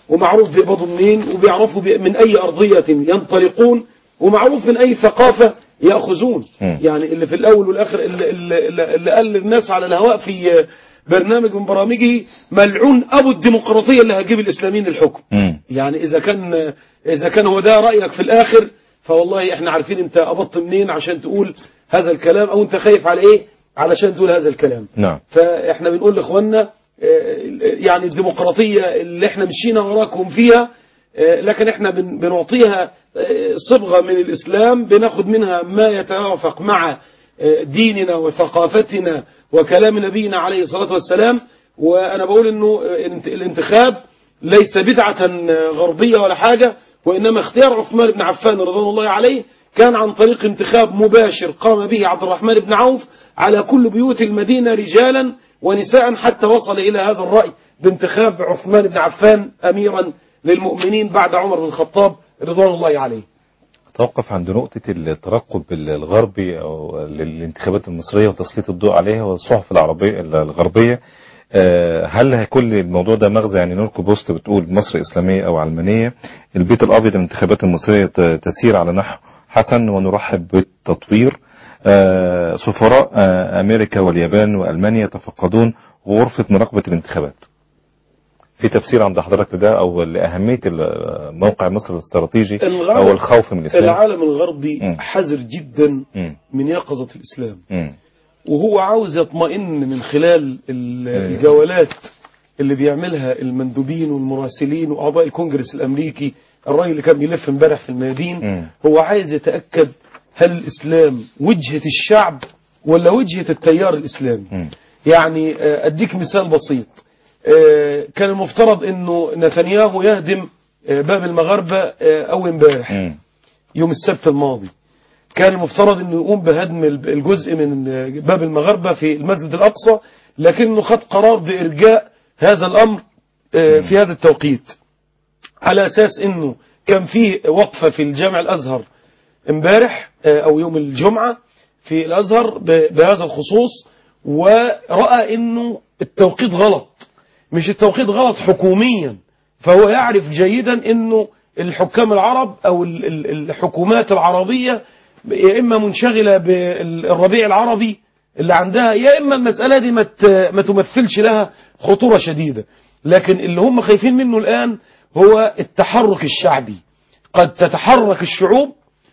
ومعروف بيقبضوا منين وبيعرفوا بي- من أي أرضية ينطلقون ومعروف من أي ثقافة يأخذون مم. يعني اللي في الأول والآخر اللي, اللي, اللي قال للناس على الهواء في برنامج من برامجه ملعون أبو الديمقراطية اللي هتجيب الإسلاميين الحكم مم. يعني إذا كان إذا كان هو ده رأيك في الآخر فوالله إحنا عارفين أنت قبضت منين عشان تقول هذا الكلام أو أنت خايف على إيه علشان تقول هذا الكلام نعم فإحنا بنقول لإخواننا آه، يعني الديمقراطية اللي إحنا مشينا وراكم فيها آه، لكن إحنا بن- بنعطيها آه، صبغة من الإسلام بناخد منها ما يتوافق مع آه، ديننا وثقافتنا وكلام نبينا عليه الصلاة والسلام وأنا بقول إنه آه، الانت- الانتخاب ليس بدعة آه، غربية ولا حاجة وإنما اختيار عثمان بن عفان رضوان الله عليه كان عن طريق انتخاب مباشر قام به عبد الرحمن بن عوف على كل بيوت المدينة رجالا ونساء حتى وصل إلى هذا الرأي بانتخاب عثمان بن عفان أميرا للمؤمنين بعد عمر بن الخطاب رضوان الله عليه توقف عند نقطة الترقب الغربي أو للانتخابات المصرية وتسليط الضوء عليها والصحف العربية الغربية آه، هل هيكون الموضوع ده مغزى يعني نلقي بوست بتقول مصر إسلامية أو علمانية البيت الأبيض الانتخابات المصرية ت- تسير على نحو حسن ونرحب بالتطوير آه، سفراء آه، أمريكا واليابان وألمانيا يتفقدون غرفة مراقبة الانتخابات في تفسير عند حضرتك ده أو لأهمية ال- موقع مصر الاستراتيجي أو الخوف من الإسلام العالم الغربي حذر جدا مم. من يقظة الإسلام مم. وهو عاوز يطمئن من خلال ال- الجولات اللي بيعملها المندوبين والمراسلين وأعضاء الكونجرس الأمريكي الراجل اللي كان بيلف امبارح في الميادين مم. هو عايز يتأكد هل الإسلام وجهة الشعب ولا وجهة التيار الإسلامي مم. يعني آه، أديك مثال بسيط آه، كان المفترض أنه نتنياهو يهدم آه، باب المغاربة آه، أول امبارح مم. يوم السبت الماضي كان المفترض انه يقوم بهدم الجزء من باب المغاربة في المسجد الأقصى لكنه خد قرار بإرجاء هذا الأمر آه، في هذا التوقيت على أساس انه كان فيه وقفة في الجامع الأزهر امبارح آه، أو يوم الجمعة في الأزهر ب- بهذا الخصوص ورأى انه التوقيت غلط مش التوقيت غلط حكوميا فهو يعرف جيدا انه الحكام العرب او ال- ال- الحكومات العربية يا اما منشغلة بالربيع العربي اللي عندها يا اما المسألة دي ما ت- ما تمثلش لها خطورة شديدة لكن اللي هم خايفين منه الان هو التحرك الشعبي قد تتحرك الشعوب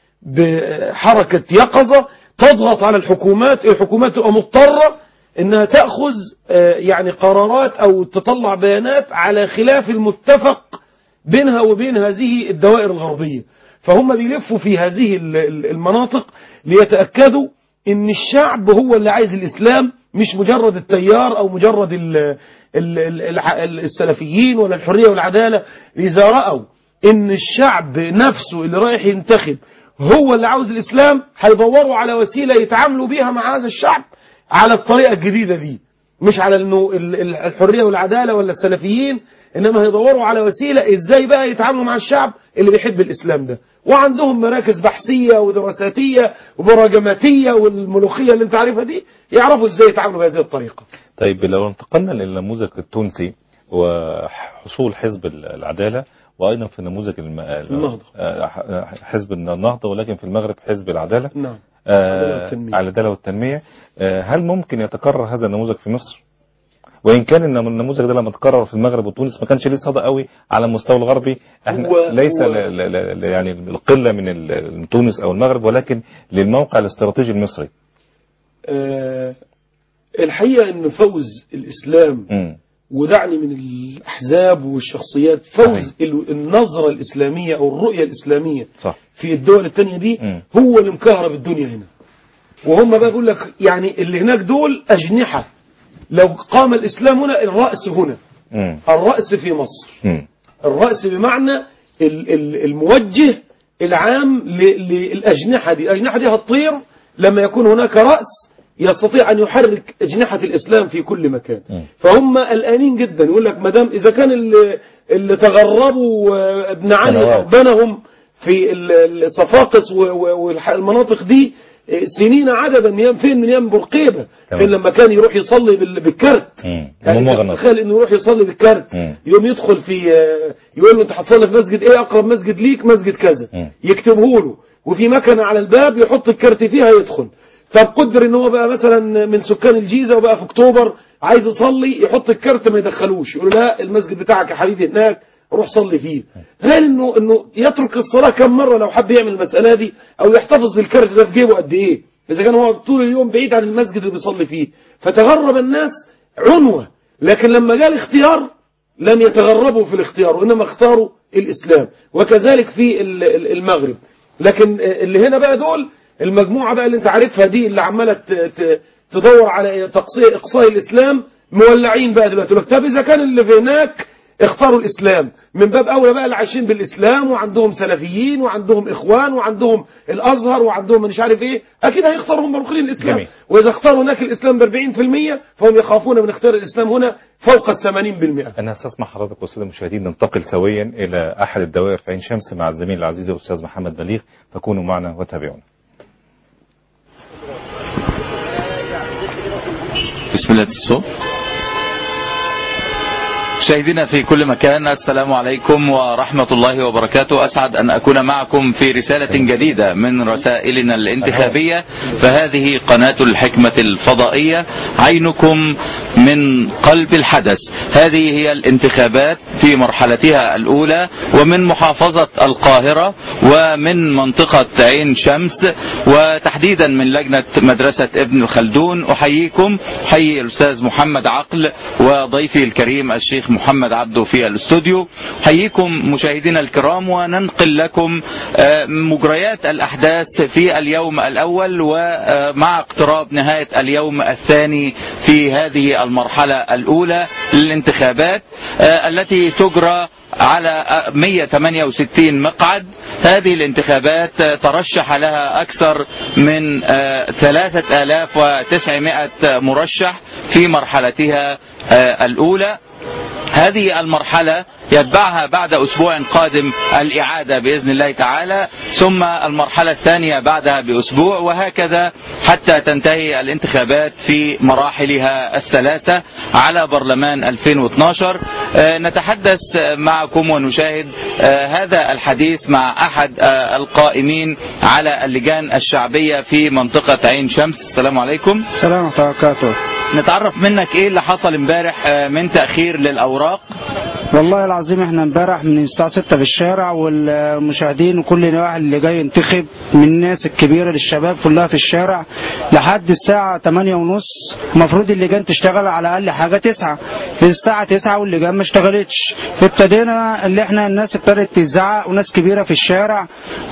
بحركة يقظة تضغط على الحكومات الحكومات تبقى مضطرة انها تأخذ آه، يعني قرارات او تطلع بيانات على خلاف المتفق بينها وبين هذه الدوائر الغربية فهم بيلفوا في هذه ال- ال- المناطق ليتأكدوا ان الشعب هو اللي عايز الاسلام مش مجرد التيار او مجرد ال ال ال الع- السلفيين ولا الحرية والعدالة اذا رأوا ان الشعب نفسه اللي رايح ينتخب هو اللي عاوز الاسلام هيدوروا على وسيلة يتعاملوا بيها مع هذا الشعب على الطريقة الجديدة دي مش على انه ال- ال- الحرية والعدالة ولا السلفيين انما هيدوروا على وسيلة ازاي بقى يتعاملوا مع الشعب اللي بيحب الاسلام ده وعندهم مراكز بحثية ودراساتية وبراجماتية والملوخية اللي انت عارفها دي يعرفوا ازاي يتعاملوا بهذه الطريقة طيب لو انتقلنا للنموذج التونسي وحصول حزب العدالة وأيضا في نموذج الم... النهضة. آه، ح- حزب النهضة ولكن في المغرب حزب العدالة نعم آه، العدالة والتنمية. العدالة والتنمية آه، هل ممكن يتكرر هذا النموذج في مصر؟ وإن كان النم- النموذج ده لما تكرر في المغرب وتونس ما كانش ليه صدى قوي على المستوى الغربي احنا هو- ليس هو- ل... ل... ل... يعني القلة من ال- تونس أو المغرب ولكن للموقع الاستراتيجي المصري آه، الحقيقة ان فوز الاسلام مم. ودعني من الأحزاب والشخصيات فوز ال- النظرة الإسلامية أو الرؤية الإسلامية صح في الدول التانية دي مم. هو اللي مكهرب الدنيا هنا وهم بقى بيقول لك يعني اللي هناك دول أجنحة لو قام الإسلام هنا الرأس هنا مم. الرأس في مصر مم. الرأس بمعنى ال- ال- الموجه العام ل- للأجنحة دي الأجنحة دي هتطير لما يكون هناك رأس يستطيع أن يحرك أجنحة الإسلام في كل مكان فهم قلقانين جدا يقول لك مدام إذا كان اللي, اللي تغربوا آه، ابن علي سنوات. ربنهم في ال- الصفاقس و- و- والمناطق دي سنين عددا نيام فين من ايام بورقيبه تمام. فين لما كان يروح يصلي بال- بالكارت يعني ممغنط. تخيل انه يروح يصلي بالكارت مم. يوم يدخل في آه، يقول له انت هتصلي في مسجد ايه اقرب مسجد ليك مسجد كذا يكتبه له وفي مكنه على الباب يحط الكارت فيها يدخل طب قدر ان هو بقى مثلا من سكان الجيزه وبقى في اكتوبر عايز يصلي يحط الكارت ما يدخلوش يقول له لا المسجد بتاعك يا حبيبي هناك روح صلي فيه غير انه انه يترك الصلاه كم مره لو حب يعمل المساله دي او يحتفظ بالكارت ده في جيبه قد ايه اذا كان هو طول اليوم بعيد عن المسجد اللي بيصلي فيه فتغرب الناس عنوه لكن لما جاء الاختيار لم يتغربوا في الاختيار وإنما اختاروا الإسلام وكذلك في ال- ال- المغرب لكن اللي هنا بقى دول المجموعة بقى اللي انت عارفها دي اللي عمالة ت- ت- تدور على تقصي إقصاء الإسلام مولعين بقى دلوقتي يقول لك طب إذا كان اللي في هناك اختاروا الإسلام من باب أولى بقى اللي عايشين بالإسلام وعندهم سلفيين وعندهم إخوان وعندهم الأزهر وعندهم مش عارف إيه أكيد هيختاروا هم مدخلين الإسلام جميل. وإذا اختاروا هناك الإسلام ب 40% فهم يخافون من اختيار الإسلام هنا فوق ال 80% أنا هستسمح حضرتك والسادة المشاهدين ننتقل سويا إلى أحد الدوائر في عين شمس مع الزميل العزيز الأستاذ محمد بليغ فكونوا معنا وتابعونا بسم الله الصوت مشاهدينا في كل مكان السلام عليكم ورحمة الله وبركاته أسعد أن أكون معكم في رسالة جديدة من رسائلنا الانتخابية فهذه قناة الحكمة الفضائية عينكم من قلب الحدث هذه هي الانتخابات في مرحلتها الأولى ومن محافظة القاهرة ومن منطقة عين شمس وتحديدا من لجنة مدرسة ابن خلدون أحييكم حي الأستاذ محمد عقل وضيفي الكريم الشيخ محمد عبده في الاستوديو حييكم مشاهدينا الكرام وننقل لكم آه، مجريات الأحداث في اليوم الأول ومع اقتراب نهاية اليوم الثاني في هذه المرحلة الأولى للانتخابات آه، التي تجرى على 168 مقعد هذه الانتخابات آه، ترشح لها أكثر من آه، 3900 مرشح في مرحلتها آه، الأولى هذه المرحلة يتبعها بعد أسبوع قادم الإعادة بإذن الله تعالى ثم المرحلة الثانية بعدها بأسبوع وهكذا حتى تنتهي الانتخابات في مراحلها الثلاثة على برلمان 2012 آه، نتحدث معكم ونشاهد آه، هذا الحديث مع أحد آه، القائمين على اللجان الشعبية في منطقة عين شمس السلام عليكم السلام ورحمة الله وبركاته نتعرف منك ايه اللي حصل امبارح آه، من تأخير للأوراق والله العظيم احنا امبارح من الساعة 6 في الشارع والمشاهدين وكل واحد اللي جاي ينتخب من الناس الكبيرة للشباب كلها في الشارع لحد الساعة 8 ونص المفروض اللجان تشتغل على أقل حاجة 9 الساعة 9 واللجان ما اشتغلتش ابتدينا اللي احنا الناس ابتدت تزعق وناس كبيرة في الشارع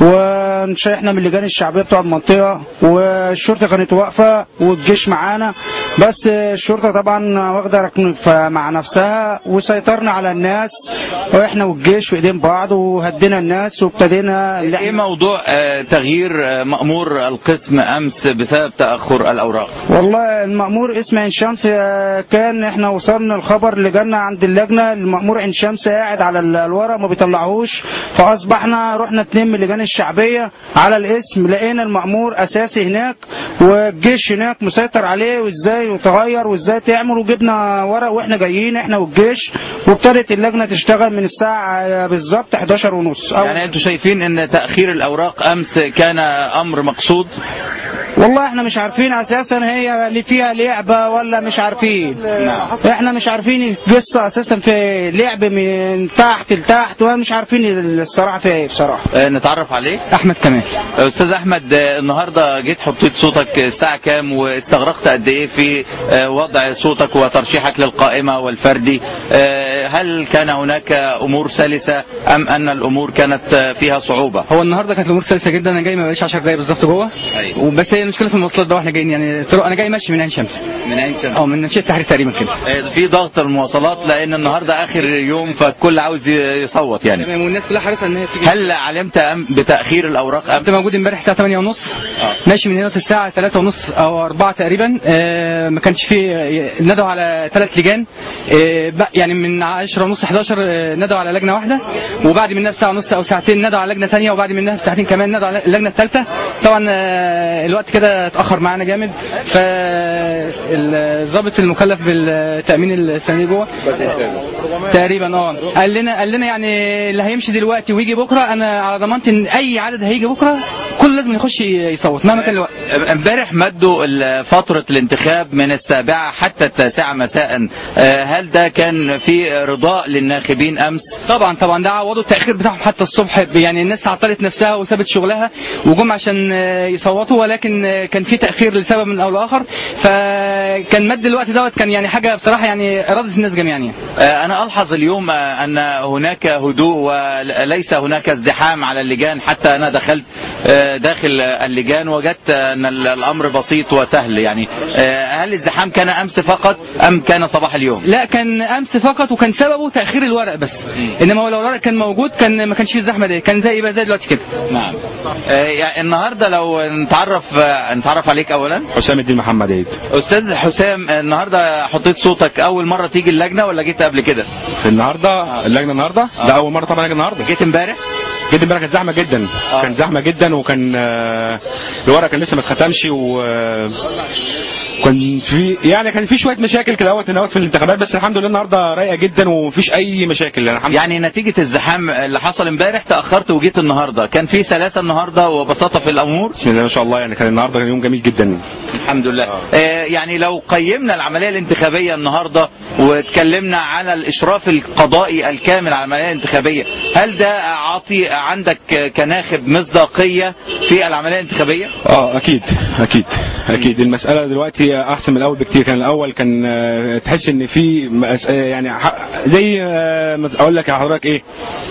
احنا من اللجان الشعبية بتوع المنطقة والشرطة كانت واقفة والجيش معانا بس الشرطة طبعا واخدة ركن مع نفسها وسيطرنا على الناس واحنا والجيش في ايدين بعض وهدينا الناس وابتدينا اللي ايه موضوع آه، تغيير آه، مأمور القسم أمس بسبب تأخر الأوراق والله المأمور اسم عين شمس آه، كان احنا وصلنا الخبر اللي جالنا عند اللجنة المأمور عين شمس قاعد على ال- الورق ما بيطلعوش فأصبحنا رحنا اتنين من اللجان الشعبية على الاسم لقينا المأمور أساسي هناك والجيش هناك مسيطر عليه وازاي يتغير وازاي تعمل وجبنا ورق واحنا جايين احنا والجيش وابتدت اللجنة تشتغل من الساعة آه، بالظبط 11 ونص يعني انتوا شايفين ان تأخير الأوراق أمس كان أمر مقصود والله احنا مش عارفين اساسا هي اللي فيها لعبة ولا مش عارفين احنا مش عارفين القصة اساسا في لعب من تحت لتحت ومش عارفين الصراحة فيها ايه بصراحة آه، نتعرف عليه احمد كمال استاذ احمد آه، النهارده جيت حطيت صوتك الساعه كام واستغرقت قد ايه في آه، وضع صوتك وترشيحك للقائمه والفردي آه، هل كان هناك امور سلسه ام ان الامور كانت آه، فيها صعوبه هو النهارده كانت الامور سلسه جدا انا جاي ما بقاليش 10 دقايق بالظبط جوه أيوة. وبس هي المشكله في المواصلات ده واحنا جايين يعني طرق انا جاي ماشي من عين شمس من عين شمس اه من منشيه التحرير تقريبا كده آه، في ضغط المواصلات لان النهارده اخر يوم فالكل عاوز ي- يصوت يعني تمام والناس كلها حريصه ان هي تيجي هل علمت أم بتاخير الاوراق ام كنت موجود امبارح الساعه 8 ونص ماشي من هنا الساعه 3 ونص او 4 تقريبا آه، ما كانش في ندوا على ثلاث لجان آه، بق- يعني من ع- 10 ونص 11 آه، ندوا على لجنه واحده وبعد منها بساعه ونص او ساعتين ندوا على لجنه ثانيه وبعد منها بساعتين كمان ندوا على اللجنه الثالثه طبعا آه، الوقت كده اتاخر معانا جامد فالضابط المكلف بالتامين السنه جوه تقريبا اه قال لنا قال لنا يعني اللي هيمشي دلوقتي ويجي بكره انا على ضمانتي ان اي عدد هيجي بكره كل لازم يخش يصوت مهما كان الوقت امبارح مدوا ال- فترة الانتخاب من السابعة حتى التاسعة مساء آه، هل ده كان في رضاء للناخبين أمس؟ طبعا طبعا ده عوضوا التاخير بتاعهم حتى الصبح يعني الناس عطلت نفسها وسابت شغلها وجم عشان آه، يصوتوا ولكن آه، كان في تاخير لسبب من او لاخر فكان مد الوقت دوت كان يعني حاجه بصراحه يعني ارادت الناس جميعا يعني. آه، أنا ألحظ اليوم آه، أن هناك هدوء وليس هناك ازدحام على اللجان حتى أنا دخلت آه، داخل اللجان وجدت أن ال- الأمر بسيط وسهل يعني آه، هل الازدحام كان أمس فقط أم كان صباح اليوم؟ لا كان امس فقط وكان سببه تاخير الورق بس انما هو لو الورق كان موجود كان ما كانش فيه الزحمه دي كان زي يبقى زي دلوقتي كده نعم آه، يعني النهارده لو نتعرف آه، نتعرف عليك اولا حسام الدين محمد عيد استاذ حسام آه، النهارده حطيت صوتك اول مره تيجي اللجنه ولا جيت قبل كده النهارده اللجنه النهارده ده اول مره طبعا اجي النهارده جيت امبارح جيت امبارح كانت زحمه جدا كان زحمه جدا وكان آه، الورق كان لسه ما اتختمش و آه، كان في يعني كان في شويه مشاكل كده اهوت هنا في الانتخابات بس الحمد لله النهارده رايقه جدا ومفيش اي مشاكل يعني الحمد يعني نتيجه الزحام اللي حصل امبارح تاخرت وجيت النهارده كان في سلاسه النهارده وبساطه في الامور بسم الله ما شاء الله يعني كان النهارده كان يوم جميل جدا الحمد لله آه يعني لو قيمنا العمليه الانتخابيه النهارده واتكلمنا على الاشراف القضائي الكامل على العمليه الانتخابيه هل ده عاطي عندك كناخب مصداقيه في العمليه الانتخابيه اه اكيد اكيد اكيد المساله دلوقتي احسن من الاول بكتير كان الاول كان آه، تحس ان في مس- آه، يعني ح- زي آه، ما اقول لك يا حضرتك ايه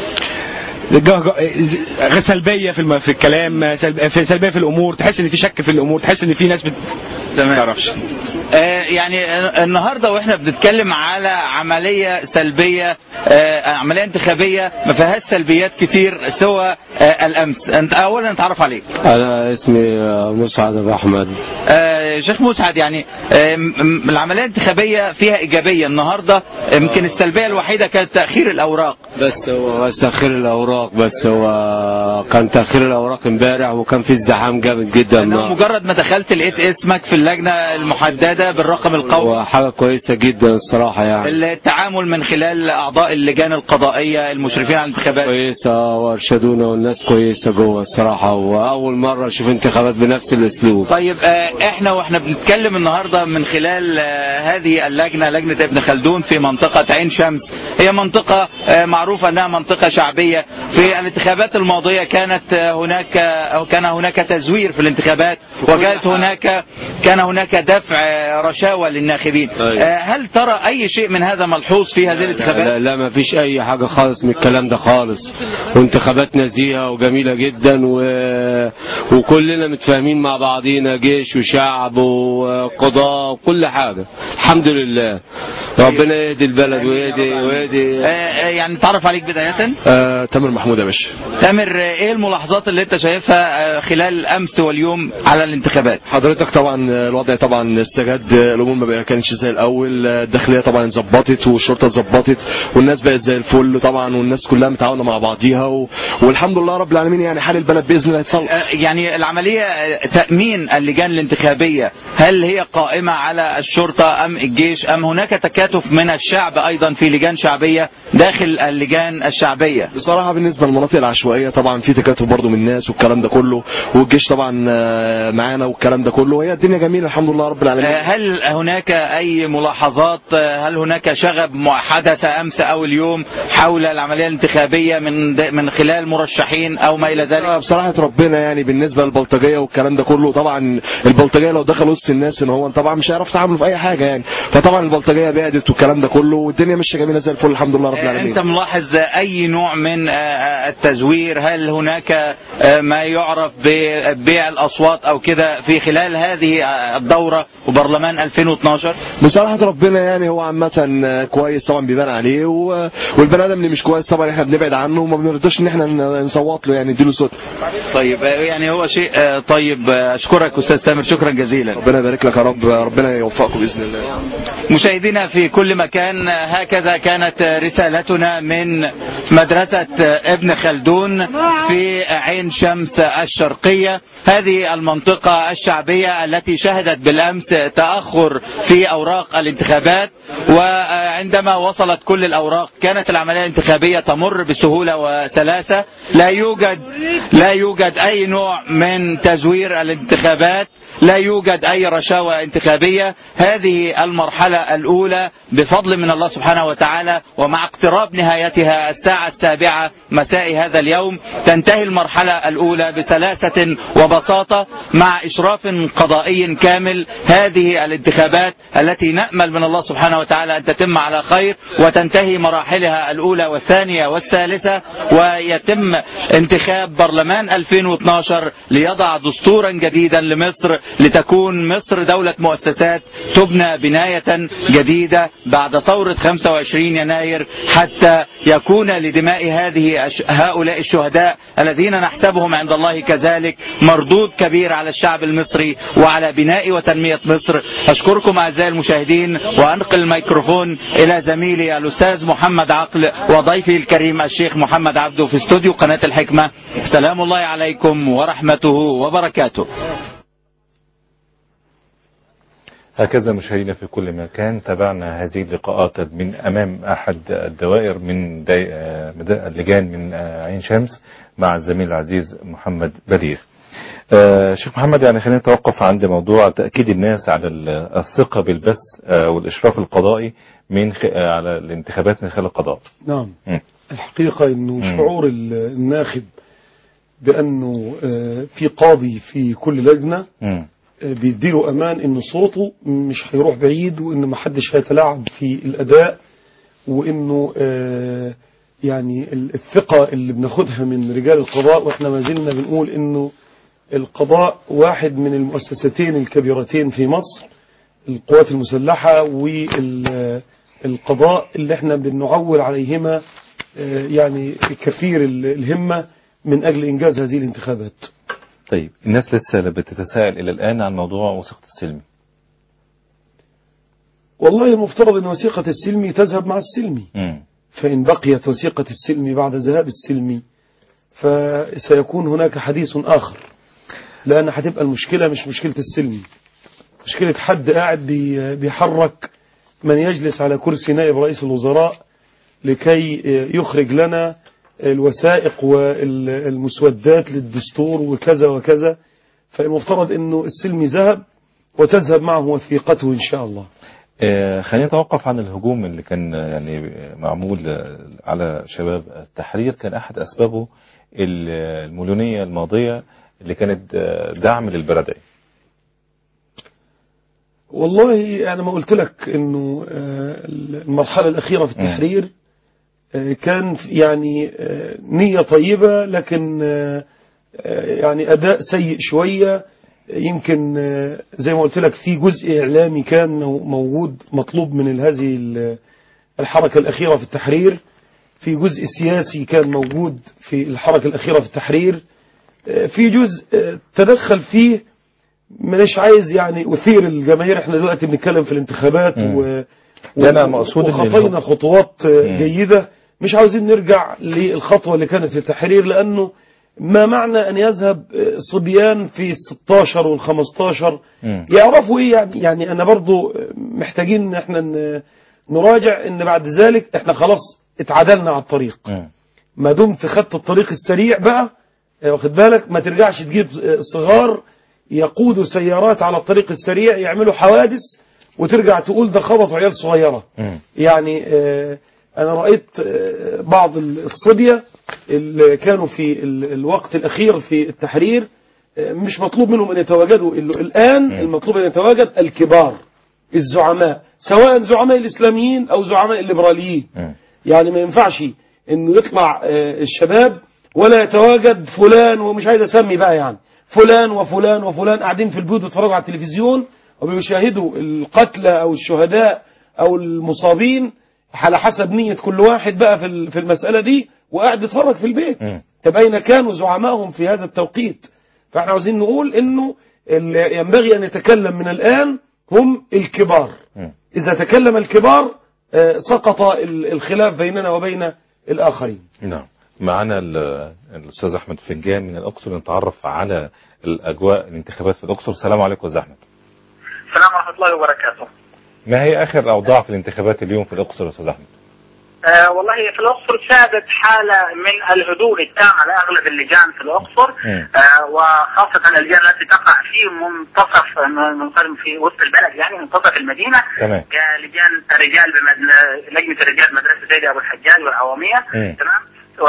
جه- جه- سلبيه في الم- في الكلام سلب- في- سلبيه في الامور تحس ان في شك في الامور تحس ان في ناس بت... تمام تعرفش آه، يعني النهارده واحنا بنتكلم على عمليه سلبيه آه، عمليه انتخابيه ما فيهاش سلبيات كتير سوى آه، الامس انت اولا نتعرف عليك أنا اسمي مسعد أبو أحمد آه، شيخ مسعد يعني آه، م- م- العمليه الانتخابيه فيها ايجابيه النهارده يمكن السلبيه الوحيده كانت تاخير الاوراق بس هو بس تأخير الأوراق بس هو كان تأخير الأوراق امبارح وكان في ازدحام جامد جدا انه مجرد ما دخلت لقيت اسمك في اللجنه المحدده بالرقم القومي وحاجة كويسة جدا الصراحة يعني التعامل من خلال اعضاء اللجان القضائيه المشرفين على الانتخابات كويسة وارشدونا والناس كويسة جوه الصراحة وأول مرة أشوف انتخابات بنفس الأسلوب طيب آه، احنا واحنا بنتكلم النهارده من خلال آه، هذه اللجنه لجنه ابن خلدون في منطقه عين شمس هي منطقه آه، معروفه انها منطقه شعبيه في الانتخابات الماضيه كانت آه، هناك آه، كان هناك تزوير في الانتخابات وكانت هناك كان هناك دفع آه، رشاوى للناخبين أيوة. آه، هل ترى اي شيء من هذا ملحوظ في هذه الانتخابات لا, لا ما فيش اي حاجة خالص من الكلام ده خالص وانتخابات نزيهة وجميلة جدا و... وكلنا متفاهمين مع بعضينا جيش وشعب وقضاء وكل حاجة الحمد لله ربنا يهدي البلد ويهدي ويهدي آه، آه، يعني نتعرف عليك بدايه آه، تامر محمود يا باشا تامر آه، ايه الملاحظات اللي انت شايفها آه، خلال امس واليوم على الانتخابات حضرتك طبعا الوضع طبعا استجد الامور ما كانش زي الاول الداخليه طبعا اتظبطت والشرطه اتظبطت والناس بقت زي الفل طبعا والناس كلها متعاونه مع بعضيها و... والحمد لله رب العالمين يعني حال البلد باذن الله يتصلح آه، يعني العملية آه، تأمين اللجان الانتخابية هل هي قائمة على الشرطة أم الجيش أم هناك تكاتف من الشعب أيضا في لجان شعبية داخل اللجان الشعبية بصراحه بالنسبه للمناطق العشوائيه طبعا في تكاتف برضو من الناس والكلام ده كله والجيش طبعا آه، معانا والكلام ده كله وهي الدنيا جميله الحمد لله رب العالمين آه، هل هناك أي ملاحظات آه، هل هناك شغب م- حدث أمس أو اليوم حول العملية الانتخابية من د- من خلال مرشحين أو ما إلى ذلك بصراحة ربنا يعني بالنسبة للبلطجية والكلام ده كله طبعا البلطجية لو دخل وسط الناس ان هو طبعا مش هيعرف يتعاملوا في اي حاجة يعني فطبعا البلطجية بعدت والكلام ده كله والدنيا ماشية جميلة زي الفل الحمد لله رب العالمين أنت ملاحظ أي نوع من آه، آه، التزوير هل هناك آه، ما يعرف ببيع الأصوات أو كده في خلال هذه الدورة وبرلمان 2012 بصراحة ربنا يعني هو عامة كويس طبعا بيبان عليه و... والبني ادم اللي مش كويس طبعا احنا بنبعد عنه وما بنرضاش ان احنا نصوت له يعني نديله صوت طيب يعني هو شيء آه، طيب آه، اشكرك استاذ تامر شكرا جزيلا ربنا يبارك لك يا رب ربنا يوفقكم باذن الله مشاهدينا في كل مكان هكذا كانت رسالتنا من مدرسة ابن خلدون في عين شمس الشرقية هذه المنطقة الشعبية التي شهدت بالأمس تأخر في أوراق الانتخابات وعندما وصلت كل الأوراق كانت العملية الانتخابية تمر بسهولة وسلاسة لا يوجد لا يوجد أي نوع من تزوير الانتخابات لا يوجد أي رشاوى انتخابية هذه المرحلة الأولى بفضل من الله سبحانه وتعالى ومع اقتراب نهايتها الساعة السابعة مساء هذا اليوم تنتهي المرحلة الأولى بسلاسة وبساطة مع إشراف قضائي كامل هذه الانتخابات التي نأمل من الله سبحانه وتعالى أن تتم على خير وتنتهي مراحلها الأولى والثانية والثالثة ويتم انتخاب برلمان 2012 ليضع دستورا جديدا لمصر لتكون مصر دولة مؤسسات تبنى بناية جديدة بعد ثورة 25 يناير حتى يكون لدماء هذه هؤلاء الشهداء الذين نحسبهم عند الله كذلك مردود كبير على الشعب المصري وعلى بناء وتنمية مصر أشكركم أعزائي المشاهدين وأنقل الميكروفون إلى زميلي الأستاذ محمد عقل وضيفي الكريم الشيخ محمد عبده في استوديو قناة الحكمة سلام الله عليكم ورحمته وبركاته هكذا مشاهدينا في كل مكان تابعنا هذه اللقاءات من أمام أحد الدوائر من دي... آه، مد- اللجان من آه، عين شمس مع الزميل العزيز محمد بدير آه، شيخ محمد يعني خلينا نتوقف عند موضوع تأكيد الناس على ال- الثقة بالبث آه، والإشراف القضائي من خ... آه، على الانتخابات من خلال القضاء نعم مم. الحقيقة انه شعور ال- الناخب بانه آه، في قاضي في كل لجنة مم. آه، بيديله امان ان صوته مش هيروح بعيد وان ما حدش هيتلاعب في الاداء وانه آه، يعني ال- الثقة اللي بناخدها من رجال القضاء واحنا ما زلنا بنقول انه القضاء واحد من المؤسستين الكبيرتين في مصر القوات المسلحة والقضاء اللي احنا بنعول عليهما آه، يعني كثير ال- الهمة من أجل إنجاز هذه الانتخابات طيب الناس لسه بتتساءل إلى الآن عن موضوع وثيقة السلمي والله المفترض أن وثيقة السلمي تذهب مع السلمي مم. فإن بقيت وثيقة السلمي بعد ذهاب السلمي فسيكون هناك حديث آخر لأن هتبقى المشكلة مش مشكلة السلمي مشكلة حد قاعد بي- بيحرك من يجلس على كرسي نائب رئيس الوزراء لكي يخرج لنا الوثائق والمسودات للدستور وكذا وكذا فالمفترض أنه السلمي ذهب وتذهب معه وثيقته إن شاء الله آه، خلينا نتوقف عن الهجوم اللي كان آه، يعني معمول آه، على شباب التحرير كان أحد أسبابه ال- المليونية الماضية اللي كانت آه، دعم للبلدية والله أنا ما قلت لك أنه آه، المرحلة الأخيرة في التحرير آه، كان في- يعني آه، نية طيبة لكن آه، آه، يعني أداء سيء شوية يمكن آه، زي ما قلت لك في جزء إعلامي كان مو- موجود مطلوب من هذه ال- الحركة الأخيرة في التحرير في جزء سياسي كان موجود في الحركة الأخيرة في التحرير آه، في جزء آه، تدخل فيه مش عايز يعني أثير الجماهير احنا دلوقتي بنتكلم في الانتخابات مم. و لا، أنا مقصود إن وخطينا الهو- خطوات آه، جيدة مش عاوزين نرجع للخطوة اللي كانت في التحرير لأنه ما معنى أن يذهب آه، صبيان في 16 وال 15 مم. يعرفوا إيه يعني يعني أنا برضو آه، محتاجين إن احنا ن- نراجع إن بعد ذلك احنا خلاص اتعدلنا على الطريق مم. ما دمت خدت الطريق السريع بقى آه، واخد بالك ما ترجعش تجيب آه، صغار يقودوا سيارات على الطريق السريع يعملوا حوادث وترجع تقول ده خبطوا عيال صغيرة مم. يعني آه، أنا رأيت آه، بعض الصبية اللي كانوا في ال- الوقت الأخير في التحرير آه، مش مطلوب منهم أن يتواجدوا إلا الآن المطلوب أن يتواجد الكبار الزعماء سواء زعماء الإسلاميين أو زعماء الليبراليين مم. يعني ما ينفعش انه يطلع آه، الشباب ولا يتواجد فلان ومش عايز اسمي بقى يعني فلان وفلان وفلان قاعدين في البيوت بيتفرجوا على التلفزيون وبيشاهدوا القتلى او الشهداء او المصابين على حسب نية كل واحد بقى في ال- في المسألة دي وقاعد بيتفرج في البيت طب أين كانوا زعمائهم في هذا التوقيت فاحنا عاوزين نقول انه اللي ينبغي ان يتكلم من الان هم الكبار اذا تكلم الكبار آه، سقط ال- الخلاف بيننا وبين الاخرين نعم معنا ال- الاستاذ احمد فنجان من الاقصر نتعرف على الاجواء الانتخابات في الاقصر السلام عليكم استاذ احمد السلام ورحمة الله وبركاته ما هي اخر الاوضاع في الانتخابات اليوم في الاقصر يا استاذ احمد آه والله في الأقصر سادت حالة من الهدوء التام على أغلب اللجان في الأقصر آه وخاصة اللجان التي تقع في منتصف منقسم في وسط البلد يعني منتصف المدينة تمام كلجان الرجال بمد... لجنة الرجال مدرسة سيدي أبو الحجاج والعوامية مم. تمام و...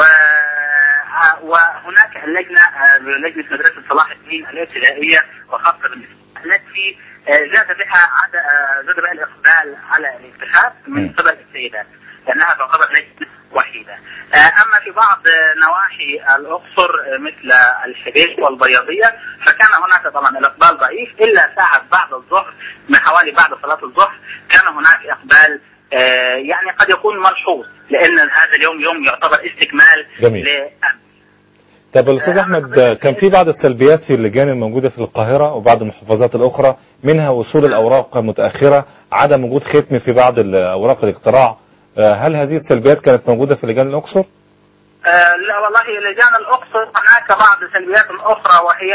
آه، وهناك اللجنة آه، لجنة مدرسة صلاح الدين الابتدائية وخاصة بالنسبة التي آه، زاد بها عدد آه، زاد بها الإقبال على الانتخاب من قبل السيدات لأنها تعتبر لجنة وحيدة آه، أما في بعض آه، نواحي الأقصر آه، مثل الحبيش والبياضية فكان هناك طبعا الإقبال ضعيف إلا ساعة بعد الظهر من حوالي بعد صلاة الظهر كان هناك إقبال آه، يعني قد يكون ملحوظ لأن هذا اليوم يوم يعتبر استكمال جميل. لأمس طب الاستاذ احمد كان في بعض السلبيات في اللجان الموجوده في القاهره وبعض المحافظات الاخرى منها وصول الاوراق متاخره عدم وجود ختم في بعض اوراق الاقتراع آه، هل هذه السلبيات كانت موجوده في لجان الاقصر؟ آه لا والله لجان الأقصر هناك بعض سلبيات أخرى وهي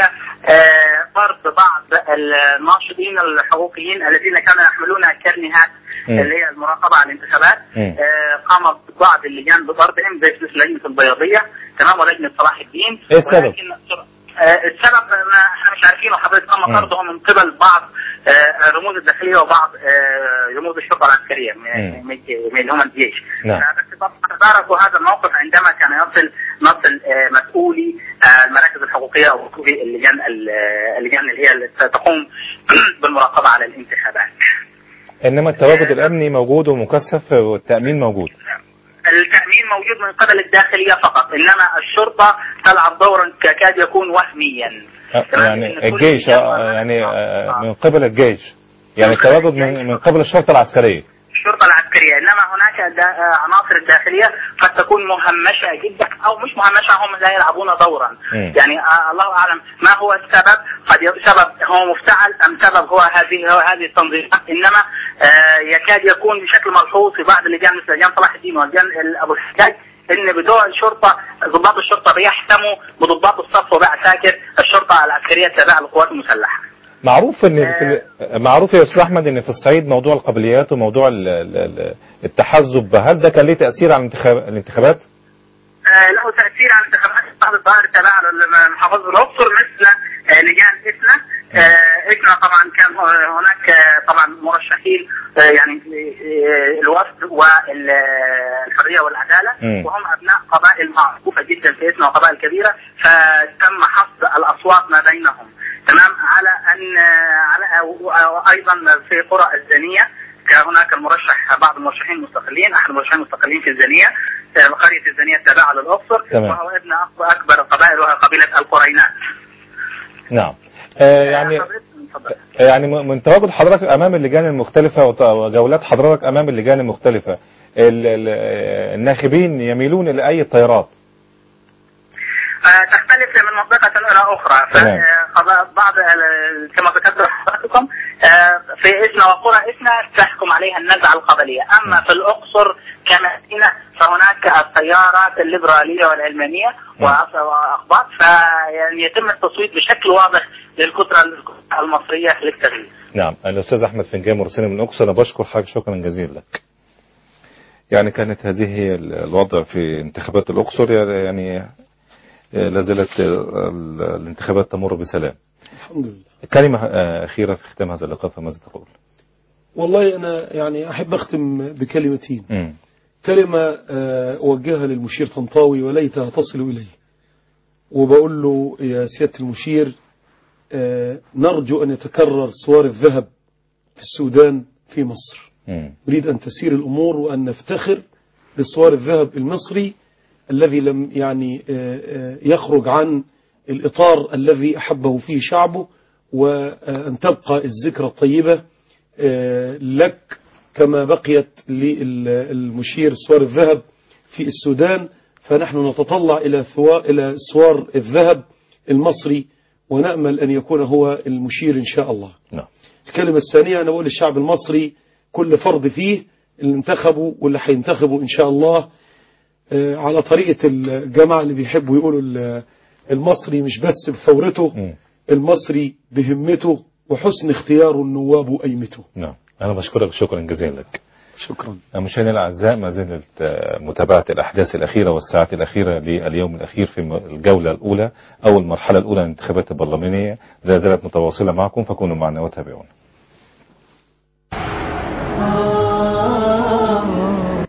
آه طرد بعض الناشطين الحقوقيين الذين كانوا يحملون كرنيهات مم. اللي هي المراقبة على الانتخابات مم. آه قامت بعض اللجان بطردهم زي مثل لجنة البياضية تمام ولجنة صلاح الدين إيه السبب؟ ولكن آه السبب ما احنا مش عارفينه حضرتك تم مم. طردهم من قبل بعض آه الرموز الداخلية وبعض آه رموز الشرطة العسكرية من مم. من- من اللي هم الجيش نعم. بس طبعا تداركوا هذا الموقف عندما كان يصل نصل آه، مسؤولي آه، المراكز الحقوقيه او مسؤولي اللجان ال- اللجان اللي هي اللي تقوم بالمراقبه على الانتخابات. انما التواجد الامني موجود ومكثف والتامين موجود التامين موجود من قبل الداخليه فقط انما الشرطه تلعب دورا كاد يكون وهميا. آه، يعني الجيش آه، يعني آه، من قبل الجيش يعني التواجد من من قبل الشرطه العسكريه الشرطه العسكريه انما هناك دا آه، عناصر الداخليه قد تكون مهمشه جدا او مش مهمشه هم لا يلعبون دورا مم. يعني آه الله اعلم ما هو السبب قد ي- سبب هو مفتعل ام سبب هو هذه هو هذه التنظيمات انما آه يكاد يكون بشكل ملحوظ في بعض اللجان مثل لجان صلاح الدين ولجان ال- ابو الحجاج ان بتوع الشرطه ضباط الشرطه بيحتموا بضباط الصف وبعساكر الشرطه العسكريه التابعه للقوات المسلحه. معروف ان في معروف يا استاذ احمد ان في الصعيد موضوع القبليات وموضوع ال- ال- ال- التحزب هل ده كان ليه تاثير على الانتخاب- الانتخابات؟ آه، له تأثير على انتخابات بعض الظواهر التابعة لمحافظة الأقصر مثل آه، لجان إثنا آه، إثنا طبعا كان ه- هناك آه، طبعا مرشحين آه، يعني آه، الوفد والحرية والعدالة مم. وهم أبناء قبائل معروفة جدا في إثنا وقبائل كبيرة فتم حصد الأصوات ما بينهم تمام على أن آه، على أو- أيضا في قرى الزنية كان هناك المرشح بعض المرشحين المستقلين احد المرشحين المستقلين في الزنيه آه، قريه الزنيه التابعه للاقصر تمام. وهو ابن أك- اكبر القبائل وهي قبيله القرينات نعم آه، يعني يعني م- من تواجد حضرتك امام اللجان المختلفه وت- وجولات حضرتك امام اللجان المختلفه ال- ال- آه، الناخبين يميلون الى اي تيارات آه، تختلف من منطقة إلى أخرى تمام. فقضاء- بعض ال- كما ذكرت حضراتكم آه، في إثنا وقرى إثنا تحكم عليها النزعة القبلية أما في الأقصر كمدينة فهناك التيارات الليبرالية والعلمانية وأص- وأخباط فيعني يتم التصويت بشكل واضح للكترة الكترة المصرية للتغيير نعم الاستاذ احمد فنجان مرسلي من الاقصر انا بشكر حضرتك شكرا جزيلا لك يعني كانت هذه هي ال- الوضع في انتخابات الاقصر يعني آه، لا زالت آه، ال- الانتخابات تمر بسلام الحمد لله كلمه آه، اخيره في ختام هذا اللقاء فماذا تقول؟ والله أنا يعني أحب أختم بكلمتين مم. كلمة آه، أوجهها للمشير طنطاوي وليتها تصل إليه وبقول له يا سيادة المشير آه، نرجو أن يتكرر صور الذهب في السودان في مصر مم. نريد أن تسير الأمور وأن نفتخر بصور الذهب المصري الذي لم يعني آه، آه، يخرج عن الإطار الذي أحبه فيه شعبه وأن تبقى الذكرى الطيبة آه، لك كما بقيت للمشير سوار الذهب في السودان فنحن نتطلع إلى ثوا- إلى سوار الذهب المصري ونأمل أن يكون هو المشير إن شاء الله نعم. الكلمة الثانية أنا بقول للشعب المصري كل فرد فيه اللي انتخبوا واللي هينتخبوا إن شاء الله آه، على طريقة الجماعة اللي بيحبوا يقولوا ال- المصري مش بس بثورته المصري بهمته وحسن اختياره النواب وأيمته نعم أنا بشكرك شكرا جزيلا لك شكرا مشاهدينا الأعزاء ما زالت آه، متابعة الأحداث الأخيرة والساعات الأخيرة لليوم الأخير في الجولة الأولى أو المرحلة الأولى من الانتخابات البرلمانية لا زالت متواصلة معكم فكونوا معنا وتابعونا